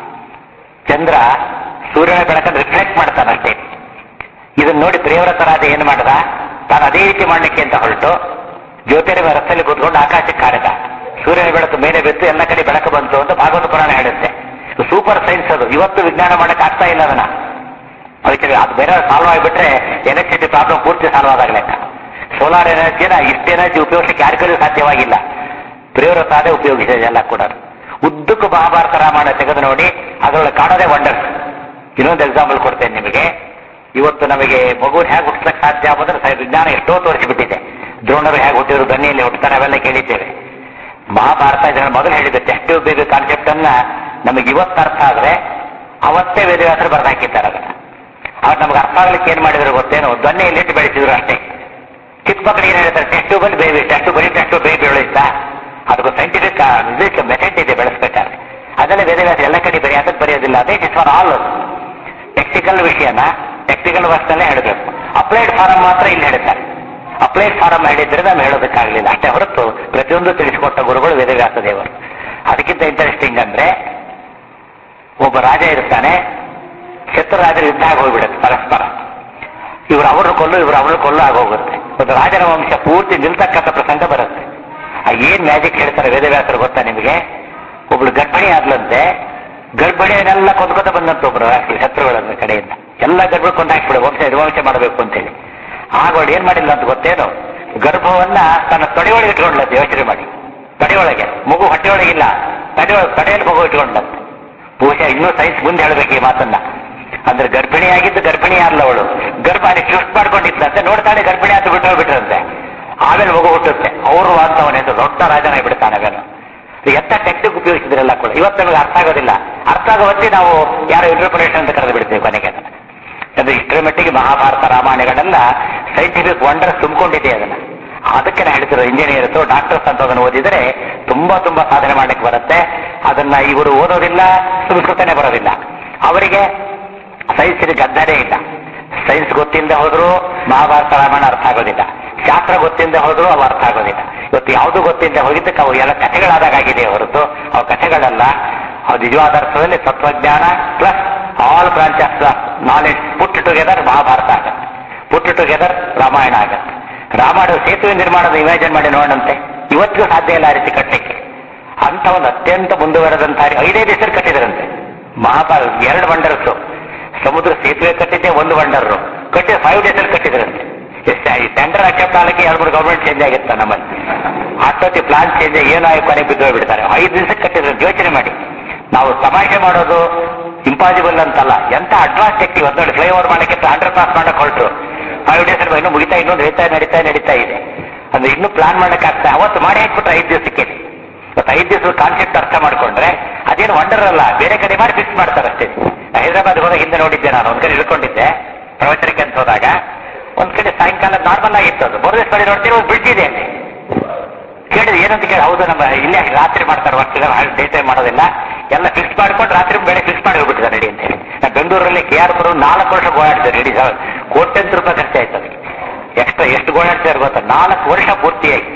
ಚಂದ್ರ ಸೂರ್ಯನ ಬೆಳಕನ್ನು ರಿಫ್ಲೆಕ್ಟ್ ಮಾಡ್ತಾನಷ್ಟೇ ಇದನ್ನ ನೋಡಿ ಪ್ರಿಯವ್ರತರಾದ ಏನು ಮಾಡ್ದ ತಾನು ಅದೇ ರೀತಿ ಮಾಡ್ಲಿಕ್ಕೆ ಅಂತ ಹೊರಟು ಜ್ಯೋತಿರ್ಮ ರಥದಲ್ಲಿ ಕೂತ್ಕೊಂಡು ಆಕಾಶಕ್ಕೆ ಕಾರಕ ಸೂರ್ಯನ ಬೆಳಕು ಮೇಲೆ ಬಿತ್ತು ಎಲ್ಲ ಕಡೆ ಬೆಳಕು ಬಂತು ಅಂತ ಭಾಗವತ ಪುರಾಣ ಹೇಳುತ್ತೆ ಸೂಪರ್ ಸೈನ್ಸ್ ಅದು ಇವತ್ತು ವಿಜ್ಞಾನ ಮಾಡಕ್ ಆಗ್ತಾ ಇಲ್ಲ ಅದನ್ನ ಅದಕ್ಕೆ ಅದು ಬೇರೆ ಸಾಲ್ವ್ ಆಗಿಬಿಟ್ರೆ ಎಲೆಕ್ಟ್ರಿಸಿಟಿ ಪ್ರಾಬ್ಲಮ್ ಪೂರ್ತಿ ಸಾಲ್ವ್ ಆದಾಗ ಲೆಕ್ಕ ಸೋಲಾರ್ ಎನರ್ಜಿನ ಇಷ್ಟು ಎನರ್ಜಿ ಉಪಯೋಗಿಸಲಿಕ್ಕೆ ಯಾರಿಗೂ ಸಾಧ್ಯವಾಗಿಲ್ಲ ಪ್ರಿಯವ್ರತಾದೇ ಉಪಯೋಗಿಸಿದೆ ಎಲ್ಲ ಕೂಡ ಉದ್ದಕ್ಕೂ ಮಹಾಭಾರತ ರಾಮಾಯಣ ತೆಗೆದು ನೋಡಿ ಅದರೊಳಗೆ ಕಾಣೋದೇ ವಂಡರ್ಸ್ ಇನ್ನೊಂದು ಎಕ್ಸಾಂಪಲ್ ಕೊಡ್ತೇನೆ ನಿಮಗೆ ಇವತ್ತು ನಮಗೆ ಮಗುನ ಹೇಗೆ ಹುಟ್ಟಿಸಕ್ಕೆ ಸಾಧ್ಯ ಆಗೋದ್ರೆ ಸ- ವಿಜ್ಞಾನ ಎಷ್ಟೋ ತೋರಿಸಿಬಿಟ್ಟಿದೆ ದ್ರೋಣರು ಹೇಗೆ ಹುಟ್ಟಿದ್ರು ದನಿಯಲ್ಲಿ ಹುಟ್ಟುತ್ತಾರೆ ಅವೆಲ್ಲ ಕೇಳಿದ್ದೇವೆ ಮಹಾಭಾರತ ಇದನ್ನ ಮೊದಲು ಹೇಳಿದೆ ಟೆಸ್ಟ್ ಬೇಬಿ ಕಾನ್ಸೆಪ್ಟ್ ಅನ್ನ ನಮಗೆ ಇವತ್ತು ಅರ್ಥ ಆದ್ರೆ ಅವತ್ತೇ ವೇದವ್ಯಾಸರು ಬರೆದು ಹಾಕಿದ್ದಾರೆ ಅದನ್ನ ಅವ್ರು ನಮ್ಗೆ ಅರ್ಥ ಆಗ್ಲಿಕ್ಕೆ ಏನ್ ಮಾಡಿದ್ರು ಗೊತ್ತೇನು ದೊನ್ನೆಯಲ್ಲಿ ಇಟ್ಟು ಬೆಳೆಸಿದ್ರು ಅಷ್ಟೇ ಚಿಕ್ಕ ಮಕ್ಕಳಿಗೆ ಏನ್ ಹೇಳ್ತಾರೆ ಟೆಸ್ಟ್ ಬಲ್ಲಿ ಬೇಬಿ ಟೆಸ್ಟ್ ಬರೀ ಟೆಸ್ಟ್ ಬೇಬಿ ಬೆಳೆಯುತ್ತಾ ಅದಕ್ಕೆ ಸೈಂಟಿಫಿಕ್ ಇದಕ್ಕೆ ಮೆಥಡ್ ಇದೆ ಬೆಳೆಸ್ಬೇಕಾದ್ರೆ ಅದೆಲ್ಲ ವೇದವ್ಯಾಸ ಎಲ್ಲ ಕಡೆ ಬರೀ ಅದಕ್ಕೆ ಬರೆಯೋದಿಲ್ಲ ಅದೇ ಇಟ್ಸ್ ಫಾರ್ ಆಲ್ ಟೆಕ್ನಿಕಲ್ ವಿಷಯನ ಟೆಕ್ನಿಕಲ್ ವರ್ಕ್ನಲ್ಲೇ ಹೇಳಬೇಕು ಅಪ್ಲೈಡ್ ಫಾರಂ ಮಾತ್ರ ಇಲ್ಲಿ ಹೇಳ್ತಾರೆ ಅಪ್ಲೈಡ್ ಫಾರಂ ಹೇಳಿದ್ರೆ ನಾವು ಹೇಳೋದಕ್ಕಾಗಲಿಲ್ಲ ಅಷ್ಟೇ ಹೊರತು ಪ್ರತಿಯೊಂದು ತಿಳಿಸಿಕೊಟ್ಟ ಗುರುಗಳು ವೇದವ್ಯಾಸ ದೇವರು ಅದಕ್ಕಿಂತ ಇಂಟ್ರೆಸ್ಟಿಂಗ್ ಅಂದ್ರೆ ಒಬ್ಬ ರಾಜ ಇರ್ತಾನೆ ಶತ್ರು ರಾಜರ ಯುದ್ಧ ಆಗಿ ಹೋಗ್ಬಿಡುತ್ತೆ ಪರಸ್ಪರ ಇವರು ಅವ್ರನ್ನ ಕೊಲ್ಲು ಇವರು ಅವ್ರನ್ನ ಕೊಲ್ಲು ಆಗೋಗುತ್ತೆ ಒಂದು ರಾಜನ ವಂಶ ಪೂರ್ತಿ ನಿಲ್ತಕ್ಕಂಥ ಪ್ರಸಂಗ ಬರುತ್ತೆ ಆ ಏನ್ ಮ್ಯಾಜಿಕ್ ಹೇಳ್ತಾರೆ ವೇದವ್ಯಾಸರು ಗೊತ್ತಾ ನಿಮಗೆ ಒಬ್ಳು ಗರ್ಭಿಣಿ ಆದ್ಲಂತೆ ಗರ್ಭಿಣಿಯನ್ನೆಲ್ಲ ಕೊಂದ್ಕೊತ ಬಂದಂತ ಒಬ್ರು ರಾಷ್ಟ್ರೀಯ ಶತ್ರುಗಳ ಕಡೆಯಿಂದ ಎಲ್ಲ ಗರ್ಭ ಕೊಂದು ಹಾಕ್ಬಿಡು ವಂಶ ನಿರ್ವಂಶ ಮಾಡಬೇಕು ಅಂತೇಳಿ ಆಗ ಅವಳು ಏನ್ ಮಾಡಿಲ್ಲ ಅಂತ ಗೊತ್ತೇನು ಗರ್ಭವನ್ನ ತನ್ನ ತೊಡೆಯೊಳಗೆ ಇಟ್ಕೊಂಡ್ಲಂತೆ ಯೋಚನೆ ಮಾಡಿ ತೊಡೆಯೊಳಗೆ ಮಗು ಹೊಟ್ಟೆಯೊಳಗಿಲ್ಲ ತಡೆಯೊಳಗೆ ತಡೆಯಲ್ಲಿ ಮಗು ಇಟ್ಕೊಂಡ್ಲಂತೆ ಬಹುಶಃ ಇನ್ನೂ ಸೈನ್ಸ್ ಮುಂದೆ ಹೇಳ್ಬೇಕು ಈ ಮಾತನ್ನ ಅಂದ್ರೆ ಗರ್ಭಿಣಿಯಾಗಿದ್ದು ಗರ್ಭಿಣಿ ಅಲ್ಲ ಅವಳು ಗರ್ಭ ಅಲ್ಲಿ ಶಿಫ್ಟ್ ಮಾಡ್ಕೊಂಡಿದ್ದಂತೆ ನೋಡ್ತಾನೆ ಗರ್ಭಿಣಿ ಅಂತ ಬಿಟ್ಟು ಹೋಗ್ಬಿಟ್ರಂತೆ ಆಮೇಲೆ ಮಗು ಹುಟ್ಟುತ್ತೆ ಅವರು ಅಂತವನೇ ಅಂತ ದೊಡ್ಡ ರಾಜನ ಬಿಡ್ತಾನೆ ಅವನು ಎಂತ ಟೆಕ್ನಿಕ್ ಉಪಯೋಗಿಸಿದ್ರೆಲ್ಲ ಕೂಡ ಇವತ್ತು ನಮಗೆ ಅರ್ಥ ಆಗೋದಿಲ್ಲ ಅರ್ಥ ಆಗೋ ಹೊತ್ತಿ ನಾವು ಯಾರೋ ಇಂಟರ್ಪ್ರಿಟೇಷನ್ ಅಂತ ಕರೆದು ಬಿಡ್ತೀವಿ ಕೊನೆಗೆ ಅದನ್ನ. ಅಂದ್ರೆ ಇಷ್ಟರ ಮಟ್ಟಿಗೆ ಮಹಾಭಾರತ ರಾಮಾಯಣಗಳೆಲ್ಲ ಸೈಂಟಿಫಿಕ್ ವಂಡರ್ ತುಂಬಿಕೊಂಡಿದೆ ಅದನ್ನ ಅದಕ್ಕೆ ನಾನು ಹೇಳ್ತಿರೋ ಇಂಜಿನಿಯರ್ಸ್ ಡಾಕ್ಟರ್ಸ್ ಅಂತ ಅದನ್ನು ಓದಿದರೆ ತುಂಬಾ ತುಂಬಾ ಸಾಧನೆ ಮಾಡ್ಲಿಕ್ಕೆ ಬರುತ್ತೆ ಅದನ್ನ ಇವರು ಓದೋದಿಲ್ಲ ಸಂಸ್ಕೃತನೇ ಬರೋದಿಲ್ಲ ಅವರಿಗೆ ಸೈನ್ಸಿನ ಗದ್ದರೇ ಇಲ್ಲ ಸೈನ್ಸ್ ಗೊತ್ತಿಲ್ಲದೆ ಹೋದ್ರು ಮಹಾಭಾರತ ರಾಮಾಯಣ ಅರ್ಥ ಆಗೋದಿಲ್ಲ ಶಾಸ್ತ್ರ ಗೊತ್ತಿಲ್ಲದೆ ಹೋದ್ರು ಅವು ಅರ್ಥ ಆಗೋದಿಲ್ಲ ಇವತ್ತು ಯಾವುದು ಗೊತ್ತಿಲ್ಲದೆ ಹೋಗಿದ್ದಕ್ಕೆ ಅವು ಎಲ್ಲ ಕಥೆಗಳಾದಾಗಿದೆ ಹೊರತು ಅವು ಕಥೆಗಳಲ್ಲ ಅವು ನಿಜವಾದ ಅರ್ಥದಲ್ಲಿ ತತ್ವಜ್ಞಾನ plus all branch of knowledge put together Mahabharata ಆಗತ್ತೆ ಪುಟ್ ಟುಗೆದರ್ ರಾಮಾಯಣ ಆಗತ್ತೆ ರಾಮಾಯಣ ಸೇತುವೆ ನಿರ್ಮಾಣದ ಇಮ್ಯಾಜಿನ್ ಮಾಡಿ ನೋಡಂತೆ ಇವತ್ತಿಗೂ ಸಾಧ್ಯ ಇಲ್ಲ ಆ ರೀತಿ ಕಟ್ಟಲಿಕ್ಕೆ ಅಂತ ಒಂದು ಅತ್ಯಂತ ಮುಂದುವರೆದಂತ ಐದೈದು ಹೆಸರು ಕಟ್ಟಿದ್ರಂತೆ ಮಹಾಭಾರತ ಎರಡು ವಂಡರ್ಸ್ ಸಮುದ್ರ ಸೇತುವೆ ಕಟ್ಟಿದ್ದೆ ಒಂದು ವಂಡರ್ ಕಟ್ಟಿ ಫೈವ್ ಡೇಸ್ ಅಲ್ಲಿ ಕಟ್ಟಿದ್ರಂತೆ ಎಷ್ಟ ಈ ಟೆಂಡರ್ ಹಾಕೋ ಕಾಲಕ್ಕೆ ಎರಡು ಮೂರು ಗೌರ್ಮೆಂಟ್ ಚೇಂಜ್ ಆಗಿತ್ತ ನಮ್ಮಲ್ಲಿ ಅಷ್ಟೊತ್ತಿ ಪ್ಲಾನ್ ಚೇಂಜ್ ಏನೋ ಆಗಿ ಕೊನೆ ಬಿದ್ದು ಬಿಡ್ತಾರೆ ಐದು ದಿವಸಕ್ಕೆ ಕಟ್ಟಿದ್ರಂತೆ ಯೋಚನೆ ಮಾಡಿ ನಾವು ತಮಾಷೆ ಮಾಡೋದು ಇಂಪಾಸಿಬಲ್ ಅಂತಲ್ಲ ಎಂತ ಅಡ್ವಾನ್ಸ್ ಟೆಕ್ನಿಕ್ ಒಂದು ನೋಡಿ ಫ್ಲೈಓವರ್ ಮಾಡಕ್ಕೆ ಅಂಡರ್ ಪಾಸ್ ಮಾಡಕ್ ಹೊರಟು ಫೈವ್ ಡೇಸ್ ಅಲ್ಲಿ ಇನ್ನೂ ಮುಗಿತಾ ಇನ್ನೊಂದು ನಡೀತಾ ನಡೀತಾ ನಡೀತಾ ಇದೆ ಅಂದ್ರೆ ಇನ್ನೂ ಪ್ಲಾನ್ ಮಾಡಕ್ ಆಗ್ತಾ ಅವತ್ತು ಮಾಡಿ ಹಾಕ್ಬಿಟ್ರೆ ಐದು ದಿವಸಕ್ಕೆ ಇವತ್ತು ಐದು ದಿವಸದ ಕಾನ್ಸೆಪ್ಟ್ ಅರ್ಥ ಮಾಡ್ಕೊಂಡ್ರೆ ಅದೇನು ವಂಡರ್ ಅಲ್ಲ ಬೇರೆ ಕಡೆ ಮಾಡಿ ಫಿಕ್ಸ್ ಮಾಡ್ತಾರೆ ಅಷ್ಟೇ ಹೈದರಾಬಾದ್ ಹೋದಾಗ ಹಿಂದೆ ನೋಡಿದ್ದೆ ನಾನು ಒಂದ್ ಕಡೆ ಇಳ್ಕೊಂಡಿದ್ದೆ ಪ್ರವಚನಕ್ಕೆ ಅಂತ ಹೋದಾಗ ಒಂದ್ ಕಡೆ ಸಾಯಂಕಾಲ ನಾರ್ಮಲ್ ಆಗಿತ್ತು ಅದು ಬರೋದೇ ಕಡೆ ನೋಡ್ತೀನಿ ಒಂದು ಬ್ರಿಡ್ಜ್ ಇದೆ ಅಲ್ಲಿ ಕೇಳಿದ್ರೆ ಏನಂತ ಕೇಳಿ ಹೌದು ನಮ್ಮ ಇಲ್ಲೇ ರಾತ್ರಿ ಮಾಡ್ತಾರೆ ವರ್ಷಗಳ ಡೇ ಟೈಮ್ ಮಾಡೋದಿಲ್ಲ ಎಲ್ಲ ಫಿಕ್ಸ್ ಮಾಡ್ಕೊಂಡು ರಾತ್ರಿ ಬೆಳೆ ಫಿಕ್ಸ್ ಮಾಡಿ ಹೋಗ್ಬಿಟ್ಟಿದ್ದಾರೆ ರೆಡಿ ಅಂತ ಹೇಳಿ ನಾನು ಬೆಂಗಳೂರಲ್ಲಿ ಕೆ ಆರ್ ಪುರ ನಾಲ್ಕು ವರ್ಷ ಓಡಾಡಿದೆ ರೆಡಿ ಕೋಟ್ಯಂತರ ರೂಪಾಯಿ ಖರ್ಚು ಆಯ್ತು ಅದಕ್ಕೆ ಎಕ್ಸ್ಟ್ರಾ ಎಷ್ಟು ಗೋಳಾಡ್ತಾರೆ ಗೊತ್ತಾ ನಾಲ್ಕು ವರ್ಷ ಪೂರ್ತಿಯಾಗಿ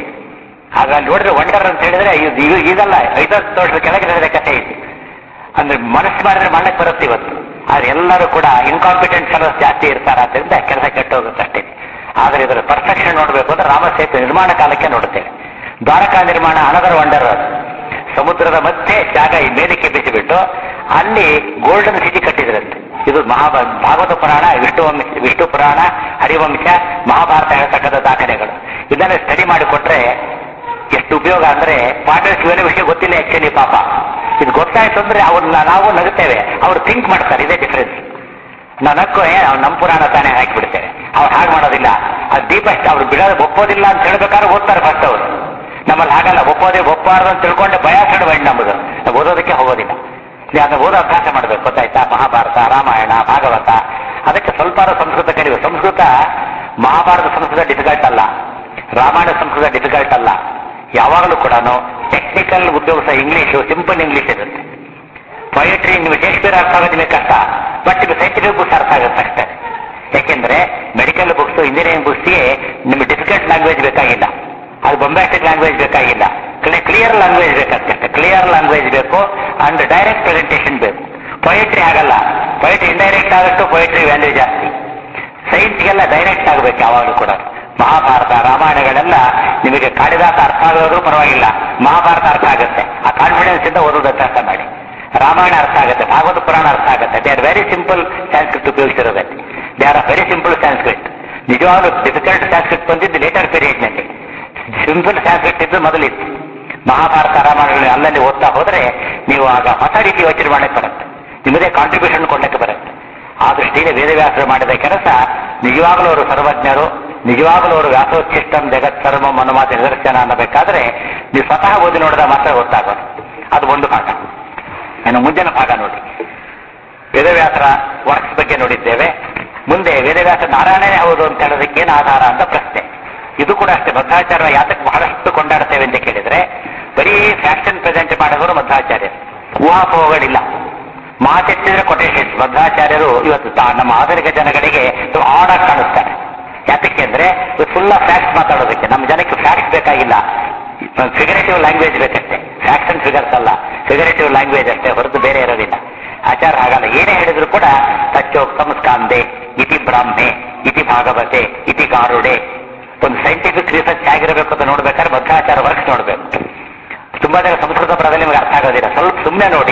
ಆಗ ಅಲ್ಲಿ ನೋಡಿದ್ರೆ ವಂಡರ್ ಅಂತ ಹೇಳಿದ್ರೆ ಇದು ಈಗ ಈಗಲ್ಲ ಐದತ್ತು ವರ್ಷದ ಕೆಳಗೆ ನಡೆದ ಕಥೆ ಇದು ಅಂದ್ರೆ ಮನಸ್ಸು ಮಾಡಿದ್ರೆ ಮಾಡಕ್ಕೆ ಬರುತ್ತೆ ಇವತ್ತು ಆದ್ರೆ ಎಲ್ಲರೂ ಕೂಡ ಇನ್ಕಾಂಪಿಟೆಂಟ್ ಫೆಲೋಸ್ ಜಾಸ್ತಿ ಇರ್ತಾರೆ ಆದ್ದರಿಂದ ಕೆಲಸ ಕೆಟ್ಟೋಗುತ್ತೆ ಅಷ್ಟೇ ಆದ್ರೆ ಇದರ ಪರ್ಫೆಕ್ಷನ್ ನೋಡಬೇಕು ಅಂದ್ರೆ ರಾಮಸೇತು ನಿರ್ಮಾಣ ಕಾಲಕ್ಕೆ ನೋಡುತ್ತೇವೆ ದ್ವಾರಕಾ ನಿರ್ಮಾಣ ಅನದರ್ ವಂಡರ್ ಅದು ಸಮುದ್ರದ ಮಧ್ಯೆ ಜಾಗ ಈ ಮೇಲಕ್ಕೆ ಬಿಸಿಬಿಟ್ಟು ಅಲ್ಲಿ ಗೋಲ್ಡನ್ ಸಿಟಿ ಕಟ್ಟಿದ್ರಂತೆ ಇದು ಮಹಾಭ ಭಾಗವತ ಪುರಾಣ ವಿಷ್ಣು ವಂಶ ವಿಷ್ಣು ಪುರಾಣ ಹರಿವಂಶ ಮಹಾಭಾರತ ಹೇಳ್ತಕ್ಕಂಥ ದಾಖಲೆಗಳು ಇದನ್ನ ಸ್ಟಡಿ ಮಾಡಿಕೊಟ್ರೆ ಎಷ್ಟು ಉಪಯೋಗ ಅಂದ್ರೆ ಪಾಂಡವ ಶಿವನ ವಿಷಯ ಗೊತ್ತಿಲ್ಲ ಆಕ್ಚುಲಿ ಪಾಪ ಇದು ಗೊತ್ತಾಯ್ತು ಅಂದ್ರೆ ಅವ್ರನ್ನ ನಾವು ನಗುತ್ತೇವೆ ಅವ್ರು ಥಿಂಕ್ ಮಾಡ್ತಾರೆ ಇದೇ ಡಿಫ್ರೆನ್ಸ್ ನನಕ್ಕೂ ಅವ್ನು ನಮ್ಮ ಪುರಾಣ ತಾನೇ ಹಾಕಿಬಿಡ್ತೇವೆ ಅವ್ರು ಹಾಗೆ ಮಾಡೋದಿಲ್ಲ ಅದು ದೀಪ ಅವ್ರು ಬಿಡೋದು ಒಪ್ಪೋದಿಲ್ಲ ಅಂತ ಹೇಳ್ಬೇಕಾದ್ರೆ ಓದ್ತಾರೆ ಫಸ್ಟ್ ಅವರು ನಮ್ಮಲ್ಲಿ ಹಾಗಲ್ಲ ಒಪ್ಪೋದೇ ಒಪ್ಪಾರ್ದು ಅಂತ ತಿಳ್ಕೊಂಡೆ ಭಯ ಸಡಬೇಡಿ ನಮ್ಮದು ನಾವು ಓದೋದಕ್ಕೆ ಹೋಗೋದಿಲ್ಲ ನೀವು ಅದನ್ನ ಓದೋ ಅಭ್ಯಾಸ ಮಾಡಬೇಕು ಗೊತ್ತಾಯ್ತಾ ಮಹಾಭಾರತ ರಾಮಾಯಣ ಭಾಗವತ ಅದಕ್ಕೆ ಸ್ವಲ್ಪ ಸಂಸ್ಕೃತ ಕಲಿಯುವ ಸಂಸ್ಕೃತ ಮಹಾಭಾರತ ಸಂಸ್ಕೃತ ಡಿಫಿಕಲ್ಟ್ ಅಲ್ಲ ರಾಮಾಯಣ ಸಂಸ್ಕೃತ ಡಿಫಿಕಲ್ಟ್ ಅಲ್ಲ ಯಾವಾಗಲೂ ಕೂಡ ಟೆಕ್ನಿಕಲ್ ಉಪಯೋಗಿಸೋ ಇಂಗ್ಲಿಷು ಸಿಂಪಲ್ ಇಂಗ್ಲಿಷ್ ಇರುತ್ತೆ ಪೊಯಟ್ರಿ ನಿಮಗೆ ಶೇಕ್ಸ್ಪಿಯರ್ ಅರ್ಥ ಆಗೋದು ನಿಮಗೆ ಕಷ್ಟ ಬಟ್ ನಿಮಗೆ ಸೈಂಟಿಫಿಕ್ ಬುಕ್ಸ್ ಅರ್ಥ ಆಗುತ್ತೆ ಅಷ್ಟೇ ಯಾಕೆಂದ್ರೆ ಮೆಡಿಕಲ್ ಬುಕ್ಸ್ ಇಂಜಿನಿಯರಿಂಗ್ ಬುಕ್ಸ್ಗೆ ನಿಮಗೆ ಡಿಫಿಕಲ್ಟ್ ಲ್ಯಾಂಗ್ವೇಜ್ ಬೇಕಾಗಿಲ್ಲ ಅದು ಬೊಂಬಾಸ್ಟಿಕ್ ಲ್ಯಾಂಗ್ವೇಜ್ ಬೇಕಾಗಿಲ್ಲ ಕ್ಲಿಯರ್ ಲ್ಯಾಂಗ್ವೇಜ್ ಬೇಕಾಗ್ತದೆ ಕ್ಲಿಯರ್ ಲ್ಯಾಂಗ್ವೇಜ್ ಬೇಕು ಅಂಡ್ ಡೈರೆಕ್ಟ್ ಪ್ರೆಸೆಂಟೇಷನ್ ಬೇಕು ಪೊಯಟ್ರಿ ಆಗಲ್ಲ ಪೊಯಟ್ರಿ ಇಂಡೈರೆಕ್ಟ್ ಆದಷ್ಟು ಪೊಯಟ್ರಿ ವ್ಯಾಲ್ಯೂ ಜಾಸ್ತಿ ಸೈನ್ಸ್ಗೆಲ್ಲ ಡೈರೆಕ್ಟ್ ಆಗಬೇಕು ಯಾವಾಗಲೂ ಕೂಡ ಮಹಾಭಾರತ ರಾಮಾಯಣಗಳೆಲ್ಲ ನಿಮಗೆ ಕಾಳಿದಾಸ ಅರ್ಥ ಆಗೋದ್ರೂ ಪರವಾಗಿಲ್ಲ ಮಹಾಭಾರತ ಅರ್ಥ ಆಗುತ್ತೆ ಆ ಕಾನ್ಫಿಡೆನ್ಸ್ ಇಂದ ಓದೋದು ಅಭ್ಯಾಸ ಮಾಡಿ ರಾಮಾಯಣ ಅರ್ಥ ಆಗುತ್ತೆ ಭಾಗವತ ಪುರಾಣ ಅರ್ಥ ಆಗುತ್ತೆ they are very simple Sanskrit ಉಪಯೋಗಿಸಿರೋದಕ್ಕೆ they are very simple Sanskrit ನಿಜವಾಗ್ಲೂ ಡಿಫಿಕಲ್ಟ್ ಸಂಸ್ಕೃತ್ ಬಂದಿದ್ದು ಲೇಟರ್ ಪೀರಿಯಡ್ನಲ್ಲಿ ಸಿಂಪಲ್ ಸಂಸ್ಕೃತ್ ಇದ್ದು ಮೊದಲಿತ್ತು ಮಹಾಭಾರತ ರಾಮಾಯಣಗಳು ಅಲ್ಲಲ್ಲಿ ಓದ್ತಾ ಹೋದ್ರೆ ನೀವು ಆಗ ಹೊಸ ರೀತಿ ಯೋಚನೆ ಮಾಡಕ್ಕೆ ಬರುತ್ತೆ ನಿಮ್ಮದೇ ಕಾಂಟ್ರಿಬ್ಯೂಷನ್ ಕೊಡಕ್ಕೆ ಬರುತ್ತೆ ಆ ದೃಷ್ಟಿಯಲ್ಲಿ ವೇದವ್ಯಾಸರು ಮಾಡಿದ ಕೆಲಸ ನಿಜವಾಗಲೂ ಅವರು ಸರ್ವಜ್ಞರು ನಿಜವಾಗಲೂ ಅವರು ವ್ಯಾಸೋಚ್ಛಿಷ್ಟಂ ಜಗತ್ ಸರ್ವಂ ಅನ್ನುಮಾತ ನಿದರ್ಶನ ಅನ್ನಬೇಕಾದ್ರೆ ನೀವು ಸ್ವತಃ ಓದಿ ನೋಡಿದ ಮಾತ್ರ ಗೊತ್ತಾಗೋದು ಅದು ಒಂದು ಭಾಗ ಇನ್ನು ಮುಂದಿನ ಭಾಗ ನೋಡಿ ವೇದವ್ಯಾಸರ ವರ್ಕ್ಸ್ ಬಗ್ಗೆ ನೋಡಿದ್ದೇವೆ ಮುಂದೆ ವೇದವ್ಯಾಸ ನಾರಾಯಣನೇ ಹೌದು ಅಂತ ಹೇಳೋದಕ್ಕೆ ಏನು ಆಧಾರ ಅಂತ ಪ್ರಶ್ನೆ ಇದು ಕೂಡ ಅಷ್ಟೇ ಮಧ್ವಾಚಾರ್ಯ ಯಾತಕ್ಕೆ ಬಹಳಷ್ಟು ಕೊಂಡಾಡ್ತೇವೆ ಅಂತ ಕೇಳಿದ್ರೆ ಬರೀ ಫ್ಯಾಷನ್ ಪ್ರೆಸೆಂಟ್ ಮಾಡಿದವರು ಮಧ್ವಾಚಾರ್ಯ ಊಹಾಪೋಹಗಳಿಲ್ಲ ಮಾತೆತ್ತಿದ್ರೆ ಕೊಟೇಶನ್ಸ್ ಮಧ್ವಾಚಾರ್ಯರು ಇವತ್ತು ತಾ- ನಮ್ಮ ಆಧುನಿಕ ಜನಗಳಿಗೆ ಆಡಾಗಿ ಕಾಣಿಸ್ತಾರೆ ಯಾತಕ್ಕೆ ಅಂದ್ರೆ ಫುಲ್ ಆಫ್ ಫ್ಯಾಕ್ಟ್ಸ್ ಮಾತಾಡೋದಕ್ಕೆ ನಮ್ಮ ಜನಕ್ಕೆ ಫ್ಯಾಕ್ಟ್ಸ್ ಬೇಕಾಗಿಲ್ಲ ಫಿಗರೇಟಿವ್ ಲ್ಯಾಂಗ್ವೇಜ್ ಬೇಕಷ್ಟೇ ಫ್ಯಾಕ್ಟ್ಸ್ ಅಂಡ್ ಫಿಗರ್ಸ್ ಅಲ್ಲ ಫಿಗರೇಟಿವ್ ಲ್ಯಾಂಗ್ವೇಜ್ ಅಷ್ಟೇ ಹೊರತು ಬೇರೆ ಇರೋದಿಲ್ಲ ಆಚಾರ ಹಾಗಲ್ಲ ಏನೇ ಹೇಳಿದ್ರು ಕೂಡ ತಚ್ಚೋಕ್ತಂ ಸ್ಕಾಂದೆ ಇತಿ ಬ್ರಾಹ್ಮೆ ಇತಿ ಭಾಗವತೆ ಇತಿ ಕಾರುಡೆ ಒಂದು ಸೈಂಟಿಫಿಕ್ ರಿಸರ್ಚ್ ಆಗಿರಬೇಕು ಅಂತ ನೋಡ್ಬೇಕಾದ್ರೆ ಮಧ್ವಾಚಾರ ವರ್ಕ್ಸ್ ನೋಡ್ಬೇಕು ತುಂಬಾ ಜನ ಸಂಸ್ಕೃತ ಪದದಲ್ಲಿ ನಿಮಗೆ ಅರ್ಥ ಆಗೋದಿಲ್ಲ ಸ್ವಲ್ಪ ಸುಮ್ಮನೆ ನೋಡಿ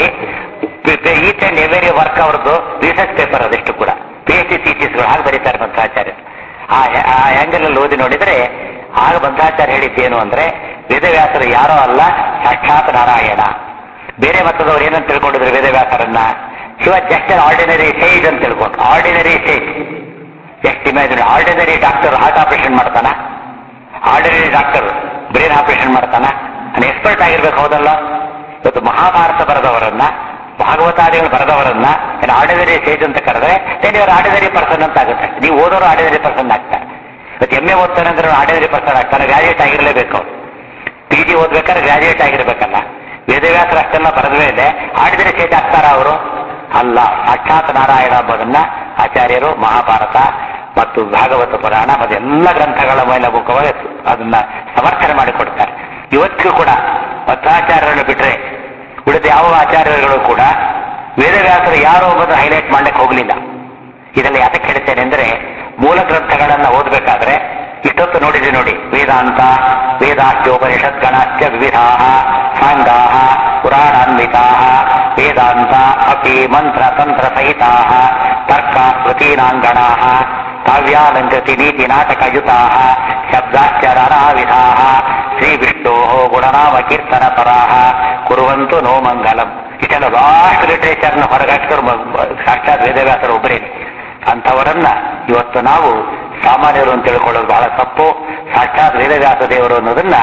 ಈಚ್ ಅಂಡ್ ಎವರಿ ವರ್ಕ್ ಅವ್ರದ್ದು ರಿಸರ್ಚ್ ಪೇಪರ್ ಅದೆಷ್ಟು ಕೂಡ ಪಿ ಎಚ್ ಡಿ ಥೀಸಿಸ್ಗಳು ಹಾಗೆ ಬರೀತಾರೆ ಮಧ್ವಾಚಾರ್ಯ ಆ ಆ ಆಂಗಲ್ ಅಲ್ಲಿ ಓದಿ ನೋಡಿದ್ರೆ ಆಗ ಮಧ್ವಾಚಾರ್ಯ ಹೇಳಿದ್ದೇನು ಅಂದ್ರೆ ವೇದವ್ಯಾಸರು ಯಾರೋ ಅಲ್ಲ ಸಾಕ್ಷಾತ್ ನಾರಾಯಣ ಬೇರೆ ಮತದವ್ರು ಏನಂತ ತಿಳ್ಕೊಂಡಿದ್ರು ವೇದವ್ಯಾಸರನ್ನ Shiva just an ordinary sage ಅಂತ ತಿಳ್ಕೊಂಡು ಆರ್ಡಿನರಿ ಸೇಜ್ ಎಷ್ಟು imagine ordinary doctor heart operation ಮಾಡ್ತಾನ ಆರ್ಡಿನರಿ ಡಾಕ್ಟರ್ ಬ್ರೈನ್ ಆಪರೇಷನ್ ಮಾಡ್ತಾನ ನಾನು ಎಕ್ಸ್ಪರ್ಟ್ ಆಗಿರ್ಬೇಕು ಹೌದಲ್ಲ ಇವತ್ತು ಮಹಾಭಾರತ ಬರೆದವರನ್ನ ಭಾಗವತಾದಿಗಳು ಬರೆದವರನ್ನ ಏನು ಆರ್ಡಿನರಿ ಸೇಜ್ ಅಂತ ಕರೆದ್ರೆ then ಇವರು ಆರ್ಡಿನರಿ ಪರ್ಸನ್ ಅಂತ ಆಗುತ್ತೆ ನೀವು ಓದೋರು ಆರ್ಡಿನರಿ ಪರ್ಸನ್ ಆಗ್ತಾರೆ ಇವತ್ತು ಎಮ್ ಎ ಓದ್ತಾನೆ ಅಂದ್ರೆ ಆರ್ಡಿನರಿ ಪರ್ಸನ್ ಆಗ್ತಾನೆ ಗ್ರಾಜುಯೇಟ್ ಆಗಿರಲೇಬೇಕು ಪಿ ಜಿ ಓದ್ಬೇಕಾದ್ರೆ ಗ್ರಾಜುಯೇಟ್ ಆಗಿರ್ಬೇಕಲ್ಲ ವೇದವ್ಯಾಸರು ಅಷ್ಟೆಲ್ಲ ಬರೆದ ಮೇಲೆ ಆಡಿದರೆ ಸೇಜ್ ಆಗ್ತಾರ ಅವರು ಅಲ್ಲ ಸಾಕ್ಷಾತ್ ನಾರಾಯಣ ಎಂಬುದನ್ನ ಆಚಾರ್ಯರು ಮಹಾಭಾರತ ಮತ್ತು ಭಾಗವತ ಪುರಾಣ ಮತ್ತು ಎಲ್ಲ ಗ್ರಂಥಗಳ ಮೇಲೆ ಮುಖವಾಗಿ ಅದನ್ನ ಸಮರ್ಥನೆ ಮಾಡಿಕೊಡ್ತಾರೆ ಇವತ್ತಿಗೂ ಕೂಡ ಮಧ್ವಾಚಾರ್ಯರನ್ನು ಬಿಟ್ರೆ ಉಳಿದ ಯಾವ ಆಚಾರ್ಯರುಗಳು ಕೂಡ ವೇದವ್ಯಾಸರು ಯಾರು ಎಂಬುದನ್ನು ಹೈಲೈಟ್ ಮಾಡ್ಲಿಕ್ಕೆ ಹೋಗಲಿಲ್ಲ ಇದರಲ್ಲಿ ಯಾತಕ್ಕೆ ಹೇಳ್ತೇನೆ ಅಂದ್ರೆ ಮೂಲ ಗ್ರಂಥಗಳನ್ನ ಓದಬೇಕಾದ್ರೆ ಇಷ್ಟೊತ್ತು ನೋಡಿದ್ವಿ ನೋಡಿ ವೇದಾಂತ ವೇದಾಶ್ಚೋಪನಿಷತ್ಗಣಶ್ಚ ವಿವಿಧಾ ಸಾಂಗಾ ಪುರಾಣಾನ್ವಿತಾ ವೇದಾಂತ ಅಪಿ ಮಂತ್ರ ತಂತ್ರ ಸಹಿತಾ ತರ್ಕ ಸ್ಮೃತೀನಾಂಗಣಾ ಕಾವ್ಯಾಲಂಕೃತಿ ನೀತಿ ನಾಟಕಯುತಾ ಶಬ್ದಾಶ್ಚ ನಾನಾವಿಧಾ ಶ್ರೀ ವಿಷ್ಣೋ ಗುಣನಾಮ ಕೀರ್ತನ ಪರಾ ಕುರುವಂತು ನೋ ಮಂಗಲಂ ಇಷ್ಟೆಲ್ಲ ಲಾಸ್ಟ್ ಲಿಟರೇಚರ್ನ ಹೊರಗಾಕ್ತರು ಸಾಕ್ಷಾತ್ ವೇದವ್ಯಾಸರು ಒಬ್ಬರೇನೆ ಅಂಥವರನ್ನ ಇವತ್ತು ನಾವು ಸಾಮಾನ್ಯರು ಅಂತ ತಿಳ್ಕೊಳ್ಳೋದು ಬಹಳ ತಪ್ಪು ಸಾಕ್ಷಾತ್ ವೇದವ್ಯಾಸ ದೇವರು ಅನ್ನೋದನ್ನ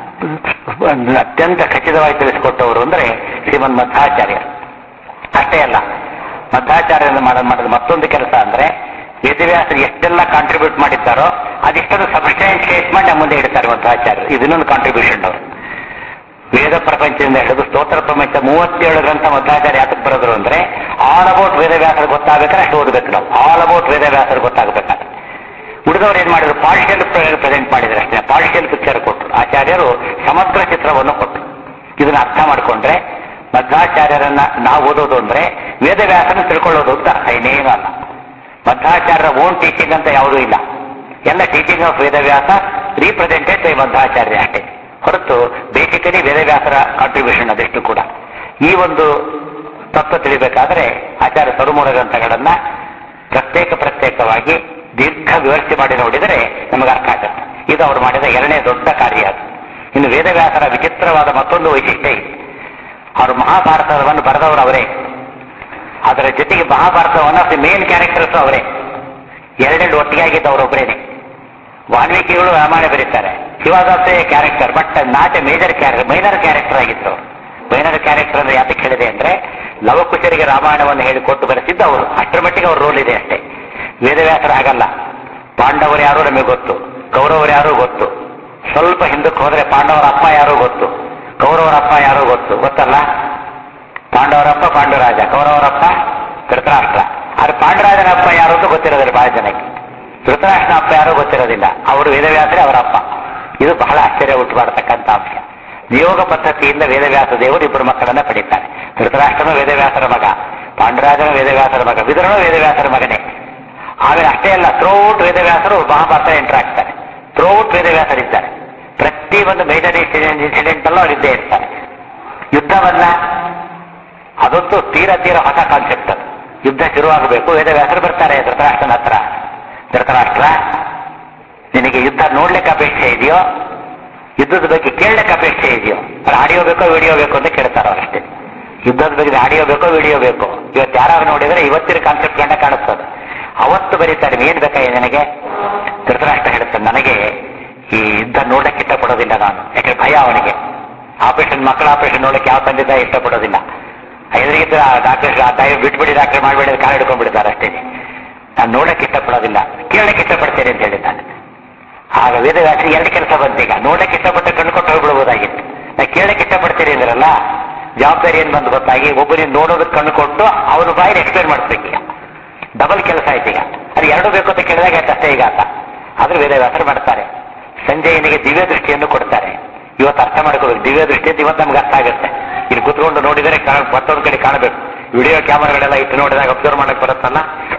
ಒಂದು ಅತ್ಯಂತ ಖಚಿತವಾಗಿ ತಿಳಿಸಿಕೊಟ್ಟವರು ಅಂದ್ರೆ ಶ್ರೀಮನ್ ಮಧ್ವಾಚಾರ್ಯ ಅಷ್ಟೇ ಅಲ್ಲ ಮಧ್ವಾಚಾರ್ಯರು ಮಾಡ ಮಾಡಿದ ಮತ್ತೊಂದು ಕೆಲಸ ಅಂದ್ರೆ ವೇದವ್ಯಾಸರು ಎಷ್ಟೆಲ್ಲ ಕಾಂಟ್ರಿಬ್ಯೂಟ್ ಮಾಡಿದ್ದಾರೋ ಅದಿಷ್ಟೊಂದು ಸಬ್ಸ್ಟಾನ್ಶಿಯೇಟ್ ಮಾಡಿ ನಮ್ಮ ಮುಂದೆ ಇಡ್ತಾರೆ ಮಧ್ವಾಚಾರ್ಯರು ಇದನ್ನೊಂದು ಕಾಂಟ್ರಿಬ್ಯೂಷನ್ ಅವರು ವೇದ ಪ್ರಪಂಚದಿಂದ ಹಿಡಿದು ಸ್ತೋತ್ರ ಪ್ರಪಂಚ ಮೂವತ್ತೇಳು ಗ್ರಂಥ ಮಧ್ವಾಚಾರ್ಯ ಯಾತಕ್ಕೆ ಬರೋದ್ರು ಅಂದ್ರೆ ಆಲ್ ಅಬೌಟ್ ವೇದವ್ಯಾಸರು ಗೊತ್ತಾಗಬೇಕಾದ್ರೆ ಅಷ್ಟು ಓದಬೇಕು ನಾವು ಆಲ್ ಅಬೌಟ್ ವೇದವ್ಯಾಸರು ಗೊತ್ತಾಗಬೇಕಾದ್ರೆ ಉಳಿದವರು ಏನ್ ಮಾಡಿದ್ರು ಪಾರ್ಷಿಯಲ್ ಪ್ರೆಸೆಂಟ್ ಮಾಡಿದ್ರು ಅಷ್ಟೇ ಪಾರ್ಷಿಯಲ್ ಪಿಕ್ಚರ್ ಕೊಟ್ಟರು ಆಚಾರ್ಯರು ಸಮಗ್ರ ಚಿತ್ರವನ್ನು ಕೊಟ್ಟರು ಇದನ್ನ ಅರ್ಥ ಮಾಡಿಕೊಂಡ್ರೆ ಮಧ್ವಾಚಾರ್ಯರನ್ನ ನಾವು ಓದೋದು ಅಂದ್ರೆ ವೇದವ್ಯಾಸನ ತಿಳ್ಕೊಳ್ಳೋದು ಅಂತ ಅರ್ಥ ಇನ್ನೇನು ಅಲ್ಲ ಮಧ್ವಾಚಾರ್ಯರ ಓನ್ ಟೀಚಿಂಗ್ ಅಂತ ಯಾವುದೂ ಇಲ್ಲ ಎಲ್ಲ teaching of Vedavyasa represented by Madhvacharya ಅಷ್ಟೇ ಹೊರತು ಬೇಸಿಕಲಿ ವೇದವ್ಯಾಸರ ಕಾಂಟ್ರಿಬ್ಯೂಷನ್ ಅದೆಷ್ಟು ಕೂಡ ಈ ಒಂದು ತತ್ವ ತಿಳಿಬೇಕಾದ್ರೆ ಆಚಾರ್ಯ ಸರುಮೂಲ ಗ್ರಂಥಗಳನ್ನ ಪ್ರತ್ಯೇಕ ಪ್ರತ್ಯೇಕವಾಗಿ ದೀರ್ಘ ವಿವರಿಸಿ ಮಾಡಿ ನೋಡಿದರೆ ನಮಗೆ ಅರ್ಥ ಆಗುತ್ತೆ ಇದು ಅವರು ಮಾಡಿದ ಎರಡನೇ ದೊಡ್ಡ ಕಾರ್ಯ ಅದು ಇನ್ನು ವೇದವ್ಯಾಸರ ವಿಚಿತ್ರವಾದ ಮತ್ತೊಂದು ವೈಶಿಷ್ಟ್ಯ ಇದೆ ಅವರು ಮಹಾಭಾರತವನ್ನು ಬರೆದವರು ಅವರೇ ಅದರ ಜೊತೆಗೆ ಮಹಾಭಾರತವನ್ನು ಮೇನ್ ಕ್ಯಾರೆಕ್ಟರ್ಸ್ ಅವರೇ ಎರಡೆರಡು ಒಟ್ಟಿಗಾಗಿದ್ದವರು ಒಬ್ಬರೇನೆ ವಾಲ್ಮೀಕಿಗಳು ರಾಮಾಯಣ ಬರೀತಾರೆ ಶಿವಾದಾಸ character but not a major character minor character ಆಗಿತ್ತು ಅವರು ಮೈನರ್ ಕ್ಯಾರೆಕ್ಟರ್ ಅಂದ್ರೆ ಯಾತಕ್ಕೆ ಹೇಳಿದೆ ಅಂದ್ರೆ ಲವಕುಶರಿಗೆ ರಾಮಾಯಣವನ್ನು ಹೇಳಿಕೊಟ್ಟು ಬರೆಸಿದ್ದ ಅವರು ಅಷ್ಟರ ಮಟ್ಟಿಗೆ ಅವ್ರ ರೋಲ್ ಇದೆ ಅಷ್ಟೇ ವೇದವ್ಯಾಸರ ಹಾಗಲ್ಲ ಪಾಂಡವರು ಯಾರು ನಮಗೆ ಗೊತ್ತು ಕೌರವರು ಯಾರು ಗೊತ್ತು ಸ್ವಲ್ಪ ಹಿಂದಕ್ಕೆ ಹೋದ್ರೆ ಪಾಂಡವರ ಅಪ್ಪ ಯಾರು ಗೊತ್ತು ಕೌರವರ ಅಪ್ಪ ಯಾರು ಗೊತ್ತು ಗೊತ್ತಲ್ಲ ಪಾಂಡವರಪ್ಪ ಪಾಂಡುರಾಜ ಕೌರವರಪ್ಪ ಧೃತರಾಷ್ಟ್ರ ಆದ್ರೆ ಪಾಂಡುರಾಜನ ಅಪ್ಪ ಯಾರು ಅಂತ ಗೊತ್ತಿರೋದಿಲ್ಲ ಬಹಳ ಜನಕ್ಕೆ ಧೃತರಾಷ್ಟ್ರ ಅಪ್ಪ ಯಾರು ಗೊತ್ತಿರೋದಿಲ್ಲ ಅವರು ವೇದವ್ಯಾಸರೇ ಅವರ ಅಪ್ಪ ಇದು ಬಹಳ ಆಶ್ಚರ್ಯ ಉಂಟು ಮಾಡತಕ್ಕಂಥ ಅಂಶ ನಿಯೋಗ ಪದ್ಧತಿಯಿಂದ ವೇದವ್ಯಾಸ ದೇವರು ಇಬ್ಬರು ಮಕ್ಕಳನ್ನ ಪಡೀತಾರೆ ಧೃತರಾಷ್ಟ್ರನು ವೇದವ್ಯಾಸರ ಮಗ ಪಾಂಡುರಾಜನ ವೇದವ್ಯಾಸರ ಮಗ ವಿದುರನು ವೇದವ್ಯಾಸರ ಮಗನೇ ಆಮೇಲೆ ಅಷ್ಟೇ ಅಲ್ಲ ಥ್ರೋಔಟ್ ವೇದವ್ಯಾಸರು ಮಹಾಭಾರತ ಎಂಟರ್ ಆಗ್ತಾರೆ ಥ್ರೋಔಟ್ ವೇದವ್ಯಾಸರಿದ್ದಾರೆ ಪ್ರತಿ ಒಂದು ಮೇಜರ್ ಇನ್ಸಿಡೆಂಟ್ ಅಲ್ಲೂ ಅವರಿದ್ದೇ ಇರ್ತಾರೆ ಯುದ್ಧವನ್ನ ಅದಂತೂ ತೀರ ತೀರ ಹೊಸ ಕಾನ್ಸೆಪ್ಟ್ ಅದು ಯುದ್ಧ ಶುರುವಾಗಬೇಕು ವೇದವ್ಯಾಸರು ಬರ್ತಾರೆ ಧೃತರಾಷ್ಟ್ರನ ಹತ್ರ ಧೃತರಾಷ್ಟ್ರ ನಿನಗೆ ಯುದ್ಧ ನೋಡ್ಲಿಕ್ಕೆ ಅಪೇಕ್ಷೆ ಇದೆಯೋ ಯುದ್ಧದ ಬಗ್ಗೆ ಕೇಳಲಿಕ್ಕೆ ಅಪೇಕ್ಷೆ ಇದೆಯೋ ಅದು ಆಡಿಯೋ ಬೇಕೋ ವಿಡಿಯೋ ಬೇಕೋ ಅಂತ ಕೇಳ್ತಾರ ಅವರಷ್ಟೇ ಯುದ್ಧದ ಬಗ್ಗೆ ಆಡಿಯೋ ಬೇಕೋ ವಿಡಿಯೋ ಬೇಕೋ ಇವತ್ತು ಯಾರು ನೋಡಿದ್ರೆ ಇವತ್ತಿನ ಕಾನ್ಸೆಪ್ಟ್ ಕಂಡ ಕಾಣಿಸ್ತದೆ ಅವತ್ತು ಬರೀತಾರೆ ಏನ್ ಬೇಕಾ ನಿನಗೆ ಧೃತರಾಷ್ಟ್ರ ಹೇಳ್ತಾನೆ ನನಗೆ ಈ ಯುದ್ಧ ನೋಡಕ್ಕೆ ಇಷ್ಟಪಡೋದಿಲ್ಲ ನಾನು ಯಾಕಂದ್ರೆ ಭಯ ಅವನಿಗೆ ಆಪರೇಷನ್ ಮಕ್ಕಳ ಆಪರೇಷನ್ ನೋಡಕ್ಕೆ ಯಾವ ತಂದೆ ಇಷ್ಟಪಡೋದಿಲ್ಲ ಎದುರಿಗಿದ್ದ ಡಾಕ್ಟರ್ ತಾಯಿ ಬಿಟ್ಬಿಡಿ ಡಾಕ್ಟರ್ ಮಾಡಬೇಡಿ ಕಾಲು ಹಿಡ್ಕೊಂಡ್ಬಿಡ್ತಾರೆ ಅಷ್ಟೇ ನಾನು ನೋಡಕ್ಕೆ ಇಷ್ಟಪಡೋದಿಲ್ಲ ಕೇಳಕ್ಕೆ ಇಷ್ಟಪಡ್ತೇನೆ ಅಂತ ಹೇಳಿದ್ದಾನೆ ಆಗ ವೇದವ್ಯಾಸರಿ ಎರಡು ಕೆಲಸ ಬಂತೀಗ ನೋಡಕ್ಕೆ ಇಷ್ಟಪಟ್ಟು ಕಣ್ಣು ಕೊಟ್ಟು ಹೋಗ್ಬಿಡ್ಬೋದಾಗಿತ್ತು ನಾ ಕೇಳಕ್ಕೆ ಇಷ್ಟಪಡ್ತೀನಿ ಅಂದ್ರಲ್ಲ ಜವಾಬ್ದಾರಿ ಏನ್ ಬಂದು ಗೊತ್ತಾಗಿ ಒಬ್ಬನಿಗೆ ನೋಡೋದಕ್ಕೆ ಕಣ್ಣು ಕೊಟ್ಟು ಅವನು ಬಾಯಿನ ಎಕ್ಸ್ಪ್ಲೇನ್ ಮಾಡಿಸ್ಬೇಕೀಗ ಡಬಲ್ ಕೆಲಸ ಆಯ್ತು ಈಗ ಅದು ಎರಡು ಬೇಕು ಅಂತ ಕೇಳಿದಾಗ ಅಷ್ಟೇ ಈಗ ಆತ ಆದ್ರೆ ವೇದವ್ಯಾಸರು ಮಾಡ್ತಾರೆ ಸಂಜಯನಿಗೆ ದಿವ್ಯ ದೃಷ್ಟಿಯನ್ನು ಕೊಡ್ತಾರೆ ಇವತ್ತು ಅರ್ಥ ಮಾಡ್ಕೋಬೇಕು ದಿವ್ಯ ದೃಷ್ಟಿ ಅಂತ ಇವತ್ತು ನಮ್ಗೆ ಅರ್ಥ ಆಗುತ್ತೆ ಇಲ್ಲಿ ಕುತ್ಕೊಂಡು ನೋಡಿದರೆ ಕಾಣ- ಮತ್ತೊಂದು ಕಡೆ ಕಾಣಬೇಕು ವಿಡಿಯೋ ಕ್ಯಾಮರಾಗಳೆಲ್ಲ ಇಟ್ಟು ನೋಡಿದಾಗ ಅಬ್ಸರ್ವ್ ಮಾಡಕ್ ಬರುತ್ತಲ್ಲ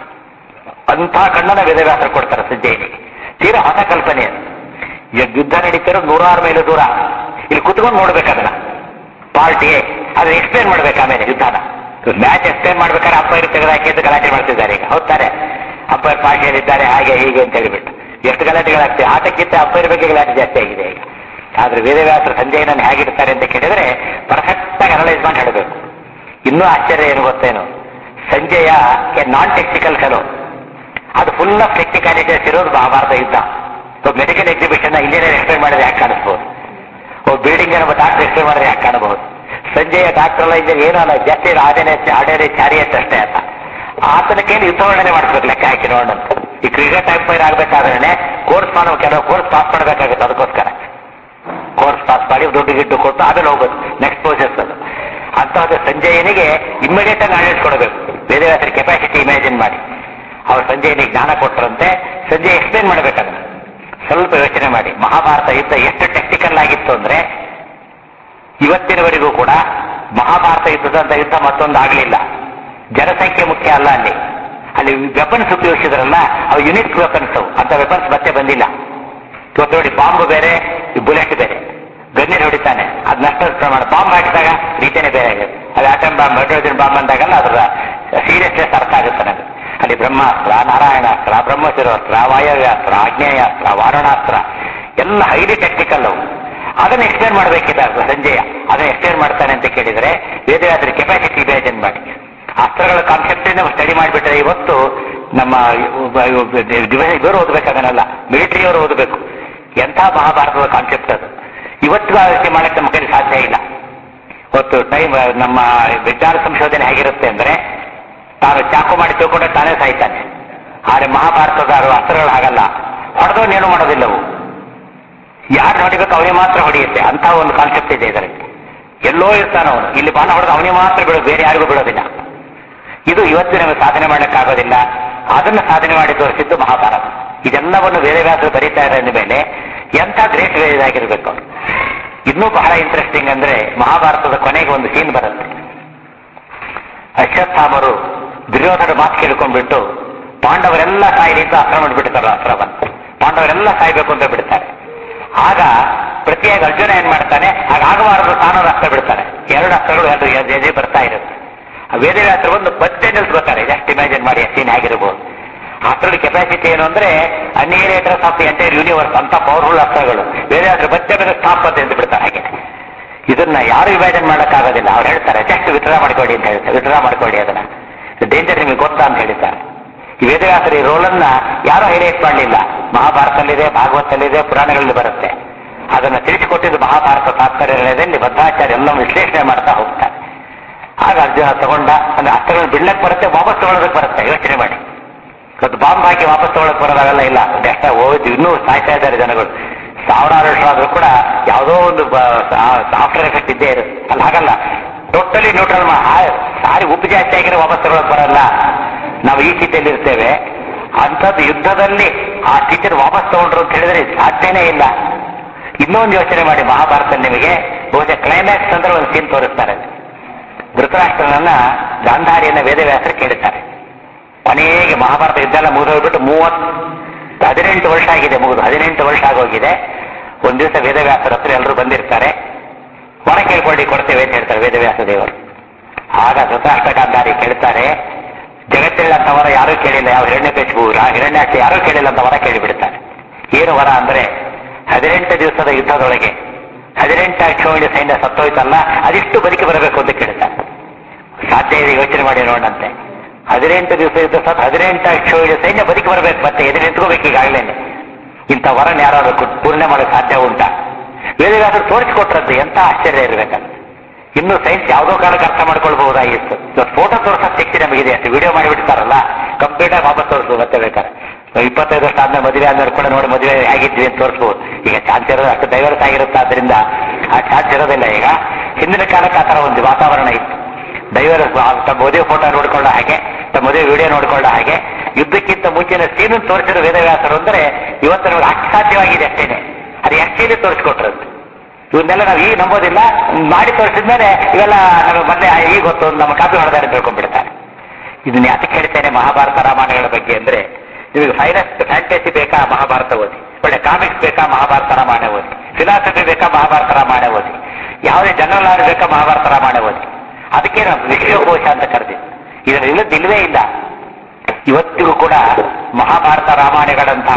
ಅಂಥ ಕಣ್ಣನ್ನ ವೇದವ್ಯಾಸರು ಕೊಡ್ತಾರೆ ಸಂಜಯನಿಗೆ ತೀರಾ ಹೊಸ ಕಲ್ಪನೆ ಅದು ಈಗ ಯುದ್ಧ ನಡೀತಿರೋ ನೂರಾರು ಮೈಲು ದೂರ ಇಲ್ಲಿ ಕುತ್ಕೊಂಡು ನೋಡ್ಬೇಕದನ್ನ ಪಾರ್ಟಿ ಅದನ್ನ ಎಕ್ಸ್ಪ್ಲೇನ್ ಮಾಡ್ಬೇಕು ಆಮೇಲೆ ಯುದ್ಧನ ಮ್ಯಾಚ್ ಎಕ್ಸ್ಪ್ಲೇನ್ ಮಾಡ್ಬೇಕಾದ್ರೆ ಅಂಪೈರ್ ತೆಗೆದಾಕಿ ಅಂತ ಗಲಾಟೆ ಮಾಡ್ತಿದ್ದಾರೆ ಈಗ ಹೌದಾರೆ ಅಂಪೈರ್ ಪಾರ್ಟಿಯಲ್ಲಿದ್ದಾರೆ ಹಾಗೆ ಹೀಗೆ ಅಂತ ಹೇಳಿಬಿಟ್ಟು ಎಷ್ಟು ಗಲಾಟೆಗಳಾಗ್ತವೆ ಆಟಕ್ಕಿಂತ ಅಂಪೈರ್ ಬಗ್ಗೆ ಗಲಾಟೆ ಜಾಸ್ತಿ ಆಗಿದೆ ಈಗ ಆದ್ರೆ ವೇದವ್ಯಾಸರು ಸಂಜಯನನ್ನು ಹೇಗಿರ್ತಾರೆ ಅಂತ ಕೇಳಿದ್ರೆ ಪರ್ಫೆಕ್ಟ್ ಆಗಿ ಅನಲೈಸ್ ಮಾಡಿ ಹೇಳಬೇಕು ಇನ್ನೂ ಆಶ್ಚರ್ಯ ಏನು ಗೊತ್ತೇನು Sanjaya a non technical fellow ಅದು ಫುಲ್ ಆಫ್ ಟೆಕ್ನಿಕಾಲಿಟೀಸ್ ಇರೋದು ಮಹಾಭಾರತ ಯುದ್ಧ ಮೆಡಿಕಲ್ ಎಕ್ಸಿಬಿಷನ್ ಇಂಜಿನಿಯರ್ ಎಕ್ಸ್ಪ್ಲೇನ್ ಮಾಡಿದ್ರೆ ಯಾಕೆ ಕಾಣಿಸ್ಬೋದು ಒಬ್ಬ ಬಿಲ್ಡಿಂಗ್ ಒಬ್ಬ ಡಾಕ್ಟರ್ ಎಕ್ಸ್ಪ್ಲೇನ್ ಮಾಡಿದ್ರೆ ಯಾಕೆ ಕಾಣಬಹುದು ಸಂಜಯ ಡಾಕ್ಟರ್ ಅಲ್ಲ ಇಂಜಿನಿಯರ್ ಏನೂ ಅಲ್ಲ ಜಾಸ್ತಿ ಆಡನೆ ಆಡನೆ ಚಾರಿಯಟ್ ಅಷ್ಟೇ ಅಂತ ಆತನ ಕೈಲಿ ಯುದ್ಧ ವರ್ಣನೆ ಮಾಡಿಸ್ಬೇಕು ಲೆಕ್ಕ ಹಾಕಿ ನೋಡಂತ ಈ ಕ್ರಿಕೆಟ್ ಅಂಪೈರ್ ಆಗ್ಬೇಕಾದ್ರೆ ಕೋರ್ಸ್ ಮಾಡೋ ಕೆಲವು ಕೋರ್ಸ್ ಪಾಸ್ ಮಾಡಬೇಕಾಗುತ್ತೆ ಅದಕ್ಕೋಸ್ಕರ ಕೋರ್ಸ್ ಪಾಸ್ ಮಾಡಿ ದುಡ್ಡು ಗಿಡ್ಡು ಕೊಟ್ಟು ಆಮೇಲೆ ಹೋಗೋದು ನೆಕ್ಸ್ಟ್ ಪ್ರೋಸೆಸ್ ಅದು ಅಂತಹದ್ದು ಸಂಜಯನಿಗೆ ಇಮಿಡಿಯೇಟ್ ಆಗಿ ನಾಲೆಜ್ ಕೊಡಬೇಕು ವೇದವ್ಯಾಸರ ಕೆಪಾಸಿಟಿ ಇಮ್ಯಾಜಿನ್ ಮಾಡಿ ಅವ್ರು ಸಂಜಯನಿಗೆ ಜ್ಞಾನ ಕೊಟ್ಟರಂತೆ ಸಂಜಯ್ ಎಕ್ಸ್ಪ್ಲೇನ್ ಮಾಡಬೇಕದನ್ನ ಸ್ವಲ್ಪ ಯೋಚನೆ ಮಾಡಿ ಮಹಾಭಾರತ ಯುದ್ಧ ಎಷ್ಟು ಟೆಕ್ನಿಕಲ್ ಆಗಿತ್ತು ಅಂದ್ರೆ ಇವತ್ತಿನವರೆಗೂ ಕೂಡ ಮಹಾಭಾರತ ಯುದ್ಧದಂತ ಯುದ್ಧ ಮತ್ತೊಂದು ಆಗಲಿಲ್ಲ ಜನಸಂಖ್ಯೆ ಮುಖ್ಯ ಅಲ್ಲ ಅಲ್ಲಿ ಅಲ್ಲಿ ವೆಪನ್ಸ್ ಉಪಯೋಗಿಸಿದ್ರಲ್ಲ ಅವು ಯುನಿಕ್ ವೆಪನ್ಸ್ ಅವು ಅಂತ ವೆಪನ್ಸ್ ಮತ್ತೆ ಬಂದಿಲ್ಲ ಇವತ್ತು ನೋಡಿ ಬಾಂಬ್ ಬೇರೆ ಬುಲೆಟ್ ಬೇರೆ ಗಣ್ಯರು ಹೊಡಿತಾನೆ ಅದ್ ನಷ್ಟ ಪ್ರಮಾಣ ಬಾಂಬ್ ಹಾಕಿದಾಗ ರೀತಿನೇ ಬೇರೆ ಆಗುತ್ತೆ ಅದು ಆಟಮ್ ಬಾಂಬ್ ಹೈಡ್ರೋಜನ್ ಬಾಂಬ್ ಅಂದಾಗಲ್ಲ ಅದರ ಸೀರಿಯಸ್ನೆಸ್ ಅರ್ಥ ಆಗುತ್ತೆ ನನಗೆ ಅಲ್ಲಿ ಬ್ರಹ್ಮಾಸ್ತ್ರ ನಾರಾಯಣಾಸ್ತ್ರ ಬ್ರಹ್ಮಶಿರೋಸ್ತ್ರ ವಾಯವ್ಯಾಸ್ತ್ರ ಆಗ್ನೇಯಾಸ್ತ್ರ ವಾರಣಾಸ್ತ್ರ ಎಲ್ಲ ಹೈಲಿ ಟೆಕ್ನಿಕಲ್ ಅವು ಅದನ್ನ ಎಕ್ಸ್ಪ್ಲೇನ್ ಮಾಡಬೇಕಿದೆ ಸಂಜಯ ಅದನ್ನ ಎಕ್ಸ್ಪ್ಲೇನ್ ಮಾಡ್ತಾನೆ ಅಂತ ಕೇಳಿದ್ರೆ ವೇದವ್ಯಾಸರ ಕೆಪಾಸಿಟಿ ಇಮ್ಯಾಜಿನ್ ಮಾಡಿ ಅಸ್ತ್ರಗಳ ಕಾನ್ಸೆಪ್ಟ್ ಸ್ಟಡಿ ಮಾಡಿಬಿಟ್ರೆ ಇವತ್ತು ನಮ್ಮ ಇವರು ಓದಬೇಕಾಗನಲ್ಲ ಮಿಲಿಟರಿಯವರು ಓದಬೇಕು ಎಂಥ ಮಹಾಭಾರತದ ಕಾನ್ಸೆಪ್ಟ್ ಅದು ಇವತ್ತಿಗೂ ಆ ರೀತಿ ಮಾಡಕ್ಕೆ ನಮ್ಮ ಕೈಲಿ ಸಾಧ್ಯ ಇಲ್ಲ ಇವತ್ತು ಟೈಮ್ ನಮ್ಮ ವಿಜ್ಞಾನ ಸಂಶೋಧನೆ ಹೇಗಿರುತ್ತೆ ಅಂದ್ರೆ ತಾನು ಚಾಕು ಮಾಡಿ ತಿಳ್ಕೊಂಡ್ರೆ ತಾನೇ ಸಾಯ್ತಾನೆ ಆದ್ರೆ ಮಹಾಭಾರತದ ಅಸ್ತ್ರಗಳು ಹಾಗಲ್ಲ ಹೊಡೆದವನ್ನೇನು ಮಾಡೋದಿಲ್ಲವು ಯಾರು ಹೊಡಿಬೇಕು ಅವನಿಗೆ ಮಾತ್ರ ಹೊಡೆಯುತ್ತೆ ಅಂತ ಒಂದು ಕಾನ್ಸೆಪ್ಟ್ ಇದೆ ಇದರಲ್ಲಿ ಎಲ್ಲೋ ಇರ್ತಾನ ಅವನು ಇಲ್ಲಿ ಬಾಣ ಹೊಡೆದು ಅವನಿಗೆ ಮಾತ್ರ ಬಿಡೋದು ಬೇರೆ ಯಾರಿಗೂ ಬಿಡೋದಿಲ್ಲ ಇದು ಇವತ್ತು ನಮಗೆ ಸಾಧನೆ ಮಾಡಕ್ಕಾಗೋದಿಲ್ಲ ಅದನ್ನು ಸಾಧನೆ ಮಾಡಿ ತೋರಿಸಿದ್ದು ಮಹಾಭಾರತ ಇದೆಲ್ಲವನ್ನು ವೇದವ್ಯಾಸರು ಬರೀತಾ ಇರೋ ಮೇಲೆ ಎಂಥ ಗ್ರೇಟ್ ವೇದ ಆಗಿರ್ಬೇಕು ಅವ್ರು. ಇನ್ನೂ ಬಹಳ ಇಂಟ್ರೆಸ್ಟಿಂಗ್ ಅಂದ್ರೆ ಮಹಾಭಾರತದ ಕೊನೆಗೆ ಒಂದು ಸೀನ್ ಬರುತ್ತೆ ಅಶ್ವತ್ಥಾಮರು ದುರ್ಯೋಧನ ಮಾತು ಕೇಳ್ಕೊಂಡ್ಬಿಟ್ಟು ಪಾಂಡವರೆಲ್ಲ ಸಾಯಿರಿ ಅಂತ ಅಸ್ತ್ರ ಮಾಡಿಬಿಡ್ತಾರೆ ಅಸ್ತ್ರವನ್ನು ಪಾಂಡವರೆಲ್ಲ ಸಾಯ್ಬೇಕು ಅಂತ ಬಿಡ್ತಾರೆ ಆಗ ಪ್ರತಿಯಾಗಿ ಅರ್ಜುನ ಏನ್ ಮಾಡ್ತಾನೆ ಆಗ ಆಗಬಾರದು ತಾನೂರು ಅಸ್ತ್ರ ಬಿಡ್ತಾರೆ ಎರಡು ಅಸ್ತ್ರಗಳು ಎರಡು ಎದೆ ಬರ್ತಾ ಇರುತ್ತೆ ಆ ವೇದವ್ಯಾಸರು ಒಂದು ಪತ್ತೆ ನಿಲ್ಸ್ಕೊತಾರೆ ಜಸ್ಟ್ ಇಮ್ಯಾಜಿನ್ ಮಾಡಿ ಸೀನ್ ಆಗಿರ್ಬೋದು ಅಸ್ತ್ರದ ಕೆಪಾಸಿಟಿ ಏನು ಅಂದ್ರೆ annihilators of the entire universe ಅಂತ ಪವರ್ಫುಲ್ ಅಸ್ತ್ರಗಳು ವೇದವ್ಯಾಸರು ಬತ್ತೆ ಮೇಲೆ ಸ್ಥಾಪತೆ ಅಂತ ಬಿಡ್ತಾರೆ ಹಾಗೆ ಇದನ್ನ ಯಾರು ಇಮ್ಯಾಜಿನ್ ಮಾಡೋಕ್ಕಾಗೋದಿಲ್ಲ ಅವ್ರು ಹೇಳ್ತಾರೆ ಜಸ್ಟ್ ವಿಡ್ರಾ ಮಾಡ್ಕೊಳ್ಳಿ ಅಂತ ಹೇಳ್ತಾರೆ ವಿಡ್ರಾ ಮಾಡ್ಕೊಳ್ಳಿ ಅದನ್ನ ಡೇಂಜರ್ ನಿಮಗೆ ಗೊತ್ತಾ ಅಂತ ಹೇಳ್ತಾರೆ ಈ ವೇದವ್ಯಾಸರ ಈ ರೋಲನ್ನ ಯಾರು ಹೈಲೈಟ್ ಮಾಡಲಿಲ್ಲ ಮಹಾಭಾರತದಲ್ಲಿದೆ ಭಾಗವತದಲ್ಲಿದೆ ಪುರಾಣಗಳಲ್ಲಿ ಬರುತ್ತೆ ಅದನ್ನ ತಿಳಿಸಿಕೊಟ್ಟಿದ್ದು ಮಹಾಭಾರತ ತಾತ್ಪರ್ಯದಲ್ಲಿ ಬದ್ಧಾಚಾರ್ಯ ಎಲ್ಲ ವಿಶ್ಲೇಷಣೆ ಮಾಡ್ತಾ ಹೋಗ್ತಾರೆ ಆಗ ಅರ್ಜುನ ತಗೊಂಡ ಅಂದ್ರೆ ಅಸ್ತ್ರಗಳನ್ನು ಬಿಡ್ಲಕ್ಕೆ ಬರುತ್ತೆ ವಾಪಸ್ ತಗೊಳ್ಳೋದಕ್ಕೆ ಬರುತ್ತೆ ಯೋಚನೆ ಮಾಡಿ ಇವತ್ತು ಬಾಂಬ್ ಹಾಕಿ ವಾಪಸ್ ತಗೊಳಕ್ ಬರೋದಾಗಲ್ಲ ಇಲ್ಲ ಎಷ್ಟ ಹೋಯ್ತು ಇನ್ನೂ ಸಾಯ್ತಾ ಇದ್ದಾರೆ ಜನಗಳು ಸಾವಿರಾರು ವರ್ಷ ಆದ್ರೂ ಕೂಡ ಯಾವುದೋ ಒಂದು ಸಾಫ್ಟ್ವೇರ್ ಎಫೆಕ್ಟ್ ಇದ್ದೇ ಇರುತ್ತೆ ಅಲ್ಲಿ ಹಾಗಲ್ಲ ಟೋಟಲಿ ನ್ಯೂಟ್ರಲ್ ಸಾರಿ ಉಪ್ಪು ಜಾಸ್ತಿ ಆಗಿರೋ ವಾಪಸ್ ತಗೊಳಕ್ ಬರಲ್ಲ ನಾವು ಈ ಸ್ಥಿತಿಯಲ್ಲಿ ಇರ್ತೇವೆ ಅಂಥದ್ದು ಯುದ್ಧದಲ್ಲಿ ಆ ಸ್ಥಿತಿಯನ್ನು ವಾಪಸ್ ತಗೊಂಡ್ರು ಅಂತ ಹೇಳಿದ್ರೆ ಸಾಧ್ಯನೇ ಇಲ್ಲ ಇನ್ನೊಂದು ಯೋಚನೆ ಮಾಡಿ ಮಹಾಭಾರತ ನಿಮಗೆ ಬಹುಶಃ ಕ್ಲೈಮ್ಯಾಕ್ಸ್ ಅಂದ್ರೆ ಒಂದು ಸೀನ್ ತೋರಿಸ್ತಾರೆ ಧೃತರಾಷ್ಟ್ರನನ್ನ ಗಾಂಧಾರಿಯನ್ನ ವೇದವ್ಯಾಸರು ಕೇಳುತ್ತಾರೆ ಕೊನೆಗೆ ಮಹಾಭಾರತ ಯುದ್ಧ ಎಲ್ಲ ಮುಗಿದೋಗ್ಬಿಟ್ಟು ಮೂವತ್ತು ಹದಿನೆಂಟು ವರ್ಷ ಆಗಿದೆ ಮುಗಿದು ಹದಿನೆಂಟು ವರ್ಷ ಆಗೋಗಿದೆ ಒಂದ್ ದಿವಸ ವೇದವ್ಯಾಸರ ಹತ್ರ ಎಲ್ಲರೂ ಬಂದಿರ್ತಾರೆ ವರ ಕೇಳ್ಕೊಳ್ಳಿ ಕೊಡ್ತೇವೆ ಅಂತ ಹೇಳ್ತಾರೆ ವೇದವ್ಯಾಸ ದೇವರು ಆಗ ಧೃತರಾಷ್ಟ್ರ ಗಾಂಧಾರಿ ಕೇಳ್ತಾರೆ ಜಗತ್ತಿಲ್ಲ ಅಂತ ವರ ಯಾರೂ ಕೇಳಿಲ್ಲ ಯಾವ ಹಿರಣ್ಯ ಪೇಚ್ಬೂರ ಹಿರಣ್ಯಾಕ್ಷ ಯಾರೂ ಕೇಳಿಲ್ಲ ಅಂತ ವರ ಕೇಳಿಬಿಡ್ತಾರೆ ಏನು ವರ ಅಂದ್ರೆ ಹದಿನೆಂಟು ದಿವಸದ ಯುದ್ಧದೊಳಗೆ ಹದಿನೆಂಟು ಅಕ್ಷೋಹಿಣಿ ಸೈನ್ಯ ಸತ್ತೋಯ್ತಲ್ಲ ಅದಿಷ್ಟು ಬದುಕಿ ಬರಬೇಕು ಅಂತ ಕೇಳ್ತಾರೆ ಸಾಧ್ಯ ಇದೆ ಯೋಚನೆ ಮಾಡಿ ನೋಡಂತೆ ಹದಿನೆಂಟು ದಿವಸ ಯುದ್ಧ ಸತ್ ಹದಿನೆಂಟು ಅಕ್ಷೋಹಿಣಿ ಸೈನ್ಯ ಬದುಕಿ ಬರಬೇಕು ಮತ್ತೆ ಎದುರು ನಿಂತ್ಕೋಬೇಕು ಈಗಾಗಲೇನೆ ಇಂಥ ವರನ್ ಯಾರಾದ್ರೂ ಕೊಟ್ಟು ಪೂರ್ಣೆ ಮಾಡೋಕೆ ಸಾಧ್ಯ ಉಂಟಾ ವೇದವ್ಯಾಸರು ತೋರಿಸಿಕೊಟ್ರದ್ದು ಎಂತ ಆಶ್ಚರ್ಯ ಇರಬೇಕಂತ ಇನ್ನು ಸೈನ್ಸ್ ಯಾವುದೋ ಕಾಲಕ್ಕೆ ಅರ್ಥ ಮಾಡ್ಕೊಳ್ಬಹುದಾಗಿತ್ತು ಇವತ್ತು ಫೋಟೋ ತೋರ್ಸೋದು ಶಕ್ತಿ ನಮಗಿದೆ ಅಷ್ಟು ವಿಡಿಯೋ ಮಾಡಿಬಿಡ್ತಾರಲ್ಲ ಕಂಪ್ಯೂಟರ್ ವಾಪಸ್ ತೋರಿಸು ಮತ್ತೆ ಬೇಕಾದ್ರೆ ಇಪ್ಪತ್ತೈದು ವರ್ಷ ಆದ್ಮೇಲೆ ಮದುವೆ ಆದ್ಮೇಲೆ ಕೂಡ ನೋಡಿ ಮದುವೆ ಹೇಗಿದ್ವಿ ಅಂತ ತೋರಿಸ್ಬೋದು ಈಗ ಚಾನ್ಸ್ ಇರೋದು ಅಷ್ಟು ಡೈವರ್ಸ್ ಆಗಿರುತ್ತೆ ಆದ್ರಿಂದ ಆ ಚಾನ್ಸ್ ಇರೋದಿಲ್ಲ ಈಗ ಹಿಂದಿನ ಕಾಲಕ್ಕೆ ಆ ಥರ ಒಂದು ವಾತಾವರಣ ಇತ್ತು ಡೈವರ್ಸ್ ತಮ್ಮ ಮದುವೆ ಫೋಟೋ ನೋಡ್ಕೊಳ್ಳೋ ಹಾಗೆ ತಮ್ಮ ಮದುವೆ ವಿಡಿಯೋ ನೋಡ್ಕೊಳ್ಳೋ ಹಾಗೆ ಯುದ್ಧಕ್ಕಿಂತ ಮುಂಚಿನ ಸೀನು ತೋರಿಸಿರೋ ವೇದವ್ಯಾಸರು ಅಂದ್ರೆ ಇವತ್ತು ನಮಗೆ ಅಷ್ಟು ಸಾಧ್ಯವಾಗಿದೆ ಅಷ್ಟೇನೆ ಅದು ಎಷ್ಟೇನೆ ತೋರಿಸ್ಕೊಟ್ರದ್ದು ಇವನ್ನೆಲ್ಲ ನಾವು ಈಗ ನಂಬೋದಿಲ್ಲ ಮಾಡಿ ತೋರಿಸಿದ್ಮೇಲೆ ಇವೆಲ್ಲ ನಮಗೆ ಮೊದಲೇ ಈಗ ಗೊತ್ತು ನಮ್ಮ ಕಾಪಿ ಹೊಡೆದಾರೆ ತಿಳ್ಕೊಂಡ್ಬಿಡ್ತಾರೆ ಇದನ್ನ ಯಾತಕ್ಕೆ ಹೇಳ್ತೇನೆ ಮಹಾಭಾರತ ರಾಮಾಯಣಗಳ ಬಗ್ಗೆ ಅಂದ್ರೆ ನಿಮಗೆ ಫೈನಸ್ಟ್ ಫ್ಯಾಂಟಸಿ ಬೇಕಾ ಮಹಾಭಾರತ ಓದಿ ಒಳ್ಳೆ ಕಾಮಿಕ್ಸ್ ಬೇಕಾ ಮಹಾಭಾರತ ರಾಮಾಯಣ ಓದಿ ಫಿಲಾಸಫಿ ಬೇಕಾ ಮಹಾಭಾರತ ರಾಮಾಯಣ ಓದಿ ಯಾವುದೇ ಜನರಲ್ ನಾಲೆಜ್ ಬೇಕಾ ಮಹಾಭಾರತ ರಾಮಾಯಣ ಓದಿ ಅದಕ್ಕೆ ನಾವು ವಿಶ್ವಕೋಶ ಅಂತ ಕರೆದಿದ್ದು ಇದರಲ್ಲಿ ಇಲ್ಲದ್ದು ಇಲ್ಲವೇ ಇಲ್ಲ ಇವತ್ತಿಗೂ ಕೂಡ ಮಹಾಭಾರತ ರಾಮಾಯಣಗಳಂತಹ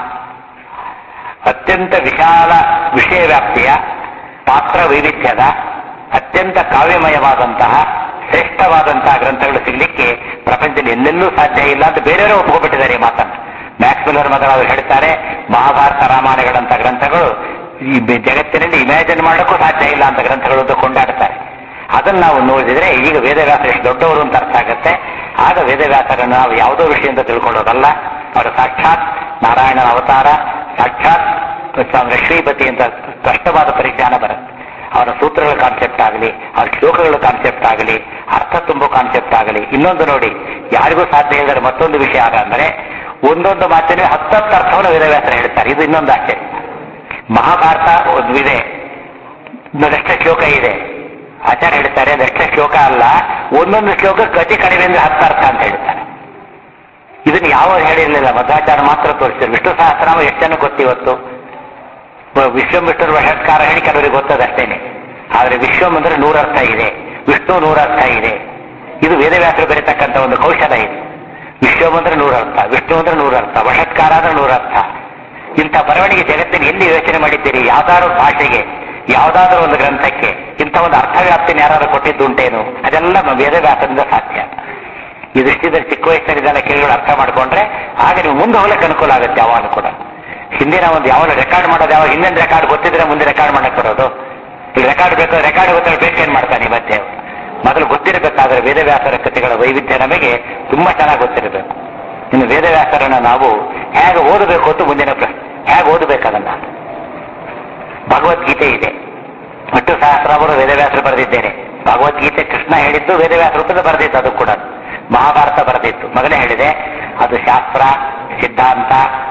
ಅತ್ಯಂತ ವಿಶಾಲ ವಿಷಯ ವ್ಯಾಪ್ತಿಯ ಪಾತ್ರ ವೈವಿಧ್ಯದ ಅತ್ಯಂತ ಕಾವ್ಯಮಯವಾದಂತಹ ಶ್ರೇಷ್ಠವಾದಂತಹ ಗ್ರಂಥಗಳು ಸಿಗಲಿಕ್ಕೆ ಪ್ರಪಂಚದಲ್ಲಿ ಎಲ್ಲೆಲ್ಲೂ ಸಾಧ್ಯ ಇಲ್ಲ ಅಂತ ಬೇರೆಯವರು ಒಪ್ಪಿಕೊಂಡಿದ್ದಾರೆ ಈ ಮಾತನ್ನು ಮ್ಯಾಕ್ಸ್ವೆಲ್ಲರ್ ಮೊದಲಾದ್ರು ಹೇಳ್ತಾರೆ ಮಹಾಭಾರತ ರಾಮಾಯಣಗಳಂತ ಗ್ರಂಥಗಳು ಈ ಬೆ- ಜಗತ್ತಿನಲ್ಲಿ ಇಮ್ಯಾಜಿನ್ ಮಾಡೋಕ್ಕೂ ಸಾಧ್ಯ ಇಲ್ಲ ಅಂತ ಗ್ರಂಥಗಳು ಅಂತ ಕೊಂಡಾಡ್ತಾರೆ ಅದನ್ನು ನಾವು ನೋಡಿದ್ರೆ ಈಗ ವೇದವ್ಯಾಸ ಎಷ್ಟು ದೊಡ್ಡವರು ಅಂತ ಅರ್ಥ ಆಗುತ್ತೆ ಆಗ ವೇದವ್ಯಾಸರನ್ನು ನಾವು ಯಾವುದೋ ವಿಷಯದಿಂದ ತಿಳ್ಕೊಳ್ಳೋದಲ್ಲ ಅವರ ಸಾಕ್ಷಾತ್ ನಾರಾಯಣನ ಅವತಾರ ಸಾಕ್ಷಾತ್ ಸ್ವಾಮಿ ಶ್ರೀಪತಿ ಅಂತ ಸ್ಪಷ್ಟವಾದ ಪರಿಜ್ಞಾನ ಬರುತ್ತೆ ಅವರ ಸೂತ್ರಗಳ ಕಾನ್ಸೆಪ್ಟ್ ಆಗಲಿ ಅವರ ಶ್ಲೋಕಗಳ ಕಾನ್ಸೆಪ್ಟ್ ಆಗಲಿ ಅರ್ಥ ತುಂಬೋ ಕಾನ್ಸೆಪ್ಟ್ ಆಗಲಿ ಇನ್ನೊಂದು ನೋಡಿ ಯಾರಿಗೂ ಸಾಧ್ಯ ಇಲ್ಲದ ಮತ್ತೊಂದು ವಿಷಯ ಆಗ ಅಂದ್ರೆ ಒಂದೊಂದು ಮಾತಿನ ಹತ್ತತ್ತು ಅರ್ಥವನ್ನು ವೇದವ್ಯಾಸರ ಹೇಳ್ತಾರೆ ಇದು ಇನ್ನೊಂದು ಆಶ್ಚರ್ಯ ಮಹಾಭಾರತ ಒಂದು ಇದೆ ಇನ್ನೊಂದಷ್ಟೇ ಶ್ಲೋಕ ಇದೆ ಆಚಾರ್ಯ ಹೇಳ್ತಾರೆ ಅದಷ್ಟೇ ಶ್ಲೋಕ ಅಲ್ಲ ಒಂದೊಂದು ಶ್ಲೋಕಕ್ಕೆ ಅತಿ ಕಡಿಮೆ ಅಂದ್ರೆ ಹತ್ತು ಅರ್ಥ ಅಂತ ಹೇಳ್ತಾರೆ ಇದನ್ನು ಯಾವ ಹೇಳಿರಲಿಲ್ಲ ಮಧ್ವಾಚಾರ್ಯ ಮಾತ್ರ ತೋರಿಸಿದ್ರು ವಿಷ್ಣು ಸಹಸ್ರನಾಮ ಎಷ್ಟು ಜನ ಗೊತ್ತಿವತ್ತು ವಿಶ್ವಮಿಷ್ಣರು ವಷತ್ಕಾರ ಹೇಳಿ ಕೆಲವರಿಗೆ ಗೊತ್ತದ ಅಷ್ಟೇನೆ ಆದ್ರೆ ವಿಶ್ವಂ ಅಂದ್ರೆ ನೂರರ್ಥ ಇದೆ ವಿಷ್ಣು ನೂರರ್ಥ ಇದೆ ಇದು ವೇದವ್ಯಾಸರು ಬೆರೀತಕ್ಕಂಥ ಒಂದು ಕೌಶಲ ಇದೆ ವಿಶ್ವಂ ಅಂದ್ರೆ ನೂರರ್ಥ ವಿಷ್ಣು ಅಂದ್ರೆ ನೂರರ್ಥ ವಷತ್ಕಾರ ಅಂದ್ರೆ ನೂರರ್ಥ ಇಂಥ ಬರವಣಿಗೆ ಜಗತ್ತಿನ ಎಲ್ಲಿ ಯೋಚನೆ ಮಾಡಿದ್ದೀರಿ ಯಾವ್ದಾದ್ರು ಭಾಷೆಗೆ ಯಾವ್ದಾದ್ರೂ ಒಂದು ಗ್ರಂಥಕ್ಕೆ ಇಂಥ ಒಂದು ಅರ್ಥವ್ಯಾಪ್ತಿನ ಯಾರಾದ್ರೂ ಕೊಟ್ಟಿದ್ದುಂಟೇನು ಅದೆಲ್ಲ ನಮ್ಮ ವೇದವ್ಯಾಸದಿಂದ ಸಾಧ್ಯ ಈ ದೃಷ್ಟಿಯಲ್ಲಿ ಚಿಕ್ಕ ವಯಸ್ಸಿನಲ್ಲಿ ಇದೆಲ್ಲ ಕೇಳಿಗಳು ಅರ್ಥ ಮಾಡ್ಕೊಂಡ್ರೆ ಆಗ ನೀವು ಮುಂದೆ ಹೋಗ್ಲಿಕ್ಕೆ ಅನುಕೂಲ ಆಗುತ್ತೆ ಯಾವಾಗ ಕೂಡ ಹಿಂದಿನ ಒಂದು ಯಾವಾಗ ರೆಕಾರ್ಡ್ ಮಾಡೋದು ಯಾವಾಗ ಹಿಂದಿನ ರೆಕಾರ್ಡ್ ಗೊತ್ತಿದ್ರೆ ಮುಂದೆ ರೆಕಾರ್ಡ್ ಮಾಡಕ್ ಬರೋದು ಈಗ ರೆಕಾರ್ಡ್ ಬೇಕು ರೆಕಾರ್ಡ್ ಗೊತ್ತಿದ್ರೆ ಬೇಕೇನ್ ಮಾಡ್ತಾನೆ ಈ ಮಧ್ಯೆ ಮೊದಲು ಗೊತ್ತಿರಬೇಕಾದ್ರೆ ವೇದವ್ಯಾಸರ ಕಥೆಗಳ ವೈವಿಧ್ಯ ನಮಗೆ ತುಂಬಾ ಚೆನ್ನಾಗಿ ಗೊತ್ತಿರಬೇಕು ಇನ್ನು ವೇದವ್ಯಾಸರನ್ನ ನಾವು ಹೇಗೆ ಓದಬೇಕು ಅಂತ ಮುಂದಿನ ಪ್ರಶ್ನೆ ಹೇಗೆ ಓದಬೇಕು ಅದನ್ನ ಭಗವದ್ಗೀತೆ ಇದೆ ವಿಷ್ಣು ಸಹಸ್ರಾಮರು ವೇದವ್ಯಾಸರು ಬರೆದಿದ್ದೇನೆ ಭಗವದ್ಗೀತೆ ಕೃಷ್ಣ ಹೇಳಿದ್ದು ವೇದವ್ಯಾಸರು ಅಂತ ಬರೆದಿದ್ದು ಅದು ಕೂಡ ಮಹಾಭಾರತ ಬರೆದಿತ್ತು ಮೊದಲೇ ಹೇಳಿದೆ ಅದು ಶಾಸ್ತ್ರ ಸಿದ್ಧಾಂತ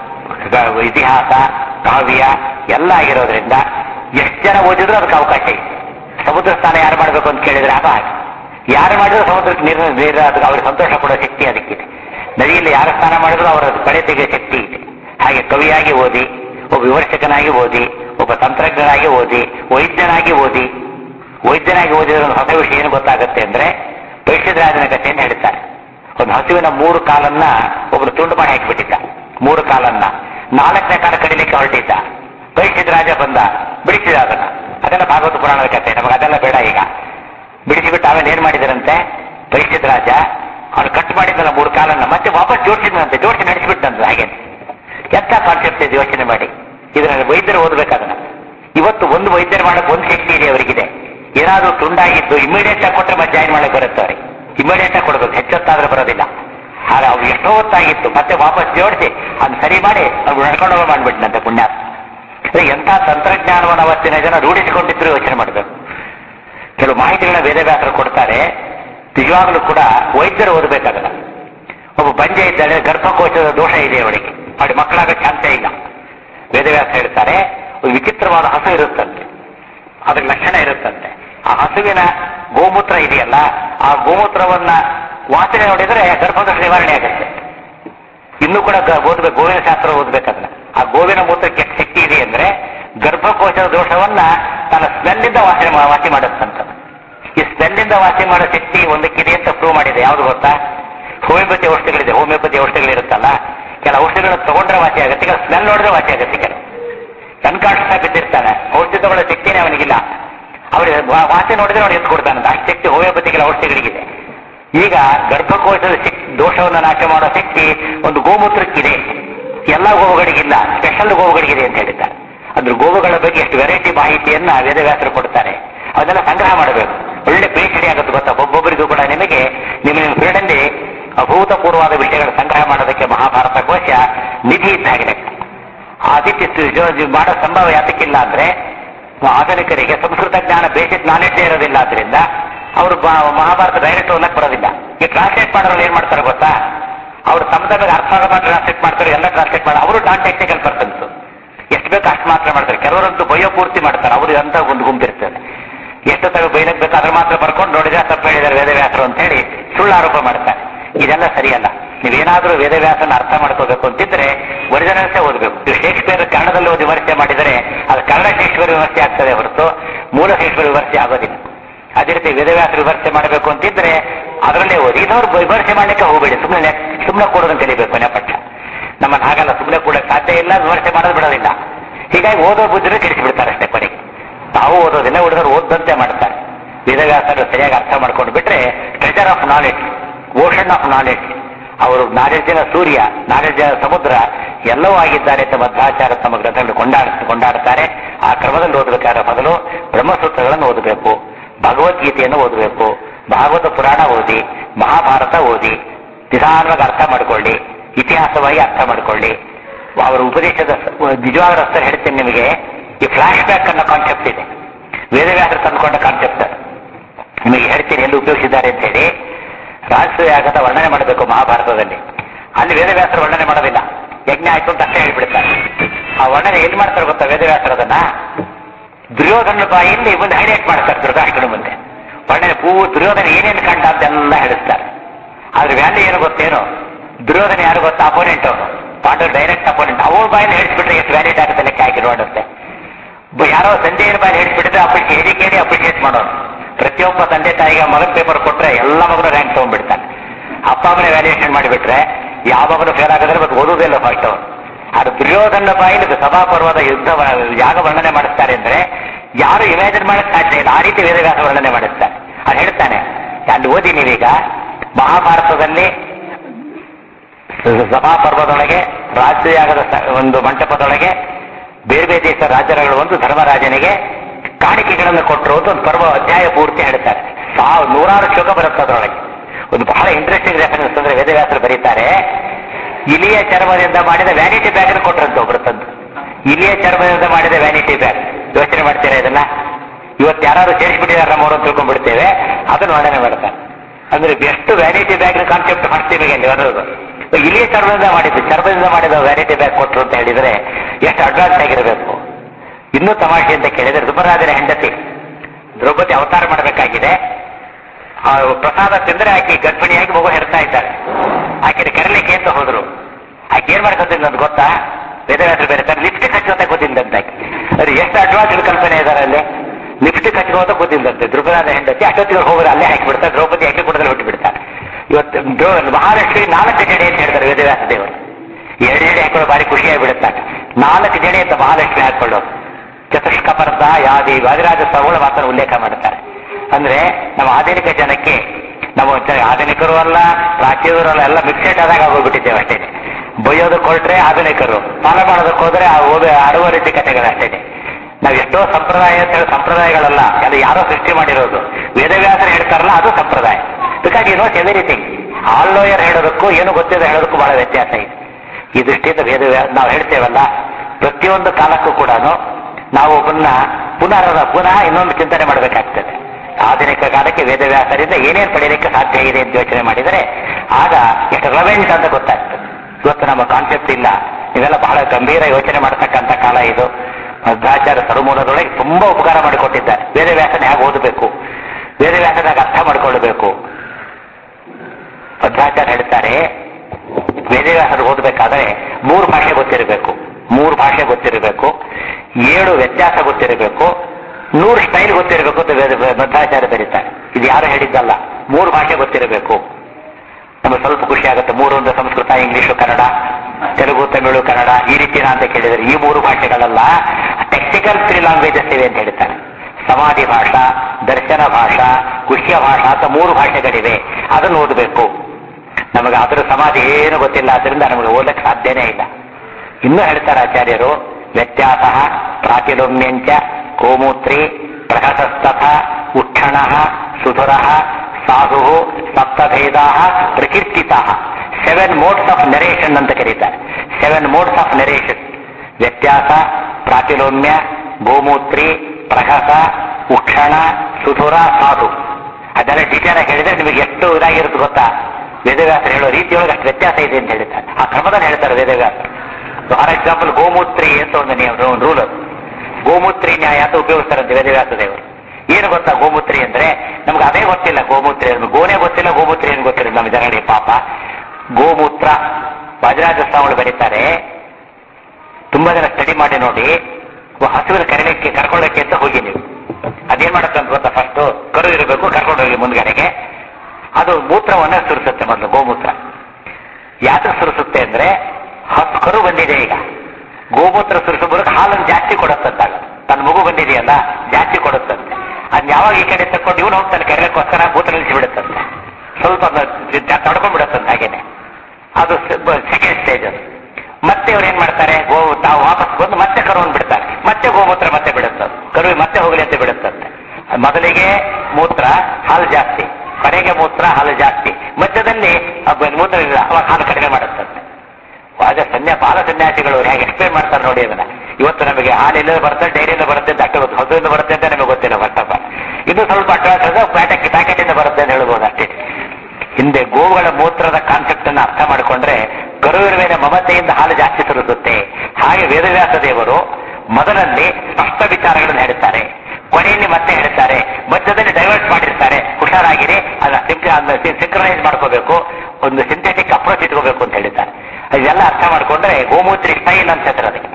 ಗ- ಇತಿಹಾಸ ಕಾವ್ಯ ಎಲ್ಲ ಆಗಿರೋದ್ರಿಂದ ಎಷ್ಟು ಜನ ಓದಿದ್ರು ಅದಕ್ಕೆ ಅವಕಾಶ ಇದೆ ಸಮುದ್ರ ಸ್ನಾನ ಯಾರು ಮಾಡಬೇಕು ಅಂತ ಕೇಳಿದ್ರೆ ಆಗ ಹಾಗೆ ಯಾರು ಮಾಡಿದ್ರು ಸಮುದ್ರಕ್ಕೆ ನೀರು ನೀರು ಅದಕ್ಕೆ ಅವ್ರಿಗೆ ಸಂತೋಷ ಕೊಡೋ ಶಕ್ತಿ ಅದಕ್ಕಿದೆ ನದಿಯಲ್ಲಿ ಯಾರು ಸ್ನಾನ ಮಾಡಿದ್ರು ಅವರ ಕಳೆ ತೆಗೆಯೋ ಶಕ್ತಿ ಇದೆ ಹಾಗೆ ಕವಿಯಾಗಿ ಓದಿ ಒಬ್ಬ ವಿಮರ್ಶಕನಾಗಿ ಓದಿ ಒಬ್ಬ ತಂತ್ರಜ್ಞನಾಗಿ ಓದಿ ವೈದ್ಯನಾಗಿ ಓದಿ ವೈದ್ಯನಾಗಿ ಓದಿದ್ರೆ ಒಂದು ಹೊಸ ವಿಷಯ ಏನು ಗೊತ್ತಾಗುತ್ತೆ ಅಂದ್ರೆ ಪೈಷ್ಯರಾಜನ ಕಥೆಯನ್ನು ಹೇಳ್ತಾರೆ ಒಂದು ಹಸುವಿನ ಮೂರು ಕಾಲನ್ನ ಒಬ್ಬರು ತುಂಡು ಮಾಡಿ ಹಾಕಿಬಿಟ್ಟಿದ್ದ ಮೂರು ಕಾಲನ್ನ ನಾಲ್ಕನೇ ಕಾಲ ಕಡಿಲಿಕ್ಕೆ ಹೊರಟಿದ್ದ ಪೈಷ್ಯರಾಜ ಬಂದ ಬಿಡಿಸಿದ ಅದನ್ನ ಅದೆಲ್ಲ ಭಾಗವತ ಪುರಾಣದ ಕಥೆ ನಮಗೆ ಅದೆಲ್ಲ ಬೇಡ ಈಗ ಬಿಡಿಸಿಬಿಟ್ಟು ಆಮೇಲೆ ಏನ್ ಮಾಡಿದರಂತೆ ಪರೀಕ್ಷಿತ್ ರಾಜ ಅವ್ನು ಕಟ್ ಮಾಡಿದ್ನಲ್ಲ ಮೂರು ಕಾಲನ್ನ ಮತ್ತೆ ವಾಪಸ್ ಜೋಡಿಸಿದಂತೆ ಜೋಡಿಸಿ ನಡೆಸಿಬಿಟ್ಟಂತೆ ಹಾಗೆ ಎಂತ ಕಾನ್ಸೆಪ್ಟ್ ಇದೆ ಯೋಚನೆ ಮಾಡಿ ಇದರಲ್ಲಿ ವೈದ್ಯರು ಓದಬೇಕಾದನ್ನ ಇವತ್ತು ಒಂದು ವೈದ್ಯರು ಮಾಡಕ್ ಒಂದು ಶಕ್ತಿ ಇದೆ ಅವರಿಗಿದೆ ಏನಾದ್ರೂ ತುಂಡಾಗಿದ್ದು ಇಮಿಡಿಯೇಟ್ ಆಗಿ ಕೊಟ್ಟರೆ ಮತ್ತೆ ಜಾಯಿನ್ ಮಾಡಕ್ ಬರುತ್ತೆ ಅವ್ರಿಗೆ ಇಮಿಡಿಯೇಟ್ ಆಗಿ ಕೊಡಬೇಕು ಹೆಚ್ಚೊತ್ತಾದ್ರೆ ಬರೋದಿಲ್ಲ ಆದ್ರೆ ಅವ್ರು ಎಷ್ಟೋ ಹೊತ್ತಾಗಿತ್ತು ಮತ್ತೆ ವಾಪಸ್ ಜೋಡಿಸಿ ಅದನ್ನ ಸರಿ ಮಾಡಿ ಅವ್ರು ನಡ್ಕೊಂಡು ಹೋಗೋ ಮಾಡ್ಬಿಟ್ನಂತೆ ಪುಣ್ಯ ಎಂಥ ತಂತ್ರಜ್ಞಾನವನ್ನು ಅವತ್ತಿನ ಜನ ರೂಢಿಸಿಕೊಂಡಿದ್ರು ಯೋಚನೆ ಮಾಡಬೇಕು ಕೆಲವು ಮಾಹಿತಿಗಳನ್ನ ವೇದವ್ಯಾಸರು ಕೊಡ್ತಾರೆ ನಿಜವಾಗ್ಲೂ ಕೂಡ ವೈದ್ಯರು ಓದಬೇಕಾಗಲ್ಲ ಒಬ್ಬ ಬಂಜೆ ಇದ್ದಾಳೆ ಗರ್ಭಕೋಶದ ದೋಷ ಇದೆ ಅವಳಿಗೆ ಅವಳಿಗೆ ಮಕ್ಕಳಾಗ ಚಾನ್ಸೇ ಇಲ್ಲ ವೇದವ್ಯಾಸ ಹೇಳ್ತಾರೆ ಒಂದು ವಿಚಿತ್ರವಾದ ಹಸು ಇರುತ್ತಂತೆ ಅದ್ರ ಲಕ್ಷಣ ಇರುತ್ತಂತೆ ಆ ಹಸುವಿನ ಗೋಮೂತ್ರ ಇದೆಯಲ್ಲ ಆ ಗೋಮೂತ್ರವನ್ನ ವಾಸನೆ ನೋಡಿದ್ರೆ ಗರ್ಭದೋಷ ನಿವಾರಣೆ ಆಗುತ್ತೆ ಇನ್ನೂ ಕೂಡ ಗ- ಓದ್ಬೇಕು ಗೋವಿನ ಶಾಸ್ತ್ರ ಓದ್ಬೇಕಂದ್ರೆ ಆ ಗೋವಿನ ಮೂತ್ರಕ್ಕೆ ಎಷ್ಟು ಶಕ್ತಿ ಇದೆ ಅಂದ್ರೆ ಗರ್ಭಕೋಶದ ದೋಷವನ್ನ ತನ್ನ ಸ್ಮೆಲ್ಲಿಂದ ವಾಸನೆ ಮಾ- ವಾಸಿ ಮಾಡುತ್ತಂತ ಈ ಸ್ಮೆಲ್ಲಿಂದ ವಾಸಿ ಮಾಡೋ ಶಕ್ತಿ ಒಂದಕ್ಕಿದೆ ಅಂತ ಪ್ರೂವ್ ಮಾಡಿದೆ ಯಾವ್ದು ಗೊತ್ತಾ ಹೋಮಿಯೋಪತಿ ಔಷಧಿಗಳಿದೆ ಹೋಮಿಯೋಪತಿ ಔಷಧಿಗಳಿರುತ್ತಲ್ಲ ಕೆಲ ಔಷಧಿಗಳನ್ನ ತಗೊಂಡ್ರೆ ವಾಸಿ ಆಗುತ್ತೆ ಕೆಲ ಸ್ಮೆಲ್ ನೋಡಿದ್ರೆ ವಾಸಿ ಆಗುತ್ತೆ ಕೆಲವು ಕಣ್ಕಾಣಿಸ್ತಾ ಬಿದ್ದಿರ್ತಾನೆ ಔಷಧಿ ತಗೊಳ್ಳೋ ಶಕ್ತಿನೇ ಅವನಿಗಿಲ್ಲ ಅವರಿಗೆ ವಾ- ವಾಸನೆ ನೋಡಿದ್ರೆ ಅವನು ಎತ್ತು ಕೊಡ್ತಾನಂತ ಅಷ್ಟು ಶಕ್ತಿ ಹೋಮಿಯೋಪತಿಗಳ ಔಷಧಿಗಳಿಗಿದೆ ಈಗ ಗರ್ಭಕೋಶದ ಶಕ್ತಿ ದೋಷವನ್ನು ನಾಶ ಮಾಡೋ ಶಕ್ತಿ ಒಂದು ಗೋಮೂತ್ರಕ್ಕಿದೆ ಎಲ್ಲ ಗೋವುಗಳಿಗಿಲ್ಲ ಸ್ಪೆಷಲ್ ಗೋವುಗಳಿಗಿದೆ ಅಂತ ಹೇಳಿದ್ದಾರೆ ಅಂದ್ರೆ ಗೋವುಗಳ ಬಗ್ಗೆ ಎಷ್ಟು ವೆರೈಟಿ ಮಾಹಿತಿಯನ್ನ ವೇದವ್ಯಾಸರು ಕೊಡ್ತಾರೆ ಅದನ್ನೆಲ್ಲ ಸಂಗ್ರಹ ಮಾಡಬೇಕು ಒಳ್ಳೆ ಪೇಷಣೆ ಆಗುತ್ತೆ ಗೊತ್ತಾ ಒಬ್ಬೊಬ್ಬರಿಗೂ ಕೂಡ ನಿಮಗೆ ನಿಮ್ಮ ನಿಮ್ಮ ಫೀಲ್ಡಲ್ಲಿ ಅಭೂತಪೂರ್ವವಾದ ವಿಷಯಗಳ ಸಂಗ್ರಹ ಮಾಡೋದಕ್ಕೆ ಮಹಾಭಾರತ ಕೋಶ ನಿಧಿ ಇದ್ದಾಗಿದೆ ಆದಿತ್ಯ ಮಾಡೋ ಸಂಭವ ಯಾತಕ್ಕಿಲ್ಲ ಅಂದ್ರೆ ಆಧುನಿಕರಿಗೆ ಸಂಸ್ಕೃತ ಜ್ಞಾನ ಬೇಸಿಕ್ ನಾಲೆಡ್ಜ್ ಇರೋದಿಲ್ಲ ಆದ್ರಿಂದ ಅವರು ಮಹಾಭಾರತ ಡೈರೆಕ್ಟ್ ಓದಕ್ ಬರೋದಿಲ್ಲ ಈ ಟ್ರಾನ್ಸ್ಲೇಟ್ ಮಾಡೋರು ಏನ್ ಮಾಡ್ತಾರೆ ಗೊತ್ತಾ ಅವ್ರು ತಮ್ಮ ತಮಗೆ ಅರ್ಥ ಆಗೋ ಟ್ರಾನ್ಸ್ಲೇಟ್ ಮಾಡ್ತಾರೆ ಎಲ್ಲ ಟ್ರಾನ್ಸ್ಲೇಟ್ ಮಾಡಿ ಅವರು ನಾನ್ ಟೆಕ್ನಿಕಲ್ ಪರ್ಸನ್ಸ್ ಎಷ್ಟು ಬೇಕು ಅಷ್ಟು ಮಾತ್ರ ಮಾಡ್ತಾರೆ ಕೆಲವರಂತೂ ಬಯೋ ಪೂರ್ತಿ ಮಾಡ್ತಾರೆ ಅವರು ಅಂತ ಒಂದು ಗುಂಪಿರ್ತದೆ ಎಷ್ಟು ತಗ ಬೈಲಕ್ ಬೇಕು ಅದ್ರ ಮಾತ್ರ ಬರ್ಕೊಂಡು ನೋಡಿದ್ರೆ ತಪ್ಪು ಹೇಳಿದ್ದಾರೆ ವೇದವ್ಯಾಸರು ಅಂತ ಹೇಳಿ ಸುಳ್ಳು ಆರೋಪ ಮಾಡ್ತಾರೆ ಇದೆಲ್ಲ ಸರಿಯಲ್ಲ ನೀವೇನಾದ್ರೂ ವೇದವ್ಯಾಸನ ಅರ್ಥ ಮಾಡ್ಕೋಬೇಕು ಅಂತಿದ್ರೆ ಒರಿಜಿನಲ್ಸೇ ಓದಬೇಕು ನೀವು ಶೇಕ್ಸ್ಪಿಯರ್ ಕನ್ನಡದಲ್ಲಿ ಓದಿ ವಿಮರ್ಶೆ ಮಾಡಿದರೆ ಅದು ಕನ್ನಡ ಶೇಕ್ಸ್ಪಿಯರ್ ವಿಮರ್ಶೆ ಆಗ್ತದೆ ಹೊರತು ಮೂಲ ಶೇಕ್ಸ್ಪಿಯರ್ ವಿಮರ್ಶೆ ಆಗೋದಿಲ್ಲ ಅದೇ ರೀತಿ ವೇದವ್ಯಾಸ ವಿಮರ್ಶೆ ಮಾಡಬೇಕು ಅಂತಿದ್ರೆ ಅದರಲ್ಲೇ ಓದಿ ಇದವ್ರು ವಿಮರ್ಶೆ ಮಾಡ್ಲಿಕ್ಕೆ ಹೋಗಬೇಡಿ ಸುಮ್ಮನೆ ಸುಮ್ಮನೆ ಕೊಡೋದನ್ನು ಕಲಿಬೇಕು ನೆಪಟ್ಟ ನಮ್ಮನ್ನ ಹಾಗಲ್ಲ ಸುಮ್ಮನೆ ಕೊಡಕ್ಕೆ ಸಾಧ್ಯ ಇಲ್ಲ ವಿಮರ್ಶೆ ಮಾಡೋದು ಬಿಡೋದಿಲ್ಲ ಹೀಗಾಗಿ ಓದೋ ಬುದ್ಧಿನೇ ಕೆಡಿಸಿಬಿಡ್ತಾರೆ ಅಷ್ಟೇ ಕೊನೆಗೆ ತಾವು ಓದೋದಿಲ್ಲ ಹುಡುಗರು ಓದಂತೆ ಮಾಡ್ತಾರೆ ವೇದವ್ಯಾಸರು ಸರಿಯಾಗಿ ಅರ್ಥ ಮಾಡ್ಕೊಂಡು ಬಿಟ್ರೆ treasure of knowledge ocean of knowledge ಅವರು ನಾಲೆಡ್ಜಿನ ಸೂರ್ಯ ನಾಲೆಡ್ಜಿನ ಸಮುದ್ರ ಎಲ್ಲವೂ ಆಗಿದ್ದಾರೆ ಅಂತ ಮಧ್ವಾಚಾರ ತಮ್ಮ ಗ್ರಂಥಗಳು ಕೊಂಡಾಡ ಕೊಂಡಾಡ್ತಾರೆ ಆ ಕ್ರಮದಲ್ಲಿ ಓದಬೇಕಾದ ಮೊದಲು ಬ್ರಹ್ಮಸೂತ್ರಗಳನ್ನು ಓದಬೇಕು ಭಗವದ್ಗೀತೆಯನ್ನು ಓದಬೇಕು ಭಾಗವತ ಪುರಾಣ ಓದಿ ಮಹಾಭಾರತ ಓದಿ ನಿಧಾನವಾಗಿ ಅರ್ಥ ಮಾಡ್ಕೊಳ್ಳಿ ಇತಿಹಾಸವಾಗಿ ಅರ್ಥ ಮಾಡ್ಕೊಳ್ಳಿ ಅವರ ಉಪದೇಶದ ಸ- ನಿಜವಾದ ಅರ್ಥ ಹೇಳ್ತೇನೆ ನಿಮಗೆ ಈ ಫ್ಲಾಶ್ ಬ್ಯಾಕ್ ಅನ್ನೋ ಕಾನ್ಸೆಪ್ಟ್ ಇದೆ ವೇದವ್ಯಾಸರು ತಂದುಕೊಂಡ ಕಾನ್ಸೆಪ್ಟ್ ನಿಮಗೆ ಹೇಳ್ತೀನಿ ಎಲ್ಲಿ ಉಪಯೋಗಿಸಿದ್ದಾರೆ ಅಂತ ಹೇಳಿ ರಾಜಸೂಯಾಗದ ವರ್ಣನೆ ಮಾಡಬೇಕು ಮಹಾಭಾರತದಲ್ಲಿ ಅಲ್ಲಿ ವೇದವ್ಯಾಸರು ವರ್ಣನೆ ಮಾಡೋದಿಲ್ಲ ಯಜ್ಞ ಆಯ್ತು ಅಂತ ಅಷ್ಟೇ ಹೇಳ್ಬಿಡ್ತಾರೆ ಆ ವರ್ಣನೆ ಎಲ್ಲಿ ಮಾಡ್ತಾರೆ ಗೊತ್ತಾ ವೇದವ್ಯಾಸರು ಅದನ್ನ ದುರ್ಯೋಧನ ಬಾಯಲ್ಲಿ ಮುಂದೆ ಹೈಲೈಟ್ ಮಾಡ್ತಾರೆ ದುರ್ಗಾಷ್ಟನ ಮುಂದೆ ವರ್ಣನೆ ಪೂ ದುರ್ಯೋಧನ ಏನೇನು ಕಂಡ ಅಂತೆಲ್ಲ ಹೇಳಿಸ್ತಾರೆ ಆದ್ರೆ ವ್ಯಾಲ್ಯೂ ಏನು ಗೊತ್ತೇನು ದುರ್ಯೋಧನ ಯಾರು ಗೊತ್ತಾ ಅಪೋನೆಂಟ್ ಅವನು ಪಾಂಡವ್ ಡೈರೆಕ್ಟ್ ಅಪೋನೆಂಟ್ ಅವ್ರ ಬಾಯಲ್ಲಿ ಹೇಳಿಸ್ಬಿಟ್ರೆ ಎಷ್ಟು ವ್ಯಾಲಿಡ್ ಆಗುತ್ತೆ ಲೆಕ್ಕ ಹಾಕಿ ನೋಡುತ್ತೆ ಬ- ಯಾರೋ ಸಂಜೆಯ ಬಾಯಲ್ಲಿ ಹೇಳಿಸ್ಬಿಟ್ಟಿದ್ರೆ ಅಪ್ರಿಷಿ ಹೇಳಿ ಕೇಳಿ ಅಪ್ರಿಷಿಯೇಟ್ ಮಾಡೋನು ಪ್ರತಿಯೊಬ್ಬ ತಂದೆ ತಾಯಿಗೆ ಮಗನ ಪೇಪರ್ ಕೊಟ್ರೆ ಎಲ್ಲ ಮಗನು ರ್ಯಾಂಕ್ ತಗೊಂಡ್ಬಿಡ್ತಾನೆ ಅಪ್ಪ ಅಮ್ಮನೇ ವ್ಯಾಲ್ಯೂಯೇಷನ್ ಮಾಡಿಬಿಟ್ರೆ ಯಾವ ಮಗನು ಫೇಲ್ ಆಗಿದ್ರೆ ಮತ್ತೆ ಓದುವುದಿಲ್ಲ ಫಸ್ಟ್ ಅವನು ಅದು ದುರ್ಯೋಧನ ಬಾಯಲ್ಲಿ ಸಭಾಪರ್ವದ ಯುದ್ಧ ವ- ಯಾಗ ವರ್ಣನೆ ಮಾಡಿಸ್ತಾರೆ ಅಂದ್ರೆ ಯಾರು ಇಮ್ಯಾಜಿನ್ ಮಾಡಕ್ ಸಾಧ್ಯ ಇಲ್ಲ ಆ ರೀತಿ ವೇದವ್ಯಾಸ ವರ್ಣನೆ ಮಾಡಿಸ್ತಾರೆ ಅದು ಹೇಳ್ತಾನೆ ಅಲ್ಲಿ ಓದಿ ನೀವೀಗ ಮಹಾಭಾರತದಲ್ಲಿ ಸಭಾಪರ್ವದೊಳಗೆ ರಾಜ್ಯಯಾಗದ ಸ- ಒಂದು ಮಂಟಪದೊಳಗೆ ಬೇರೆ ಬೇರೆ ದೇಶ ರಾಜ್ಯಗಳು ಒಂದು ಧರ್ಮರಾಜನಿಗೆ ಕಾಣಿಕೆಗಳನ್ನು ಕೊಟ್ಟರು ಅಂತ ಒಂದು ಪರ್ವ ಅಧ್ಯಾಯ ಪೂರ್ತಿ ಹೇಳ್ತಾರೆ ಸಾವು ನೂರಾರು ಶ್ಲೋಕ ಬರುತ್ತೆ ಅದರೊಳಗೆ ಒಂದು ಬಹಳ ಇಂಟ್ರೆಸ್ಟಿಂಗ್ ರೆಫರೆನ್ಸ್ ಅಂದ್ರೆ ವೇದವ್ಯಾಸರು ಬರೀತಾರೆ ಇಲಿಯ ಚರ್ಮದಿಂದ ಮಾಡಿದ ವ್ಯಾನಿಟಿ ಬ್ಯಾಗ್ ಅನ್ನು ಕೊಟ್ರಂತೆ ಒಬ್ರು ತಂದು ಇಲಿಯ ಚರ್ಮದಿಂದ ಮಾಡಿದ ವ್ಯಾನಿಟಿ ಬ್ಯಾಗ್ ಯೋಚನೆ ಮಾಡ್ತೀರಾ ಇದನ್ನ ಇವತ್ತು ಯಾರು ಸೇರಿಸ್ಬಿಟ್ಟಿದ್ದಾರೆ ನಮ್ಮವರು ಅಂತ ತಿಳ್ಕೊಂಡ್ಬಿಡ್ತೇವೆ ಅದನ್ನು ವರ್ಣನೆ ಮಾಡ್ತಾರೆ ಅಂದ್ರೆ ಎಷ್ಟು ವ್ಯಾನಿಟಿ ಬ್ಯಾಗ್ ಕಾನ್ಸೆಪ್ಟ್ ಫಸ್ಟ್ ನಿಮಗೆ ಅಲ್ಲಿ ಬರೋದು ಇಲಿಯ ಚರ್ಮದಿಂದ ಮಾಡಿದ್ದು ಚರ್ಮದಿಂದ ಮಾಡಿದ ವ್ಯಾನಿಟಿ ಬ್ಯಾಗ್ ಕೊಟ್ಟರು ಅಂತ ಹೇಳಿದ್ರೆ ಎಷ್ಟು ಅಡ್ವಾನ್ಸ್ ಆಗಿರಬೇಕು ಇನ್ನೂ ತಮಾಷೆ ಅಂತ ಕೇಳಿದ್ರೆ ಧೃಪರಾಜನ ಹೆಂಡತಿ ದ್ರೌಪದಿ ಅವತಾರ ಮಾಡಬೇಕಾಗಿದೆ ಆ ಪ್ರಸಾದ ತಿಂದ್ರೆ ಆಕೆ ಗರ್ಭಿಣಿಯಾಗಿ ಮಗು ಹೆರ್ತಾ ಇದ್ದಾಳೆ ಆಕೆ ಕರೀಲಿಕ್ಕೆ ಅಂತ ಹೋದ್ರು ಆಕೆ ಏನ್ ಮಾಡ್ಕೊತಿಲ್ಲ ಅಂತ ಗೊತ್ತಾ ವೇದವ್ಯಾಸರು ಬೇರೆ ತರ ಲಿಪ್ಸ್ಟಿಕ್ ಹಚ್ಚುವಂತ ಗೊತ್ತಿಲ್ಲದಂತೆ ಆಕೆ ಅದು ಎಷ್ಟು ಅಡ್ವಾನ್ಸ್ ಕಲ್ಪನೆ ಇದಾರೆ ಅಲ್ಲಿ ಲಿಪ್ಸ್ಟಿಕ್ ಹಚ್ಚುವಂತ ಗೊತ್ತಿಲ್ಲದಂತೆ ದ್ರೌಪದಾದ ಹೆಂಡತಿ ಅಷ್ಟೊತ್ತಿಗೆ ಹೋದ್ರೆ ಅಲ್ಲೇ ಹಾಕಿ ಬಿಡ್ತಾರೆ ದ್ರೌಪದಿ ಹಾಕಿ ಕೊಡದಲ್ಲಿ ಬಿಟ್ಟು ಬಿಡ್ತಾರೆ ಇವತ್ತು ದ್ರೌ- ಮಹಾಲಕ್ಷ್ಮಿ ನಾಲ್ಕು ಜಡೆ ಅಂತ ಹೇಳ್ತಾರೆ ವೇದವ್ಯಾಸ ದೇವರು ಎರಡು ಜಡೆ ಹಾಕೊಳ್ಳೋ ಬಾರಿ ಖುಷಿಯಾಗಿ ಬಿಡುತ್ತಾರೆ ನಾಲ್ಕು ಜಡೆ ಅಂತ ಮಹಾಲಕ್ಷ್ಮಿ ಹಾಕೊಳ್ಳೋದು ಚತುಷ್ಕಪರ್ಧ ಯಾದಿ ವಾದಿರಾಜ ಸ್ವಾಮಿಗಳು ಮಾತ್ರ ಉಲ್ಲೇಖ ಮಾಡ್ತಾರೆ ಅಂದ್ರೆ ನಮ್ಮ ಆಧುನಿಕ ಜನಕ್ಕೆ ನಮ್ಮ ಜ- ಆಧುನಿಕರು ಅಲ್ಲ ಪ್ರಾಚೀನರು ಅಲ್ಲ ಎಲ್ಲ ಮಿಕ್ಸೆಡ್ ಆದಾಗ ಆಗೋಗ್ಬಿಟ್ಟಿದ್ದೇವೆ ಅಷ್ಟೇ ಬೈಯೋದಕ್ಕೆ ಹೊರಟ್ರೆ ಆಧುನಿಕರು ಪಾಲ ಮಾಡೋದಕ್ಕೆ ಹೋದ್ರೆ ಆ ಓದ ಆಡುವ ರೀತಿ ಕಥೆಗಳು ಅಷ್ಟೇ ನಾವು ಎಷ್ಟೋ ಸಂಪ್ರದಾಯ ಅಂತ ಹೇಳಿ ಸಂಪ್ರದಾಯಗಳಲ್ಲ ಅದು ಯಾರೋ ಸೃಷ್ಟಿ ಮಾಡಿರೋದು ವೇದವ್ಯಾಸರು ಹೇಳ್ತಾರಲ್ಲ ಅದು ಸಂಪ್ರದಾಯ because you note everything all lower ಹೇಳೋದಕ್ಕೂ ಏನು ಗೊತ್ತಿದೆ ಹೇಳೋದಕ್ಕೂ ಬಹಳ ವ್ಯತ್ಯಾಸ ಇದೆ ಈ ದೃಷ್ಟಿಯಿಂದ ವೇದ ನಾವು ಹೇಳ್ತೇವಲ್ಲ ಪ್ರತಿಯೊಂದು ಕಾಲಕ್ಕೂ ಕೂಡ ನಾವು ಒಬ್ಬನ್ನ ಪುನರ್ ಪುನಃ ಇನ್ನೊಂದು ಚಿಂತನೆ ಮಾಡಬೇಕಾಗ್ತದೆ ಆಧುನಿಕ ಕಾಲಕ್ಕೆ ವೇದವ್ಯಾಸರಿಂದ ಏನೇನು ಪಡೆಯಲಿಕ್ಕೆ ಸಾಧ್ಯ ಇದೆ ಅಂತ ಯೋಚನೆ ಮಾಡಿದರೆ ಆಗ ಎಷ್ಟು ರೆವೆಂಟ್ ಅಂತ ಗೊತ್ತಾಗ್ತದೆ ಇವತ್ತು ನಮ್ಮ ಕಾನ್ಸೆಪ್ಟ್ ಇಲ್ಲ ಇವೆಲ್ಲ ಬಹಳ ಗಂಭೀರ ಯೋಚನೆ ಮಾಡತಕ್ಕಂಥ ಕಾಲ ಇದು ಮಧ್ವಾಚಾರ್ಯ ಸರ್ಮೂಲದೊಳಗೆ ತುಂಬಾ ಉಪಕಾರ ಮಾಡಿಕೊಟ್ಟಿದ್ದಾರೆ ವೇದವ್ಯಾಸನ ಹೇಗೆ ಓದಬೇಕು ವೇದವ್ಯಾಸನಾಗ ಅರ್ಥ ಮಾಡಿಕೊಳ್ಳಬೇಕು ಮಧ್ವಾಚಾರ್ಯ ಹೇಳ್ತಾರೆ ವೇದವ್ಯಾಸರು ಓದಬೇಕಾದ್ರೆ ಮೂರು ಭಾಷೆ ಗೊತ್ತಿರಬೇಕು ಮೂರು ಭಾಷೆ ಗೊತ್ತಿರಬೇಕು ಏಳು ವ್ಯತ್ಯಾಸ ಗೊತ್ತಿರಬೇಕು ನೂರು ಸ್ಟೈಲ್ ಗೊತ್ತಿರಬೇಕು ಅಂತ ವೇದ ಮಧ್ವಾಚಾರ್ಯ ಬರೀತಾರೆ ಇದು ಯಾರು ಹೇಳಿದ್ದಲ್ಲ ಮೂರು ಭಾಷೆ ಗೊತ್ತಿರಬೇಕು ನಮಗೆ ಸ್ವಲ್ಪ ಖುಷಿ ಆಗುತ್ತೆ ಮೂರು ಒಂದು ಸಂಸ್ಕೃತ ಇಂಗ್ಲಿಷು ಕನ್ನಡ ತೆಲುಗು ತಮಿಳು ಕನ್ನಡ ಈ ರೀತಿನ ಅಂತ ಕೇಳಿದರೆ ಈ ಮೂರು ಭಾಷೆಗಳಲ್ಲ ಟೆಕ್ನಿಕಲ್ ತ್ರೀ ಲ್ಯಾಂಗ್ವೇಜಸ್ ಇವೆ ಅಂತ ಹೇಳ್ತಾರೆ ಸಮಾಧಿ ಭಾಷಾ ದರ್ಶನ ಭಾಷಾ ಕುಶ್ಯ ಭಾಷಾ ಅಂತ ಮೂರು ಭಾಷೆಗಳಿವೆ ಅದನ್ನು ಓದಬೇಕು ನಮಗೆ ಅದರ ಸಮಾಧಿ ಏನು ಗೊತ್ತಿಲ್ಲ ಅದರಿಂದ ನಮಗೆ ಓದಕ್ಕೆ ಸಾಧ್ಯನೇ ಇಲ್ಲ ಇನ್ನೂ ಹೇಳ್ತಾರೆ ಆಚಾರ್ಯರು ವ್ಯತ್ಯಾಸ ಪ್ರಾತಿಲೋಮ್ಯಂಚ ಗೋಮೂತ್ರಿ ಪ್ರಕಟಸ್ತಥ ಉಕ್ಷಣ ಸುಧುರ ಸಾಧು ಸಪ್ತಭೇದಾ ಪ್ರಕೀರ್ತಿತಾ ಸೆವೆನ್ ಮೋಡ್ಸ್ ಆಫ್ ನರೇಷನ್ ಅಂತ ಕರೀತಾರೆ ಸೆವೆನ್ ಮೋಡ್ಸ್ ಆಫ್ ನರೇಷನ್ ವ್ಯತ್ಯಾಸ ಪ್ರಾತಿಲೋಮ್ಯ ಗೋಮೂತ್ರಿ ಪ್ರಹಸ ಉಕ್ಷಣ ಸುಧುರ ಸಾಧು ಅದೆಲ್ಲ ಡೀಟೇಲ್ ಆಗಿ ಹೇಳಿದ್ರೆ ನಿಮಗೆ ಎಷ್ಟು ಇದಾಗಿರುತ್ತೆ ಗೊತ್ತಾ ವೇದವ್ಯಾಸರು ಹೇಳೋ ರೀತಿಯೊಳಗೆ ಅಷ್ಟು ವ್ಯತ್ಯಾಸ ಇದೆ ಅಂತ ಹೇಳ್ತಾರೆ ಆ ಕ್ರಮದಲ್ಲಿ ಹೇಳ್ತಾರೆ ವೇದವ್ಯಾಸರು ಫಾರ್ ಎಕ್ಸಾಂಪಲ್ ಗೋಮೂತ್ರಿ ಅಂತ ಒಂದು ನಿಯಮ ಒಂದು ರೂಲ್ ಅದು ಗೋಮೂತ್ರಿ ನ್ಯಾಯ ಅಂತ ಉಪಯೋಗಿಸ್ತಾರಂತೆ ವೇದವ್ಯಾಸ ದೇವರು ಏನು ಗೊತ್ತಾ ಗೋಮೂತ್ರಿ ಅಂದ್ರೆ ನಮ್ಗೆ ಅದೇ ಗೊತ್ತಿಲ್ಲ ಗೋಮೂತ್ರಿ ಅಂದ್ರೆ ಗೋನೇ ಗೊತ್ತಿಲ್ಲ ಗೋಮೂತ್ರಿ ಏನು ಗೊತ್ತಿಲ್ಲ ನಮ್ಮ ಜನಗಳಿಗೆ ಪಾಪ ಗೋಮೂತ್ರ ವಾಜರಾಜ ಸ್ವಾಮಿಗಳು ಬರೀತಾರೆ ತುಂಬಾ ಜನ ಸ್ಟಡಿ ಮಾಡಿ ನೋಡಿ ಒಬ್ಬ ಹಸುವಿನ ಕರೀಲಿಕ್ಕೆ ಕರ್ಕೊಳ್ಳೋಕೆ ಅಂತ ಹೋಗಿ ನೀವು ಅದೇನ್ ಮಾಡುತ್ತೆ ಅಂತ ಗೊತ್ತಾ ಫಸ್ಟ್ ಕರು ಇರಬೇಕು ಕರ್ಕೊಂಡು ಹೋಗಿ ಮುಂದ್ಗಡೆಗೆ ಅದು ಮೂತ್ರವನ್ನ ಸುರಿಸುತ್ತೆ ಮೊದಲು ಗೋಮೂತ್ರ ಯಾಕೆ ಸುರಿಸುತ್ತೆ ಅಂದ್ರೆ ಹತ್ತು ಕರು ಬಂದಿದೆ ಈಗ ಗೋಮೂತ್ರ ಸುರಿಸೋ ಮೂಲಕ ಹಾಲನ್ನು ಜಾಸ್ತಿ ಕೊಡುತ್ತಂತಾಗ ತನ್ನ ಮಗು ಬಂದಿದೆಯಲ್ಲ ಜಾಸ್ತಿ ಕೊಡುತ್ತಂತೆ ಅದ್ ಯಾವಾಗ ಈ ಕಡೆ ತಕೊಂಡು ಇವನು ಹೋಗ್ತಾನೆ ಕರೆಯಕ್ಕೋಸ್ಕರ ಮೂತ್ರ ನಿಲ್ಲಿಸಿ ಬಿಡುತ್ತಂತೆ ಸ್ವಲ್ಪ ತಡ್ಕೊಂಡ್ಬಿಡುತ್ತಂತೆ ಹಾಗೇನೆ ಅದು ಸೆಕೆಂಡ್ ಸ್ಟೇಜ್ ಅದು ಮತ್ತೆ ಅವ್ರು ಏನ್ ಮಾಡ್ತಾರೆ ಗೋ ತಾವು ವಾಪಸ್ ಬಂದು ಮತ್ತೆ ಕರುವನ್ನು ಬಿಡ್ತಾರೆ ಮತ್ತೆ ಗೋಮೂತ್ರ ಮತ್ತೆ ಬಿಡುತ್ತೆ ಕರುವಿಗೆ ಮತ್ತೆ ಹೋಗಲಿ ಅಂತ ಬಿಡುತ್ತಂತೆ ಮೊದಲಿಗೆ ಮೂತ್ರ ಹಾಲು ಜಾಸ್ತಿ ಕಡೆಗೆ ಮೂತ್ರ ಹಾಲು ಜಾಸ್ತಿ ಮಧ್ಯದಲ್ಲಿ ಅಬ್ಬ ಮೂತ್ರ ಇಲ್ಲ ಅವಾಗ ಹಾಲು ಕಡಿಮೆ ಮಾಡುತ್ತಂತೆ ಆಗ ಸನ್ಯಾ ಬಾಲ ಸನ್ಯಾಸಿಗಳು ಹೇಗೆ ಎಕ್ಸ್ಪ್ಲೇನ್ ಮಾಡ್ತಾರೆ ನೋಡಿ ಅದನ್ನ ಇವತ್ತು ನಮಗೆ ಹಾಲಿಲ್ಲ ಬರುತ್ತೆ ಡೈರಿಯಿಂದ ಬರುತ್ತೆ ಅಂತ ಅಷ್ಟೇ ಗೊತ್ತು ಹಸುವಿಂದ ಬರುತ್ತೆ ಅಂತ ನಮಗೆ ಗೊತ್ತಿಲ್ಲ ಫಸ್ಟ್ ಇನ್ನು ಸ್ವಲ್ಪ ಅಟ್ರಾಕ್ಟ್ ಪ್ಯಾಟಕ್ ಪ್ಯಾಕೆಟ್ ಇಂದ ಬರುತ್ತೆ ಅಂತ ಹೇಳ್ಬೋದು ಅಷ್ಟೇ ಹಿಂದೆ ಗೋವುಗಳ ಮೂತ್ರದ ಕಾನ್ಸೆಪ್ಟ್ ಅನ್ನು ಅರ್ಥ ಮಾಡಿಕೊಂಡ್ರೆ ಕರುವಿನ ಮೇಲೆ ಮಮತೆಯಿಂದ ಹಾಲು ಜಾಸ್ತಿ ಸುರಿಸುತ್ತೆ ಹಾಗೆ ವೇದವ್ಯಾಸ ದೇವರು ಮೊದಲಲ್ಲಿ ಸ್ಪಷ್ಟ ವಿಚಾರಗಳನ್ನು ಹೇಳ್ತಾರೆ ಕೊನೆಯಲ್ಲಿ ಮತ್ತೆ ಹೇಳ್ತಾರೆ ಮಧ್ಯದಲ್ಲಿ ಡೈವರ್ಟ್ ಮಾಡಿರ್ತಾರೆ ಹುಷಾರಾಗಿರಿ ಅದನ್ನ ಸಿಂಕ್ರನೈಸ್ ಮಾಡ್ಕೋಬೇಕು ಒಂದು ಸಿಂಥೆಟಿಕ್ ಅಪ್ರೋಚ್ ಇಟ್ಕೋಬೇಕು ಅಂತ ಹೇಳಿದ್ದಾರೆ ಇದೆಲ್ಲ ಅರ್ಥ ಮಾಡ್ಕೊಂಡ್ರೆ ಗೋಮೂತ್ರಿ ಸ್ಟೈಲ್ ಅಂತ ಹೇಳ್ತಾರೆ ಅದಕ್ಕೆ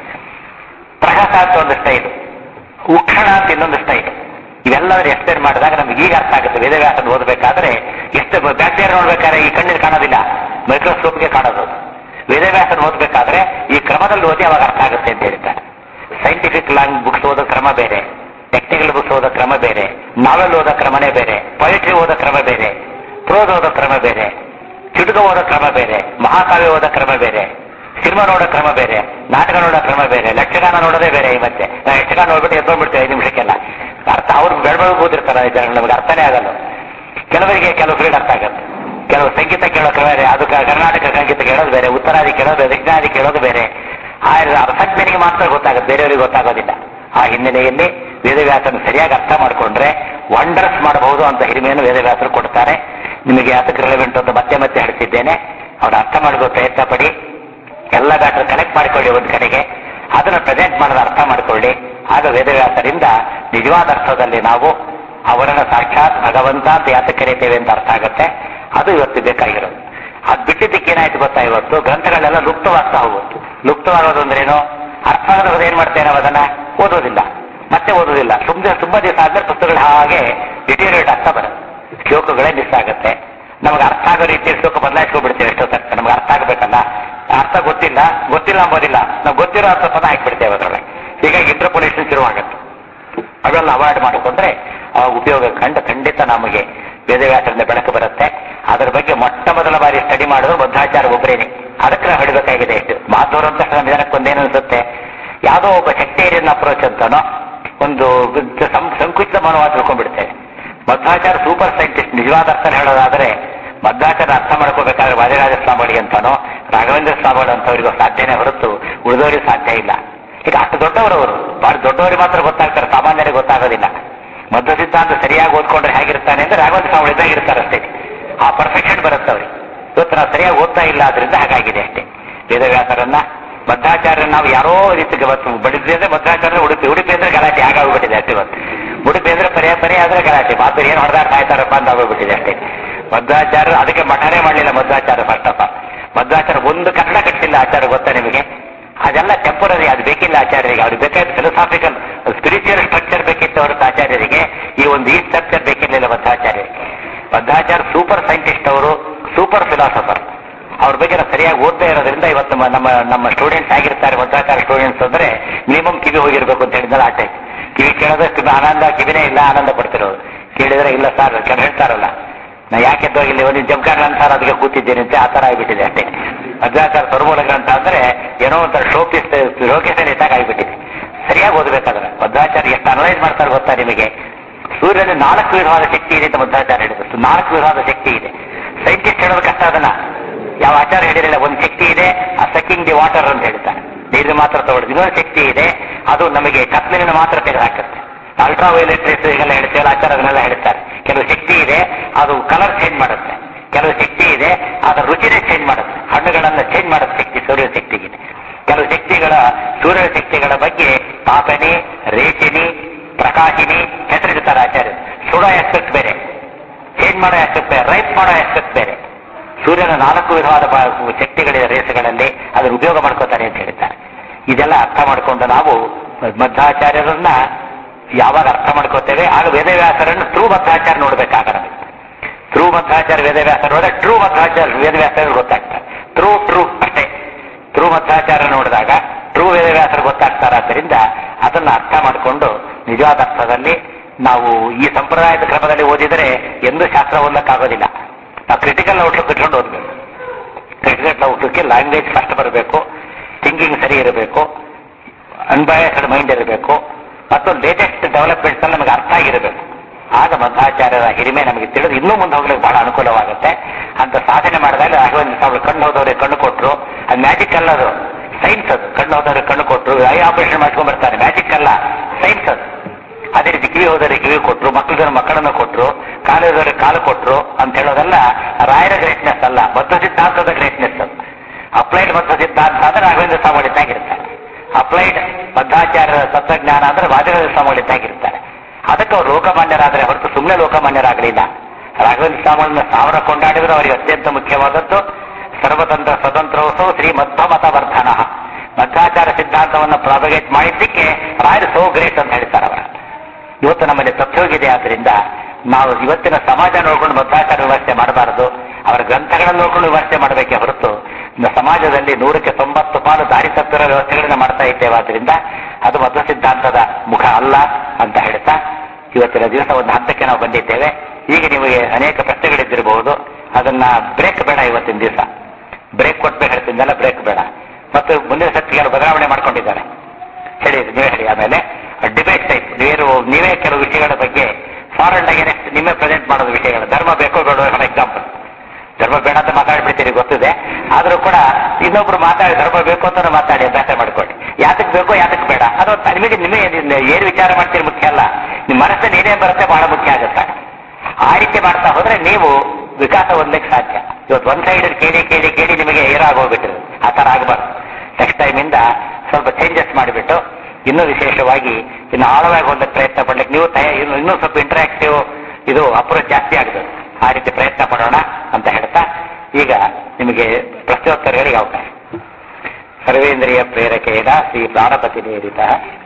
ಪ್ರಹಸ ಅಂತ ಒಂದು ಸ್ಟೈಲ್ ಉಕ್ಷಣ ಅಂತ ಇನ್ನೊಂದು ಸ್ಟೈಲ್ ಇವೆಲ್ಲರೂ ಎಕ್ಸ್ಪ್ಲೇನ್ ಮಾಡಿದಾಗ ನಮ್ಗೆ ಈಗ ಅರ್ಥ ಆಗುತ್ತೆ ವೇದವ್ಯಾಸನ ಓದಬೇಕಾದ್ರೆ ಎಷ್ಟು ಬ್ಯಾಕ್ಟೀರಿಯಾ ನೋಡ್ಬೇಕಾದ್ರೆ ಈ ಕಣ್ಣಿಗೆ ಕಾಣೋದಿಲ್ಲ ಮೈಕ್ರೋಸ್ಕೋಪ್ಗೆ ಕಾಣೋದು ವೇದವ್ಯಾಸನ ಓದಬೇಕಾದ್ರೆ ಈ ಕ್ರಮದಲ್ಲಿ ಓದಿ ಅವಾಗ ಅರ್ಥ ಆಗುತ್ತೆ ಅಂತ ಹೇಳ್ತಾರೆ ಸೈಂಟಿಫಿಕ್ ಲಾಂಗ್ ಬುಕ್ಸ್ ಓದೋ ಕ್ರಮ ಬೇರೆ ಟೆಕ್ನಿಕಲ್ ಬುಕ್ಸ್ ಓದೋ ಕ್ರಮ ಬೇರೆ ನಾವೆಲ್ ಓದೋ ಕ್ರಮನೇ ಬೇರೆ ಪೊಯಿಟ್ರಿ ಓದೋ ಕ್ರಮ ಬೇರೆ ಪ್ರೋಸ್ ಓದೋ ಕ್ರಮ ಬೇರೆ ಚುಟುಕ ಓದೋ ಕ್ರಮ ಬೇರೆ ಮಹಾಕಾವ್ಯ ಓದೋ ಕ್ರಮ ಬೇರೆ ಸಿನಿಮಾ ನೋಡೋ ಕ್ರಮ ಬೇರೆ ನಾಟಕ ನೋಡೋ ಕ್ರಮ ಬೇರೆ ಯಕ್ಷಗಾನ ನೋಡೋದೇ ಬೇರೆ ಈ ಮತ್ತೆ ನಾವು ಯಕ್ಷಗಾನ ನೋಡ್ಬಿಟ್ಟು ಎದ್ದೋಗ್ಬಿಡ್ತೇವೆ ಐದು ನಿಮಿಷಕ್ಕೆಲ್ಲ ಅರ್ಥ ಅವ್ರು ಬೆಳಬೆಳಗ್ಗೆ ಓದಿರ್ತಾರೆ ಜನಗಳು ನಮಗೆ ಅರ್ಥನೇ ಆಗಲ್ಲ ಕೆಲವರಿಗೆ ಕೆಲವು ಫೀಲ್ಡ್ ಅರ್ಥ ಆಗುತ್ತೆ ಕೆಲವು ಸಂಗೀತ ಕೇಳೋಕೆ ಬೇರೆ ಅದು ಕ- ಕರ್ನಾಟಕ ಸಂಗೀತ ಕೇಳೋದು ಬೇರೆ ಉತ್ತರಾದಿ ಕೇಳೋದು ಬೇರೆ ದಕ್ಷಿಣಾದಿ ಕೇಳೋದು ಬೇರೆ ಆ ಅರ್ಥಜ್ಞನಿಗೆ ಮಾತ್ರ ಗೊತ್ತಾಗುತ್ತೆ ಬೇರೆಯವರಿಗೆ ಗೊತ್ತಾಗೋದಿಲ್ಲ ಆ ಹಿನ್ನೆಲೆಯಲ್ಲಿ ವೇದವ್ಯಾಸನ ಸರಿಯಾಗಿ ಅರ್ಥ ಮಾಡಿಕೊಂಡ್ರೆ ವಂಡರ್ಸ್ ಮಾಡಬಹುದು ಅಂತ ಹಿರಿಮೆಯನ್ನು ವೇದವ್ಯಾಸರು ಕೊಡ್ತಾರೆ ನಿಮಗೆ ಯಾತಕ್ಕೆ ರಿಲೆವೆಂಟ್ ಅಂತ ಮತ್ತೆ ಮತ್ತೆ ಹೇಳ್ತಿದ್ದೇನೆ ಅವ್ರು ಅರ್ಥ ಮಾಡ್ಕೋ ಪ್ರಯತ್ನ ಪಡಿ ಎಲ್ಲ ದಾಟರು ಕಲೆಕ್ಟ್ ಮಾಡಿಕೊಳ್ಳಿ ಒಂದು ಕಡೆಗೆ ಅದನ್ನು ಪ್ರೆಸೆಂಟ್ ಮಾಡೋದು ಅರ್ಥ ಮಾಡಿಕೊಳ್ಳಿ ಆಗ ವೇದವ್ಯಾಸರಿಂದ ನಿಜವಾದ ಅರ್ಥದಲ್ಲಿ ನಾವು ಅವರನ್ನ ಸಾಕ್ಷಾತ್ ಭಗವಂತ ಅಂತ ಯಾತಕ್ಕೆ ಕರೀತೇವೆ ಅಂತ ಅರ್ಥ ಆಗುತ್ತೆ ಅದು ಇವತ್ತು ಬೇಕಾಗಿರೋದು ಅದು ಬಿಟ್ಟಿದ್ದಕ್ಕೆ ಏನಾಯ್ತು ಗೊತ್ತಾ ಇವತ್ತು ಗ್ರಂಥಗಳೆಲ್ಲ ಲುಪ್ತವಾಗ್ತಾ ಹೋಗುತ್ತೆ ಲುಪ್ತವಾಗೋದು ಅಂದ್ರೇನು ಅರ್ಥ ಆಗದ ಏನ್ ಮಾಡ್ತೇವೆ ನಾವು ಅದನ್ನ ಓದೋದಿಲ್ಲ ಮತ್ತೆ ಓದೋದಿಲ್ಲ ಸುಮ್ಮನೆ ತುಂಬಾ ದಿವಸ ಆದ್ಮೇಲೆ ಪುಸ್ತಕಗಳು ಹಾಗೆ ಡಿಟೇರಿಯೇಟ್ ಆಗ್ತಾ ಬರುತ್ತೆ ಶ್ಲೋಕಗಳೇ ಮಿಸ್ ಆಗುತ್ತೆ ನಮಗೆ ಅರ್ಥ ಆಗೋ ರೀತಿಯ ಶ್ಲೋಕ ಬದಲಾಯಿಸ್ಕೊಂಡ್ಬಿಡ್ತೇವೆ ಎಷ್ಟೋ ತನಕ ನಮ್ಗೆ ಅರ್ಥ ಆಗಬೇಕಲ್ಲ ಅರ್ಥ ಗೊತ್ತಿಲ್ಲ ಗೊತ್ತಿಲ್ಲ ಅಂಬೋದಿಲ್ಲ ನಾವು ಗೊತ್ತಿರೋ ಅರ್ಥ ಪದ ಹಾಕ್ಬಿಡ್ತೇವೆ ಅದರೊಳಗೆ ಹೀಗಾಗಿ ಇಂಟರ್ಪೊಲೇಷನ್ ಶುರುವಾಗುತ್ತೆ ಅವೆಲ್ಲ ಅವಾಯ್ಡ್ ಮಾಡಿಕೊಂಡ್ರೆ ಆ ಉಪಯೋಗ ಕಂಡ ಖಂಡಿತ ನಮಗೆ ವೇದವ್ಯಾಸರಿಂದ ಬೆಳಕು ಬರುತ್ತೆ ಅದರ ಬಗ್ಗೆ ಮೊಟ್ಟ ಮೊದಲ ಬಾರಿ ಸ್ಟಡಿ ಮಾಡಿದ್ರು ಬದ್ಧಾಚಾರ ಒಬ್ಬರೇನೆ ಅದಕ್ಕೆ ನಾವು ಹಿಡಬೇಕಾಗಿದೆ ಎಷ್ಟು ಮಾಧುರ ಅಂತ ನಿಧಾನಕ್ಕೆ ಒಂದೇನು ಅನ್ಸುತ್ತೆ ಯಾವುದೋ ಒಬ್ಬ ಸೆಕ್ಟೇರಿಯನ್ ಅಪ್ರೋಚ್ ಅಂತಾನೋ ಒಂದು ಸಂ- ಸಂಕುಚಿತ ಮನೋವಾದ ತಿಳ್ಕೊಂಡ್ಬಿಡ್ತೇವೆ ಮಧ್ವಾಚಾರ ಸೂಪರ್ ಸೈಂಟಿಸ್ಟ್ ನಿಜವಾದ ಅರ್ಥ ಹೇಳೋದಾದ್ರೆ ಮಧ್ವಾಚಾರ ಅರ್ಥ ಮಾಡ್ಕೋಬೇಕಾದ್ರೆ ವಾದಿರಾಜ ಸ್ವಾಮಿಗಳಿಗೆ ಅಂತಾನೋ ರಾಘವೇಂದ್ರ ಸ್ವಾಮಿಗಳು ಅಂತವರಿಗೂ ಸಾಧ್ಯನೇ ಹೊರತು ಉಳಿದವರಿಗೆ ಸಾಧ್ಯ ಇಲ್ಲ ಈಗ ಅಷ್ಟು ದೊಡ್ಡವರು ಅವರು ಬಹಳ ದೊಡ್ಡವರಿಗೆ ಮಾತ್ರ ಗೊತ್ತಾಗ್ತಾರೆ ಸಾಮಾನ್ಯರಿಗೆ ಗೊತ್ತಾಗೋದಿಲ್ಲ ಮಧ್ವ ಸಿದ್ಧಾಂತ ಸರಿಯಾಗಿ ಓದ್ಕೊಂಡ್ರೆ ಹೇಗಿರ್ತಾನೆ ಅಂದ್ರೆ ರಾಘವೇಂದ್ರ ಸ್ವಾಮಿ ಇದ್ದಾಗ ಇರ್ತಾರೆ ಅಷ್ಟೇ ಆ ಪರ್ಫೆಕ್ಷನ್ ಬರುತ್ತೆ ಅವ್ರಿಗೆ ಇವತ್ತು ನಾವು ಸರಿಯಾಗಿ ಓದ್ತಾ ಇಲ್ಲ ಆದ್ರಿಂದ ಹಾಗಾಗಿದೆ ಅಷ್ಟೇ ವೇದವ್ಯಾಸರನ್ನ ಮಧ್ವಾಚಾರ್ಯ ನಾವು ಯಾರೋ ರೀತಿಗೆ ಇವತ್ತು ಬಡಿದ್ವಿ ಅಂದ್ರೆ ಮಧ್ವಾಚಾರ್ಯ ಉಡುಪಿ ಉಡುಪಿ ಅಂದ್ರೆ ಗಲಾಟೆ ಆಗೋಗ್ಬಿಟ್ಟಿದೆ ಅಷ್ಟೇ ಇವತ್ತು ಉಡುಪಿ ಅಂದ್ರೆ ಪರ್ಯಾಯ ಪರ್ಯಾಯ ಆದ್ರೆ ಗಲಾಟೆ ಮಾತು ಏನು ಹೊಡೆದಾಡ್ತಾ ಇದ್ದಾರಪ್ಪ ಅಂತ ಆಗೋಗ್ಬಿಟ್ಟಿದೆ ಅಷ್ಟೇ ಮಧ್ವಾಚಾರ್ಯ ಅದಕ್ಕೆ ಮಠನೇ ಮಾಡಲಿಲ್ಲ Madhvacharya first of all Madhvacharya ಒಂದು ಕನ್ನಡ ಕಟ್ಟಿಲ್ಲ ಆಚಾರ ಗೊತ್ತಾ ನಿಮಗೆ ಅದೆಲ್ಲ ಟೆಂಪರರಿ ಅದು ಬೇಕಿಲ್ಲ ಆಚಾರ್ಯರಿಗೆ ಅವ್ರಿಗೆ ಬೇಕಾದ ಫಿಲಸಾಫಿಕಲ್ ಸ್ಪಿರಿಚುವಲ್ ಸ್ಟ್ರಕ್ಚರ್ ಬೇಕಿತ್ತು ಹೊರತು ಆಚಾರ್ಯರಿಗೆ ಈ ಒಂದು ಈ ಸ್ಟ್ರಕ್ಚರ್ ಬೇಕಿರಲಿಲ್ಲ ಮಧ್ವಾಚಾರ್ಯರಿಗೆ ಮಧ್ವಾಚಾರ್ಯ ಸೂಪರ್ ಸೈಂಟಿಸ್ಟ್ ಅವರು ಸೂಪರ್ ಫಿಲಾಸಫರ್ ಅವ್ರ ಬಗ್ಗೆ ನಾವು ಸರಿಯಾಗಿ ಓದ್ತಾ ಇರೋದ್ರಿಂದ ಇವತ್ತು ನಮ್ಮ ನಮ್ಮ ನಮ್ಮ ಸ್ಟೂಡೆಂಟ್ಸ್ ಆಗಿರ್ತಾರೆ ಮಧ್ವಾಚಾರ ಸ್ಟೂಡೆಂಟ್ಸ್ ಅಂದ್ರೆ ಮಿನಿಮಮ್ ಕಿವಿ ಹೋಗಿರ್ಬೇಕು ಅಂತ ಹೇಳಿದ್ರೆ ಆಟೆ ಕಿವಿ ಕೇಳೋದಷ್ಟು ಆನಂದ ಕಿವಿನೇ ಇಲ್ಲ ಆನಂದ ಪಡ್ತಿರೋದು ಕೇಳಿದ್ರೆ ಇಲ್ಲ ಸರ್ ಕೆಲವು ಹೇಳ್ತಾರಲ್ಲ ನಾ ಯಾಕೆ ಎದ್ದೋಗಿಲ್ಲ ಒಂದು ಜಮ್ಕಾರ ಸರ್ ಅದಕ್ಕೆ ಕೂತಿದ್ದೇನೆ ಅಂತ ಆ ತರ ಆಗಿಬಿಟ್ಟಿದೆ ಅಷ್ಟೇ ಮಧ್ವಾಚಾರ ಸರ್ಮೂಲ ಗ್ರಂಥ ಅಂದ್ರೆ ಏನೋ ಒಂಥರ ಶೋಪಿಸ್ ಲೊಕೇಶನ್ ಇದ್ದಾಗ ಆಗಿಬಿಟ್ಟಿದೆ ಸರಿಯಾಗಿ ಓದಬೇಕಾದ್ರೆ ಮಧ್ವಾಚಾರ್ಯ ಎಷ್ಟು ಅನಲೈಸ್ ಮಾಡ್ತಾರೆ ಗೊತ್ತಾ ನಿಮಗೆ ಸೂರ್ಯನ ನಾಲ್ಕು ವಿಧವಾದ ಶಕ್ತಿ ಇದೆ ಅಂತ ಮಧ್ವಾಚಾರ್ಯ ಹೇಳಿದ್ರು ನಾಲ್ಕು ವಿಧವಾದ ಶಕ್ತಿ ಇದೆ ಸೈಂಟಿಸ್ಟ್ ಹೇಳೋದು ಕಷ್ಟ ಅದನ್ನ ಯಾವ ಆಚಾರ ಹೇಳಿರಲಿಲ್ಲ ಒಂದು ಶಕ್ತಿ ಇದೆ ಆ ಸಕ್ಕಿಂಗ್ ದಿ ವಾಟರ್ ಅಂತ ಹೇಳ್ತಾರೆ ನೀರಿನ ಮಾತ್ರ ತಗೊಳ್ಳೋದು ಇನ್ನೊಂದು ಶಕ್ತಿ ಇದೆ ಅದು ನಮಗೆ ಕತ್ಲಿನ ಮಾತ್ರ ತೆಗೆದುಹಾಕುತ್ತೆ ಅಲ್ಟ್ರಾ ವೈಲೆಟ್ ರೇಸ್ ಈಗೆಲ್ಲ ಹೇಳ್ತೇವೆ ಆಚಾರ ಅದನ್ನೆಲ್ಲ ಹೇಳ್ತಾರೆ ಕೆಲವು ಶಕ್ತಿ ಇದೆ ಅದು ಕಲರ್ ಚೇಂಜ್ ಮಾಡುತ್ತೆ ಕೆಲವು ಶಕ್ತಿ ಇದೆ ಅದರ ರುಚಿನೇ ಚೇಂಜ್ ಮಾಡುತ್ತೆ ಹಣ್ಣುಗಳನ್ನ ಚೇಂಜ್ ಮಾಡುತ್ತೆ ಶಕ್ತಿ ಸೂರ್ಯ ಶಕ್ತಿಗಿದೆ ಕೆಲವು ಶಕ್ತಿಗಳ ಸೂರ್ಯ ಶಕ್ತಿಗಳ ಬಗ್ಗೆ ತಾಪನಿ ರೇಚಿನಿ ಪ್ರಕಾಶಿನಿ ಹೆಸರಿಡ್ತಾರೆ ಆಚಾರ್ಯ ಸುಡೋ ಎಸ್ಪೆಕ್ಟ್ ಬೇರೆ ಚೇಂಜ್ ಮಾಡೋ ಎಸ್ಪೆಕ್ಟ್ ಬೇರೆ ರೈಪ್ ಮಾಡೋ ಎಸ್ಪೆಕ್ಟ್ ಬೇರೆ ಸೂರ್ಯನ ನಾಲ್ಕು ವಿಧವಾದ ಬ- ಶಕ್ತಿಗಳಿದೆ ರೇಸುಗಳಲ್ಲಿ ಅದನ್ನು ಉಪಯೋಗ ಮಾಡ್ಕೋತಾರೆ ಅಂತ ಹೇಳ್ತಾರೆ ಇದೆಲ್ಲ ಅರ್ಥ ಮಾಡಿಕೊಂಡು ನಾವು ಮಧ್ವಾಚಾರ್ಯರನ್ನ ಯಾವಾಗ ಅರ್ಥ ಮಾಡ್ಕೋತೇವೆ ಆಗ ವೇದವ್ಯಾಸರನ್ನು ಟ್ರೂ ಮಧ್ವಾಚಾರ ನೋಡ್ಬೇಕಾಗ ಟ್ರೂ ಮಧ್ವಾಚಾರ್ಯ ವೇದವ್ಯಾಸ ನೋಡಿದ್ರೆ ಟ್ರೂ ಮಧ್ವಾಚಾರ್ಯ ವೇದವ್ಯಾಸ ಗೊತ್ತಾಗ್ತಾರೆ ಟ್ರೂ ಟ್ರೂ ಅಷ್ಟೇ ಟ್ರೂ ಮಧ್ವಾಚಾರ ನೋಡಿದಾಗ ಟ್ರೂ ವೇದವ್ಯಾಸರು ಗೊತ್ತಾಗ್ತಾರಾದ್ದರಿಂದ ಅದನ್ನ ಅರ್ಥ ಮಾಡಿಕೊಂಡು ನಿಜವಾದ ಅರ್ಥದಲ್ಲಿ ನಾವು ಈ ಸಂಪ್ರದಾಯದ ಕ್ರಮದಲ್ಲಿ ಓದಿದರೆ ಎಂದೂ ಶಾಸ್ತ್ರ ಓದಕ್ಕಾಗೋದಿಲ್ಲ ನಾವು ಕ್ರಿಟಿಕಲ್ ಔಟ್ಲುಕ್ ಇಟ್ಕೊಂಡು ಓದಬೇಕು ಕ್ರಿಟಿಕಲ್ ಔಟ್ಲುಕ್ಗೆ ಲ್ಯಾಂಗ್ವೇಜ್ ಫಸ್ಟ್ ಬರಬೇಕು ಥಿಂಕಿಂಗ್ ಸರಿ ಇರಬೇಕು ಅನ್ಬಯಸ್ಡ್ ಮೈಂಡ್ ಇರಬೇಕು ಮತ್ತು ಲೇಟೆಸ್ಟ್ ಡೆವಲಪ್ಮೆಂಟ್ಸ್ ನಮಗೆ ಅರ್ಥ ಆಗಿರಬೇಕು ಆಗ ಮಧ್ವಾಚಾರ್ಯರ ಹಿರಿಮೆ ನಮಗೆ ತಿಳಿದು ಇನ್ನೂ ಮುಂದೆ ಹೋಗ್ಲಿಕ್ಕೆ ಬಹಳ ಅನುಕೂಲವಾಗುತ್ತೆ ಅಂತ ಸಾಧನೆ ಮಾಡಿದಾಗ ರಾಘವೇಂದ್ರ ಸ್ವಾಮಿ ಕಣ್ಣು ಹೋದವ್ರಿಗೆ ಕಣ್ಣು ಕೊಟ್ಟರು ಅದು ಮ್ಯಾಜಿಕ್ ಅಲ್ಲ ಅದು ಸೈನ್ಸ್ ಅದು ಕಣ್ಣು ಹೋದವ್ರಿಗೆ ಕಣ್ಣು ಕೊಟ್ಟರು ಐ ಆಪರೇಷನ್ ಮಾಡ್ಕೊಂಡ್ ಬರ್ತಾರೆ ಮ್ಯಾಜಿಕ್ ಅಲ್ಲ ಸೈನ್ಸ್ ಅದು ಅದೇ ರೀತಿ ಕಿವಿ ಹೋದವರಿಗೆ ಕಿವಿ ಕೊಟ್ಟರು ಮಕ್ಕಳಿಗೆ ಮಕ್ಕಳನ್ನು ಕೊಟ್ಟರು ಕಾಲು ಹೋದವರಿಗೆ ಕಾಲು ಕೊಟ್ಟರು ಅಂತ ಹೇಳೋದೆಲ್ಲ ರಾಯರ ಗ್ರೇಟ್ನೆಸ್ ಅಲ್ಲ ಮಧ್ವ ಸಿದ್ಧಾಂತದ ಗ್ರೇಟ್ನೆಸ್ ಅದು ಅಪ್ಲೈಡ್ ಮಧ್ವ ಸಿದ್ಧಾಂತ ಅಂದ್ರೆ ರಾಘವೇಂದ್ರ ಸ್ವಾಮಿ ಇದ್ದಾಗಿರ್ತಾರೆ ಅಪ್ಲೈಡ್ ಮಧ್ವಾಚಾರ್ಯ ತತ್ವಜ್ಞಾನ ಅಂದ್ರೆ ವಾದಿರಾಜ ಸ್ವಾಮಿ ಇದ್ದಾಗಿರ್ತಾರೆ ಅದಕ್ಕೆ ಅವ್ರು ಲೋಕಮಾನ್ಯರಾದ್ರೆ ಹೊರತು ಸುಮ್ಮನೆ ಲೋಕಮಾನ್ಯರಾಗಲಿಲ್ಲ ರಾಘವೇಂದ್ರ ಸ್ವಾಮಿಗಳನ್ನ ಸಾವಿರ ಕೊಂಡಾಡಿದ್ರು ಅವರಿಗೆ ಅತ್ಯಂತ ಮುಖ್ಯವಾದದ್ದು ಸರ್ವತಂತ್ರ ಸ್ವತಂತ್ರೋತ್ಸವ ಶ್ರೀ ಮಧ್ವ ಮತವರ್ಧನ ಮಧ್ವಾಚಾರ ಸಿದ್ಧಾಂತವನ್ನು ಪ್ರಾಪಗೇಟ್ ಮಾಡಿದ್ದಕ್ಕೆ ರಾಯರು ಸೋ ಗ್ರೇಟ್ ಅಂತ ಹೇಳ್ತಾರೆ ಅವರ ಇವತ್ತು ನಮ್ಮಲ್ಲಿ ತಪ್ಪೋಗಿದೆ ಆದ್ರಿಂದ ನಾವು ಇವತ್ತಿನ ಸಮಾಜ ನೋಡ್ಕೊಂಡು ಮಧ್ವಾಚಾರ ವ್ಯವಸ್ಥೆ ಮಾಡಬಾರದು ಅವರ ಗ್ರಂಥಗಳನ್ನು ನೋಡ್ಕೊಂಡು ವ್ಯವಸ್ಥೆ ಮಾಡಬೇಕೇ ಹೊರತು ನಮ್ಮ ಸಮಾಜದಲ್ಲಿ ನೂರಕ್ಕೆ ತೊಂಬತ್ತು ಪಾಲು ದಾರಿ ತಪ್ಪಿರೋ ವ್ಯವಸ್ಥೆಗಳನ್ನ ಮಾಡ್ತಾ ಇದ್ದೇವೆ ಆದ್ರಿಂದ ಅದು ಮಧ್ವ ಸಿದ್ಧಾಂತದ ಮುಖ ಅಲ್ಲ ಅಂತ ಹೇಳ್ತಾ ಇವತ್ತಿನ ದಿವಸ ಒಂದು ಹಂತಕ್ಕೆ ನಾವು ಬಂದಿದ್ದೇವೆ ಈಗ ನಿಮಗೆ ಅನೇಕ ಪ್ರಶ್ನೆಗಳಿದ್ದಿರಬಹುದು ಅದನ್ನ ಬ್ರೇಕ್ ಬೇಡ ಇವತ್ತಿನ ದಿವಸ ಬ್ರೇಕ್ ಕೊಟ್ಬೇಕು ಹೇಳ್ತಿದ್ದಲ್ಲ ಬ್ರೇಕ್ ಬೇಡ ಮತ್ತು ಮುಂದಿನ ಸತಿ ಕೆಲವು ಬದಲಾವಣೆ ಮಾಡ್ಕೊಂಡಿದ್ದಾರೆ ಹೇಳಿ ನೀವೇ ಹೇಳಿ ಆಮೇಲೆ ಡಿಬೇಟ್ ಟೈಪ್ ನೀವೇನು ನೀವೇ ಕೆಲವು ವಿಷಯಗಳ ಬಗ್ಗೆ ಫಾರೆನ್ ಆಗಿ ನಿಮ್ಮೇ ಪ್ರೆಸೆಂಟ್ ಮಾಡೋದು ವಿಷಯಗಳು ಧರ್ಮ ಬೇಕೋ ಬೇಡ ಫಾರ್ ಎಕ್ಸಾಂಪಲ್ ಧರ್ಮ ಬೇಡ ಅಂತ ಮಾತಾಡ್ಬಿಡ್ತೀರಿ ಗೊತ್ತಿದೆ ಆದ್ರೂ ಕೂಡ ಇನ್ನೊಬ್ರು ಮಾತಾಡಿ ಧರ್ಮ ಬೇಕು ಅಂತ ಮಾತಾಡಿ ಅಭ್ಯಾಸ ಮಾಡ್ಕೊಳ್ಳಿ ಯಾತಕ್ ಬೇಕೋ ಯಾತಕ್ ಬೇಡ ಅದು ನಿಮಗೆ ನಿಮಗೆ ಏನು ವಿಚಾರ ಮಾಡ್ತೀರಿ ಮುಖ್ಯ ಅಲ್ಲ ನಿಮ್ಮ ಮನಸ್ಸಲ್ಲಿ ಏನೇನು ಬರುತ್ತೆ ಬಹಳ ಮುಖ್ಯ ಆಗುತ್ತೆ ಆ ರೀತಿ ಮಾಡ್ತಾ ಹೋದ್ರೆ ನೀವು ವಿಕಾಸ ಹೊಂದಲಿಕ್ಕೆ ಸಾಧ್ಯ ಇವತ್ತು ಒಂದ್ ಸೈಡ್ ಕೇಳಿ ಕೇಳಿ ಕೇಳಿ ನಿಮಗೆ ಏರಾಗೋಗ್ಬಿಟ್ಟಿದೆ ಆ ಥರ ಆಗಬಾರ್ದು ನೆಕ್ಸ್ಟ್ ಟೈಮಿಂದ ಸ್ವಲ್ಪ ಚೇಂಜಸ್ ಮಾಡಿಬಿಟ್ಟು ಇನ್ನೂ ವಿಶೇಷವಾಗಿ ಇನ್ನು ಆಳವಾಗಿ ಹೋಗಕ್ಕೆ ಪ್ರಯತ್ನ ಪಡ್ಲಿಕ್ಕೆ ನೀವು ತಯ ಇನ್ನು ಇನ್ನೂ ಸ್ವಲ್ಪ ಇಂಟರಾಕ್ಟಿವ್ ಇದು ಅಪ್ರೋಚ್ ಜಾಸ್ತಿ ಆಗುತ್ತೆ ಆ ರೀತಿ ಪ್ರಯತ್ನ ಪಡೋಣ ಅಂತ ಹೇಳ್ತಾ ಈಗ ನಿಮಗೆ ಪ್ರಶ್ನೋತ್ತರಗಳಿಗೆ ಅವಕಾಶ ಸರ್ವೇಂದ್ರಿಯ ಪ್ರೇರಕೇನ ಶ್ರೀ ಪ್ರಾಣಪತಿ ನೇರಿತ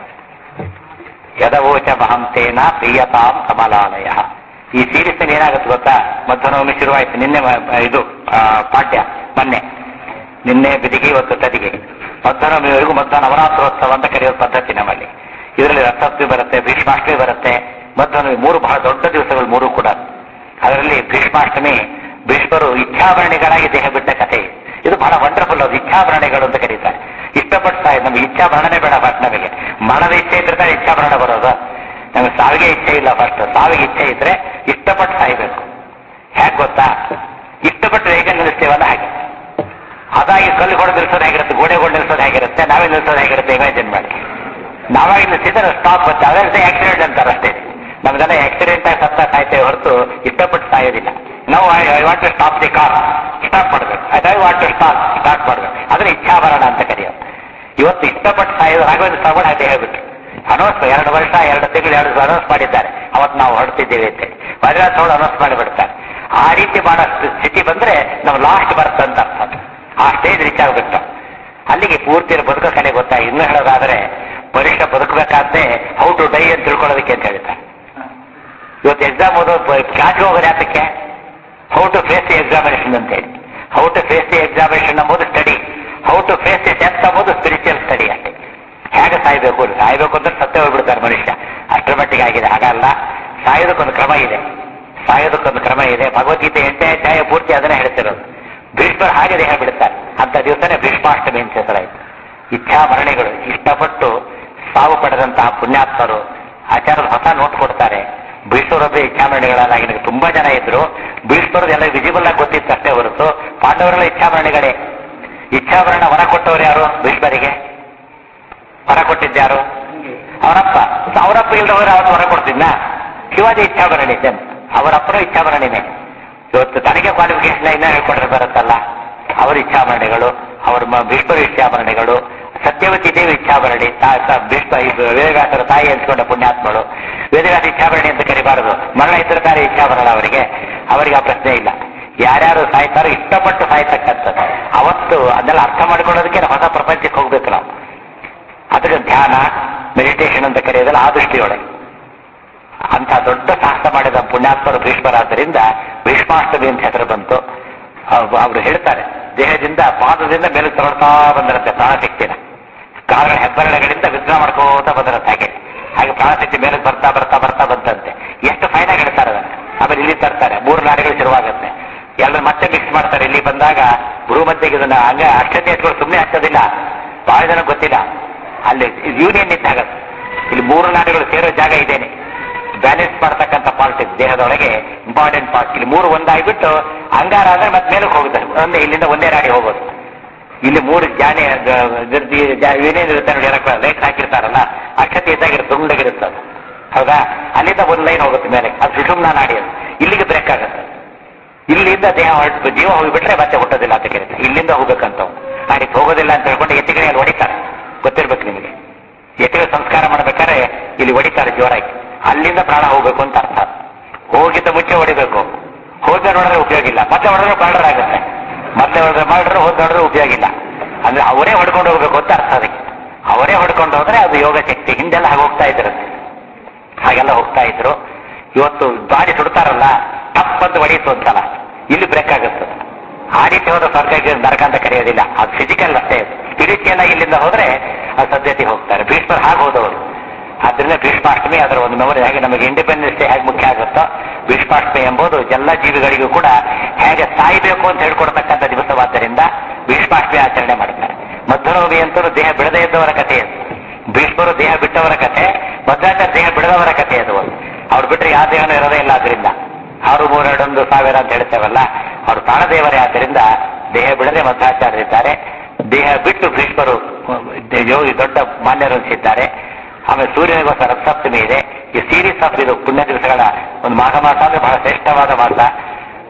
ಯದವೋಚ ಮಹಂತೇನ ಪ್ರಿಯತಾಂ ಕಮಲಾಲಯ ಈ ಸೀರೀಸ್ ಏನಾಗುತ್ತೆ ಗೊತ್ತಾ ಮಧ್ವನವಮಿ ಶುರುವಾಯಿತು ನಿನ್ನೆ ಮ- ಇದು ಆ, ಪಾಠ್ಯ ಮೊನ್ನೆ ನಿನ್ನೆ ಬಿದಿಗೆ ಇವತ್ತು ತದಿಗೆ ಮಧ್ವನವಮಿವರೆಗೂ ಮಧ್ವ ನವರಾತ್ರೋತ್ಸವ ಅಂತ ಕರೆಯೋ ಪದ್ಧತಿ ನಮ್ಮಲ್ಲಿ ಇದರಲ್ಲಿ ರಥೋತ್ಸವ ಬರುತ್ತೆ ಭೀಷ್ಮಾಷ್ಟಮಿ ಬರುತ್ತೆ ಮಧ್ವನವಮಿ ಮೂರು ಬಹಳ ದೊಡ್ಡ ದಿವಸಗಳು ಮೂರು ಕೂಡ ಅದರಲ್ಲಿ ಭೀಷ್ಮಾಷ್ಟಮಿ ಭೀಷ್ಮರು ಇಚ್ಛಾಭರಣಿಗಳಾಗಿ ದೇಹ ಬಿಟ್ಟ ಕಥೆ ಇದು. ಇದು ಬಹಳ ವಂಡರ್ಫುಲ್ ಅದು ಇಚ್ಛಾಭರಣೆಗಳು ಅಂತ ಕರೀತಾರೆ ಇಷ್ಟಪಡ್ತಾ ಇದೆ ನಮ್ಗೆ ಇಚ್ಛಾಭರಣೆ ಬೇಡ ಫಸ್ಟ್ ನಮಗೆ ಮರಣದ ಇಚ್ಛೆ ಇದ್ರೆ ತಾನೇ ಇಚ್ಛಾಭರಣ ಬರೋದು ನಮ್ಗೆ ಸಾವಿಗೆ ಇಚ್ಛೆ ಇಲ್ಲ ಫಸ್ಟ್ ಸಾವಿಗೆ ಇಚ್ಛೆ ಇದ್ರೆ ಇಷ್ಟಪಟ್ಟು ಸಾಯ್ಬೇಕು ಹೇಗೆ ಗೊತ್ತಾ ಇಷ್ಟಪಟ್ಟು ಹೇಗೆ ನಿಲ್ಲಿಸ್ತೇವಲ್ಲ ಹಾಗೆ ಅದಾಗಿ ಕಲ್ಲು ಹೊಡೆದು ನಿಲ್ಸೋದು ಹೇಗಿರುತ್ತೆ ಗೋಡೆ ಗೋಡೆ ನಿಲ್ಸೋದು ಹೇಗಿರುತ್ತೆ ನಾವೇ ನಿಲ್ಸೋದು ಹೇಗಿರುತ್ತೆ ಇಮ್ಯಾಜಿನ್ ಮಾಡಿ ನಾವಾಗಿ ನಿಲ್ಸಿದ್ರೆ ಸ್ಟಾಪ್ ಬರುತ್ತೆ ಅದೇ ಆಕ್ಸಿಡೆಂಟ್ ಅಂತಾರೆ ಅಷ್ಟೇ ನಮ್ದೆಲ್ಲ ಆಕ್ಸಿಡೆಂಟ್ ಆಗಿ ಸತ್ತ ಸಾಯ್ತೇವೆ ಹೊರತು ಇಷ್ಟಪಟ್ಟು ಸಾಯೋದಿಲ್ಲ ನಾವು I want to stop the car stop ಮಾಡಬೇಕು I want to stop start ಮಾಡಬೇಕು ಅದನ್ನ ಇಚ್ಛಾಭರಣ ಅಂತ ಕರೆಯೋದು ಇವತ್ತು ಇಷ್ಟಪಟ್ಟು ಸಾಯೋದು ರಾಘವೇಂದ್ರ ಸ್ವಾಮಿ ಅದೇ ಹೇಳ್ಬಿಟ್ರು ಅನೌನ್ಸ್ ಎರಡು ವರ್ಷ ಎರಡು ತಿಂಗಳು ಎರಡು ಅನೌನ್ಸ್ ಮಾಡಿದ್ದಾರೆ ಅವತ್ತು ನಾವು ಹೊರಡ್ತಿದ್ದೇವೆ ಅಂತ ವಜ್ರಾಜ್ ಅವಳು ಅನೌನ್ಸ್ ಮಾಡಿಬಿಡ್ತಾರೆ ಆ ರೀತಿ ಮಾಡೋ ಸ್ಥಿತಿ ಬಂದ್ರೆ ನಾವು ಲಾಸ್ಟ್ ಬರುತ್ತೆ ಅಂತ ಅರ್ಥ ಆ ಸ್ಟೇಜ್ ರೀಚ್ ಆಗ್ಬಿಟ್ಟು ಅಲ್ಲಿಗೆ ಪೂರ್ತಿ ಬದುಕೋ ಕಲೆ ಗೊತ್ತಾ ಇನ್ನು ಹೇಳೋದಾದ್ರೆ ಪರೀಕ್ಷ ಬದುಕಬೇಕಾದ್ರೆ ಹೌ ಟು ಡೈ ಅಂತ ತಿಳ್ಕೊಳ್ಳೋದಕ್ಕೆ ಅಂತ ಹೇಳ್ತಾರೆ ಇವತ್ತು ಎಕ್ಸಾಮ್ ಓದೋ ಕ್ಲಾಸ್ಗೆ ಹೋಗೋದು ಯಾತಕ್ಕೆ how to face the examination ಅಂತ ಹೇಳಿ how to face the examination ಎಂಬುದು study how to face the death ಎಂಬುದು ಸ್ಪಿರಿಚುವಲ್ ಸ್ಟಡಿ ಅಷ್ಟೇ ಹೇಗೆ ಸಾಯ್ಬೇಕು ಸಾಯ್ಬೇಕು ಅಂದ್ರೆ ಸತ್ಯ ಹೋಗ್ಬಿಡ್ತಾರೆ ಮನುಷ್ಯ ಅಷ್ಟರ ಮಟ್ಟಿಗೆ ಆಗಿದೆ ಹಾಗಲ್ಲ ಸಾಯೋದಕ್ಕೊಂದು ಕ್ರಮ ಇದೆ ಸಾಯೋದಕ್ಕೊಂದು ಕ್ರಮ ಇದೆ ಭಗವದ್ಗೀತೆ ಎಂಟನೇ ಅಧ್ಯಾಯ ಪೂರ್ತಿ ಅದನ್ನೇ ಹೇಳ್ತಿರೋದು ಭೀಷ್ಮರು ಹಾಗೆ ದೇಹ ಬಿಡುತ್ತಾರೆ ಅಂತ ದಿವಸನೇ ಭೀಷ್ಮಾಷ್ಟಮಿ ಅಂತ ಹೆಸರಾಯಿತು ಇಚ್ಛಾ ಮರಣೆಗಳು ಇಷ್ಟಪಟ್ಟು ಸಾವು ಪಡೆದಂತಹ ಪುಣ್ಯಾತ್ಮರು ಆಚಾರ್ಯರು ಹೊಸ ನೋಟ್ ಕೊಡ್ತಾರೆ ಭೀಷ್ಮರೊಬ್ಬ ಇಚ್ಛಾಮರಣಿಗಳಾಗಿ ನನಗೆ ತುಂಬಾ ಜನ ಇದ್ರು ಭೀಷ್ಮರದ್ದು ಎಲ್ಲ ವಿಸಿಬಲ್ ಆಗಿ ಗೊತ್ತಿತ್ತು ಅಷ್ಟೇ ಹೊರತು ಪಾಂಡವರೆಲ್ಲ ಇಚ್ಛಾಮರಣಿಗಳೇ ಇಚ್ಛಾಭರಣ ವರ ಕೊಟ್ಟವರು ಯಾರು ಭೀಷ್ಮರಿಗೆ ವರ ಕೊಟ್ಟಿದ್ಯಾರು ಅವರಪ್ಪ ಅವರಪ್ಪ ಇಲ್ಲದವರು ಅವತ್ತು ವರ ಕೊಡ್ತಿದ್ನ ಶಿವಾಜಿ ಇಚ್ಛಾಭರಣಿ ಇದ್ದೇನೆ ಅವರಪ್ಪನೂ ಇಚ್ಛಾಭರಣಿನೇ ಇವತ್ತು ತನಗೆ ಕ್ವಾಲಿಫಿಕೇಶನ್ ಇನ್ನ ಹೇಳ್ಕೊಂಡ್ರೆ ಬರುತ್ತಲ್ಲ ಅವರ ಇಚ್ಛಾಭರಣಿಗಳು ಅವರ ಮ- ಭೀಷ್ಮರ ಇಚ್ಛಾಭರಣಿಗಳು ಸತ್ಯವತಿ ದೇವಿ ಇಚ್ಛಾಭರಣಿ ತಾ- ತಾ- ಭೀಷ್ಮ ಇದು ವೇದವ್ಯಾಸರ ತಾಯಿ ಅನ್ಸ್ಕೊಂಡ ಪುಣ್ಯಾತ್ಮಗಳು ವೇದವ್ಯಾಸ ಇಚ್ಛಾಭರಣಿ ಅಂತ ಕರಿಬಾರದು ಮರಣ ಇತರ ತಾನೇ ಇಚ್ಛಾಭರಣ ಅವರಿಗೆ ಅವರಿಗೆ ಆ ಪ್ರಶ್ನೆ ಇಲ್ಲ ಯಾರ್ಯಾರು ಸಾಯ್ತಾರೋ ಇಷ್ಟಪಟ್ಟು ಸಾಯ್ತಕ್ಕಂಥದ್ದು ಅವತ್ತು ಅದನ್ನೆಲ್ಲ ಅರ್ಥ ಮಾಡ್ಕೊಳ್ಳೋದಕ್ಕೆ ನಾವು ಹೊಸ ಪ್ರಪಂಚಕ್ಕೆ ಹೋಗ್ಬೇಕು ನಾವು ಅದಕ್ಕೆ ಧ್ಯಾನ ಮೆಡಿಟೇಷನ್ ಅಂತ ಕರೆಯೋದಲ್ಲ ಆ ದೃಷ್ಟಿಯೊಳಗೆ ಅಂತ ದೊಡ್ಡ ಸಾಹಸ ಮಾಡಿದ ಪುಣ್ಯಾತ್ಮರು ಭೀಷ್ಮರಾದ್ದರಿಂದ ಭೀಷ್ಮಾಷ್ಟಮಿ ಅಂತ ಹೆಸರು ಬಂತು ಅವ್ರು ಅವ್ರು ಹೇಳ್ತಾರೆ ದೇಹದಿಂದ ಪಾದದಿಂದ ಮೇಲೆ ತಗೊಳ್ತಾ ಬಂದಿರುತ್ತೆ ಪ್ರಾಣಶಕ್ತಿನ ಕಾಲಗಳ ಹೆಬ್ಬರಳೆಗಳಿಂದ ವಿಧಾನ ಮಾಡ್ಕೋತಾ ಬಂದಿರುತ್ತೆ ಹಾಗೆ ಹಾಗೆ ಪ್ರಾಣಶಕ್ತಿ ಮೇಲೆ ಬರ್ತಾ ಬರ್ತಾ ಬರ್ತಾ ಬಂತಂತೆ ಎಷ್ಟು ಫೈನಾಗಿ ಹೇಳ್ತಾರೆ ಅದನ್ನ ಆಮೇಲೆ ಇಲ್ಲಿ ತರ್ತಾರೆ ಮೂರು ನಾಡಿಗಳು ಶುರುವಾಗುತ್ತೆ ಎಲ್ಲರೂ ಮತ್ತೆ ಮಿಕ್ಸ್ ಮಾಡ್ತಾರೆ ಇಲ್ಲಿ ಬಂದಾಗ ಭೂ ಮಧ್ಯೆಗೆ ಇದನ್ನ ಹಂಗೆ ಅಕ್ಷತೆ ಎತ್ಕೊಂಡು ಸುಮ್ಮನೆ ಹಚ್ಚೋದಿಲ್ಲ ಬಹಳ ಜನ ಗೊತ್ತಿಲ್ಲ ಅಲ್ಲಿ ಯೂನಿಯನ್ ಇದ್ದಾಗ ಇಲ್ಲಿ ಮೂರು ನಾಡುಗಳು ಸೇರೋ ಜಾಗ ಇದೇನೆ ಬ್ಯಾಲೆನ್ಸ್ ಮಾಡ್ತಕ್ಕಂಥ ಪಾರ್ಟ್ ಇದೆ ದೇಹದೊಳಗೆ ಇಂಪಾರ್ಟೆಂಟ್ ಪಾರ್ಟ್ ಇಲ್ಲಿ ಮೂರು ಒಂದಾಗ್ಬಿಟ್ಟು ಅಂಗಾರ ಅಂದ್ರೆ ಮತ್ತೆ ಮೇಲಕ್ಕೆ ಹೋಗುತ್ತೆ ಒಂದೇ ಇಲ್ಲಿಂದ ಒಂದೇ ನಾಡಿ ಹೋಗೋದು ಇಲ್ಲಿ ಮೂರು ಜಾನೆ ಏನೇನಿರುತ್ತೆ ನೋಡಿ ಏನಕ್ಕೆ ಲೇಖ ಹಾಕಿರ್ತಾರಲ್ಲ ಅಕ್ಷತೆ ಇದ್ದಾಗಿರುತ್ತೆ ತುಂಡಗಿರುತ್ತೆ ಅದು ಹೌದಾ ಅಲ್ಲಿಂದ ಒಂದು ಲೈನ್ ಹೋಗುತ್ತೆ ಮೇಲೆ ಅದು ಸುಷುಮ್ನ ನಾಡಿ ಅದು ಇಲ್ಲಿಗೆ ಬ್ರೇಕ್ ಆಗುತ್ತೆ ಇಲ್ಲಿಂದ ದೇಹ ಹೊರಟು ಜೀವ ಹೋಗಿಬಿಟ್ರೆ ಮತ್ತೆ ಹುಟ್ಟೋದಿಲ್ಲ ಅಂತ ಕರೀತಾರೆ ಇಲ್ಲಿಂದ ಹೋಗ್ಬೇಕಂತ ನಾಡಿಗೆ ಹೋಗೋದಿಲ್ಲ ಅಂತ ಹೇಳ್ಕೊಂಡು ಎತ್ತಿಗೆಯಲ್ಲಿ ಹೊಡಿತಾರೆ ಗೊತ್ತಿರ್ಬೇಕು ನಿಮಗೆ ಎತ್ತಿಗೆ ಸಂಸ್ಕಾರ ಮಾಡ್ಬೇಕಾದ್ರೆ ಇಲ್ಲಿ ಹೊಡಿತಾರೆ ಜೋರಾಗಿ ಅಲ್ಲಿಂದ ಪ್ರಾಣ ಹೋಗ್ಬೇಕು ಅಂತ ಅರ್ಥ ಹೋಗಿದ್ದ ಮುಂಚೆ ಹೊಡಿಬೇಕು ಹೋದ ನೋಡಿದ್ರೆ ಉಪಯೋಗ ಇಲ್ಲ ಮತ್ತೆ ಹೊಡೆದ್ರೆ ಮರ್ಡರ್ ಆಗುತ್ತೆ ಮತ್ತೆ ಹೊಡೆದ್ರೆ ಮರ್ಡರ್ ಹೋದ ನೋಡಿದ್ರೆ ಉಪಯೋಗ ಇಲ್ಲ ಅಂದ್ರೆ ಅವರೇ ಹೊಡ್ಕೊಂಡು ಹೋಗ್ಬೇಕು ಅಂತ ಅರ್ಥ ಅದಕ್ಕೆ ಅವರೇ ಹೊಡ್ಕೊಂಡು ಹೋದ್ರೆ ಅದು ಯೋಗ ಶಕ್ತಿ ಹಿಂದೆಲ್ಲ ಹಾಗೆ ಹೋಗ್ತಾ ಇದ್ರಂತೆ ಹಾಗೆಲ್ಲ ಹೋಗ್ತಾ ಇದ್ರು ಇವತ್ತು ಗಾಡಿ ಸುಡ್ತಾರಲ್ಲ ತಪ್ಪಂತ ಹೊಡೀತು ಅಂತಲ್ಲ ಇಲ್ಲಿ ಬ್ರೇಕ್ ಆಗುತ್ತೆ ಆ ರೀತಿ ಹೋದ ಸ್ವರ್ಗಕ್ಕೆ ನರಕ ಅಂತ ಕರೆಯೋದಿಲ್ಲ ಅದು ಫಿಸಿಕಲ್ ಅಷ್ಟೇ ಸ್ಪಿರಿಚುವಲ್ ಆಗಿ ಇಲ್ಲಿಂದ ಹೋದ್ರೆ ಆ ಸದ್ಯತೆ ಹೋಗ್ತಾರೆ ಭೀಷ್ಮರ್ ಹಾಗೆ ಹೋದವರು ಆದ್ರಿಂದ ಭೀಷ್ಮಾಷ್ಟಮಿ ಅದರ ಒಂದು ಮೆಮೊರಿ ಹಾಗೆ ನಮಗೆ ಇಂಡಿಪೆಂಡೆನ್ಸ್ ಡೇ ಹೇಗೆ ಮುಖ್ಯ ಆಗುತ್ತೋ ಭೀಷ್ಮಾಷ್ಟಮಿ ಎಂಬುದು ಎಲ್ಲ ಜೀವಿಗಳಿಗೂ ಕೂಡ ಹೇಗೆ ಸಾಯ್ಬೇಕು ಅಂತ ಹೇಳ್ಕೊಡ್ತಕ್ಕಂಥ ದಿವಸವಾದ್ದರಿಂದ ಭೀಷ್ಮಾಷ್ಟಮಿ ಆಚರಣೆ ಮಾಡ್ತಾರೆ ಮಧ್ವನವಮಿ ಅಂತೂ ದೇಹ ಬಿಡದೇ ಇದ್ದವರ ಕಥೆ ಅದು ಭೀಷ್ಮರು ದೇಹ ಬಿಟ್ಟವರ ಕಥೆ ಮಧ್ವಾಚಾರ್ಯ ದೇಹ ಬಿಡದವರ ಕಥೆ ಅದು ಅವ್ರು ಬಿಟ್ಟರೆ ಯಾವ ದೇಹನೂ ಇರೋದೇ ಇಲ್ಲ ಆದ್ರಿಂದ ಆರು ಮೂರೆರಡೊಂದು ಸಾವಿರ ಅಂತ ಹೇಳ್ತೇವಲ್ಲ ಅವರು ಪ್ರಾಣದೇವರೇ ಆದ್ದರಿಂದ ದೇಹ ಬಿಡದೆ ಮಧ್ವಾಚಾರ್ಯರಿದ್ದಾರೆ ದೇಹ ಬಿಟ್ಟು ಭೀಷ್ಮರು ಯೋಗಿ ದೊಡ್ಡ ಮಾನ್ಯರು ಅನಿಸಿದ್ದಾರೆ ಆಮೇಲೆ ಸೂರ್ಯನಿಗೋಸ್ಕರ ರಥಸಪ್ತಮಿ ಇದೆ ಈ ಸೀರೀಸ್ ಆಫ್ ಇದು ಪುಣ್ಯ ದಿವಸಗಳ ಒಂದು ಮಾಘ ಮಾಸ ಅಂದ್ರೆ ಬಹಳ ಶ್ರೇಷ್ಠವಾದ ಮಾಸ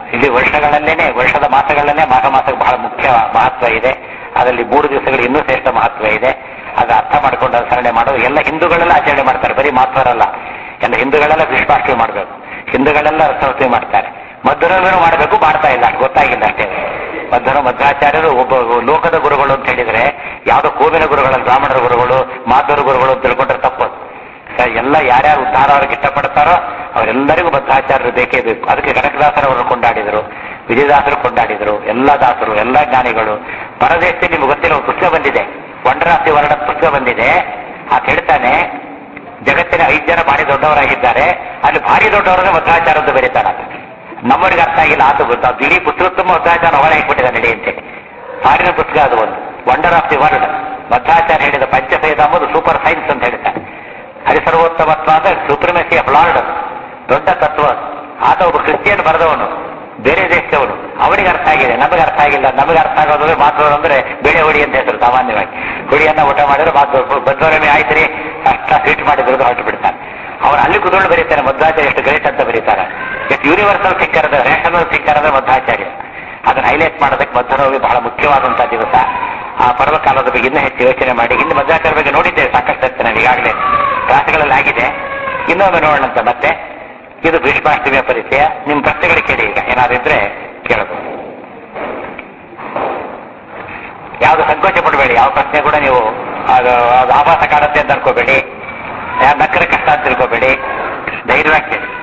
ಇಲ್ಲಿ ವರ್ಷಗಳಲ್ಲೇನೆ ವರ್ಷದ ಮಾಸಗಳಲ್ಲೇ ಮಾಘ ಮಾಸಕ್ಕೆ ಬಹಳ ಮುಖ್ಯ ಮಹತ್ವ ಇದೆ ಅದರಲ್ಲಿ ಮೂರು ದಿವಸಗಳು ಇನ್ನೂ ಶ್ರೇಷ್ಠ ಮಹತ್ವ ಇದೆ ಅದು ಅರ್ಥ ಮಾಡ್ಕೊಂಡು ಆಚರಣೆ ಮಾಡೋದು ಎಲ್ಲ ಹಿಂದೂಗಳೆಲ್ಲ ಆಚರಣೆ ಮಾಡ್ತಾರೆ ಬರೀ ಮಾತ್ರರಲ್ಲ ಎಲ್ಲ ಹಿಂದೂಗಳೆಲ್ಲ ಕೃಷ್ಣಾಷ್ಟಮಿ ಮಾಡಬೇಕು ಹಿಂದೂಗಳೆಲ್ಲ ರಥೋತ್ಸವ ಮಾಡ್ತಾರೆ ಮಧ್ವರವರು ಮಾಡಬೇಕು ಮಾಡ್ತಾ ಇಲ್ಲ ಅಷ್ಟು ಗೊತ್ತಾಗಿಲ್ಲ ಅಷ್ಟೇ ಮಧ್ವರ ಮಧ್ವಾಚಾರ್ಯರು ಒಬ್ಬ ಲೋಕದ ಗುರುಗಳು ಅಂತ ಹೇಳಿದ್ರೆ ಯಾವುದೋ ಕೋವಿನ ಗುರುಗಳು ಬ್ರಾಹ್ಮಣರ ಗುರುಗಳು ಮಾಧ್ವರ ಗುರುಗಳು ಅಂತ ತಿಳ್ಕೊಂಡ್ರೆ ತಪ್ಪು ಎಲ್ಲ ಯಾರ್ಯಾರು ಉದ್ಧಾರ ಅವ್ರಿಗೆ ಇಷ್ಟಪಡ್ತಾರೋ ಅವರೆಲ್ಲರಿಗೂ ಬದ್ಧಾಚಾರ್ಯರು ಬೇಕೇ ಬೇಕು ಅದಕ್ಕೆ ಕನಕದಾಸರವರು ಕೊಂಡಾಡಿದರು ವಿಜಯದಾಸರು ಕೊಂಡಾಡಿದರು ಎಲ್ಲ ದಾಸರು ಎಲ್ಲ ಜ್ಞಾನಿಗಳು ಪರದೇಶದಲ್ಲಿ ನಿಮ್ಗೆ ಗೊತ್ತಿರೋ ಒಂದು ಪುಸ್ತಕ ಬಂದಿದೆ ವಂಡರಾತಿ ವರ್ಣ ಪುಸ್ತಕ ಬಂದಿದೆ ಆತ ಹೇಳ್ತಾನೆ ಜಗತ್ತಿನ ಐದು ಜನ ಭಾರಿ ದೊಡ್ಡವರಾಗಿದ್ದಾರೆ ಅಲ್ಲಿ ಭಾರಿ ದೊಡ್ಡವರನ್ನ ಮಧ್ವಾಚಾರ ಅಂತ ಬರೀತಾರ ನಮ್ಮವರಿಗೆ ಅರ್ಥ ಆಗಿಲ್ಲ ಆತ ಗೊತ್ತಾ ಅದು ಇಡೀ ಪುಸ್ತಕ ತುಂಬ ಮಧ್ವಾಚಾರ ಹೊರ ಹಾಕಿಬಿಟ್ಟಿದೆ ನಡಿ ಅಂತೇಳಿ ಫಾರಿನ ಪುಸ್ತಕ ಅದು ಒಂದು wonder of the world Madhvacharya ಹೇಳಿದ ಪಂಚಸೈದ ಅಂಬುದು ಸೂಪರ್ ಸೈನ್ಸ್ ಅಂತ ಹೇಳ್ತಾನೆ ಹರಿಸರ್ವೋತ್ತಮತ್ವ ಅಂದ್ರೆ ಸುಪ್ರಿಮಸಿ ಆಫ್ ಲಾರ್ಡ್ ದೊಡ್ಡ ತತ್ವ ಆತ ಒಬ್ಬ ಕ್ರಿಶ್ಚಿಯನ್ ಬರೆದವನು ಬೇರೆ ದೇಶದವನು ಅವನಿಗೆ ಅರ್ಥ ಆಗಿದೆ ನಮಗೆ ಅರ್ಥ ಆಗಿಲ್ಲ ನಮಗೆ ಅರ್ಥ ಆಗೋದ್ರೆ ಮಾತ್ರ ಅಂದ್ರೆ ಬೇಳೆ ಹುಡಿ ಅಂತ ಹೆಸರು ಸಾಮಾನ್ಯವಾಗಿ ಹುಡಿಯನ್ನ ಊಟ ಮಾಡಿದ್ರೆ ಮಾತು ಬದ್ವರಮೆ ಆಯ್ತ್ರಿ ಅಷ್ಟ ಸ್ವೀಟ್ ಮಾಡಿದ್ರು ಹೊರಟು ಬಿಡ್ತಾನೆ ಅವನು ಅಲ್ಲಿ ಕುತ್ಕೊಂಡು ಬರೀತಾನೆ ಮಧ್ವಾಚಾರ್ಯ ಎಷ್ಟು ಗ್ರೇಟ್ ಅಂತ ಬರೀತಾರೆ ಎಷ್ಟು ಯೂನಿವರ್ಸಲ್ ಸಿಕ್ಕರ್ ಅದ ನ್ಯಾಷನಲ್ ಸಿಕ್ಕರ್ ಅದ ಮಧ್ವಾಚಾರ್ಯ ಅದನ್ನ ಹೈಲೈಟ್ ಮಾಡೋದಕ್ಕೆ ಮಧ್ವನವಮಿ ಬಹಳ ಮುಖ್ಯವಾದಂತಹ ದಿವಸ ಆ ಪರ್ವಕಾಲದ ಬಗ್ಗೆ ಇನ್ನೂ ಹೆಚ್ಚು ಯೋಚನೆ ಮಾಡಿ ಹಿಂದೆ ಮಧ್ವಾಚಾರ್ಯ ಬಗ್ಗೆ ನೋಡಿದ್ದೇವೆ ಸಾಕಷ್ಟು ಇರ್ತೇನೆ ನಾನು ಈಗಾಗಲೇ ಕ್ಲಾಸ್ಗಳಲ್ಲಿ ಆಗಿದೆ ಇನ್ನೊಮ್ಮೆ ನೋಡೋಣಂತ ಮತ್ತೆ ಇದು ಭೀಷ್ಮಾಷ್ಟಮಿಯ ಪರಿಚಯ ನಿಮ್ಮ ಪ್ರಶ್ನೆಗಳು ಕೇಳಿ ಈಗ ಏನಾದ್ರು ಇದ್ರೆ ಕೇಳಬಹುದು ಯಾವುದು ಸಂಕೋಚ ಪಡಬೇಡಿ ಯಾವ ಪ್ರಶ್ನೆ ಕೂಡ ನೀವು ಅದು ಅದು ಆಭಾಸ ಕಾಡುತ್ತೆ ಅಂತ ಅನ್ಕೋಬೇಡಿ ಯಾರು ನಕ್ಕರೆ ಕಷ್ಟ ಅಂತ ತಿಳ್ಕೋಬೇಡಿ ಧೈರ್ಯವಾಗಿ ಕೇಳಿ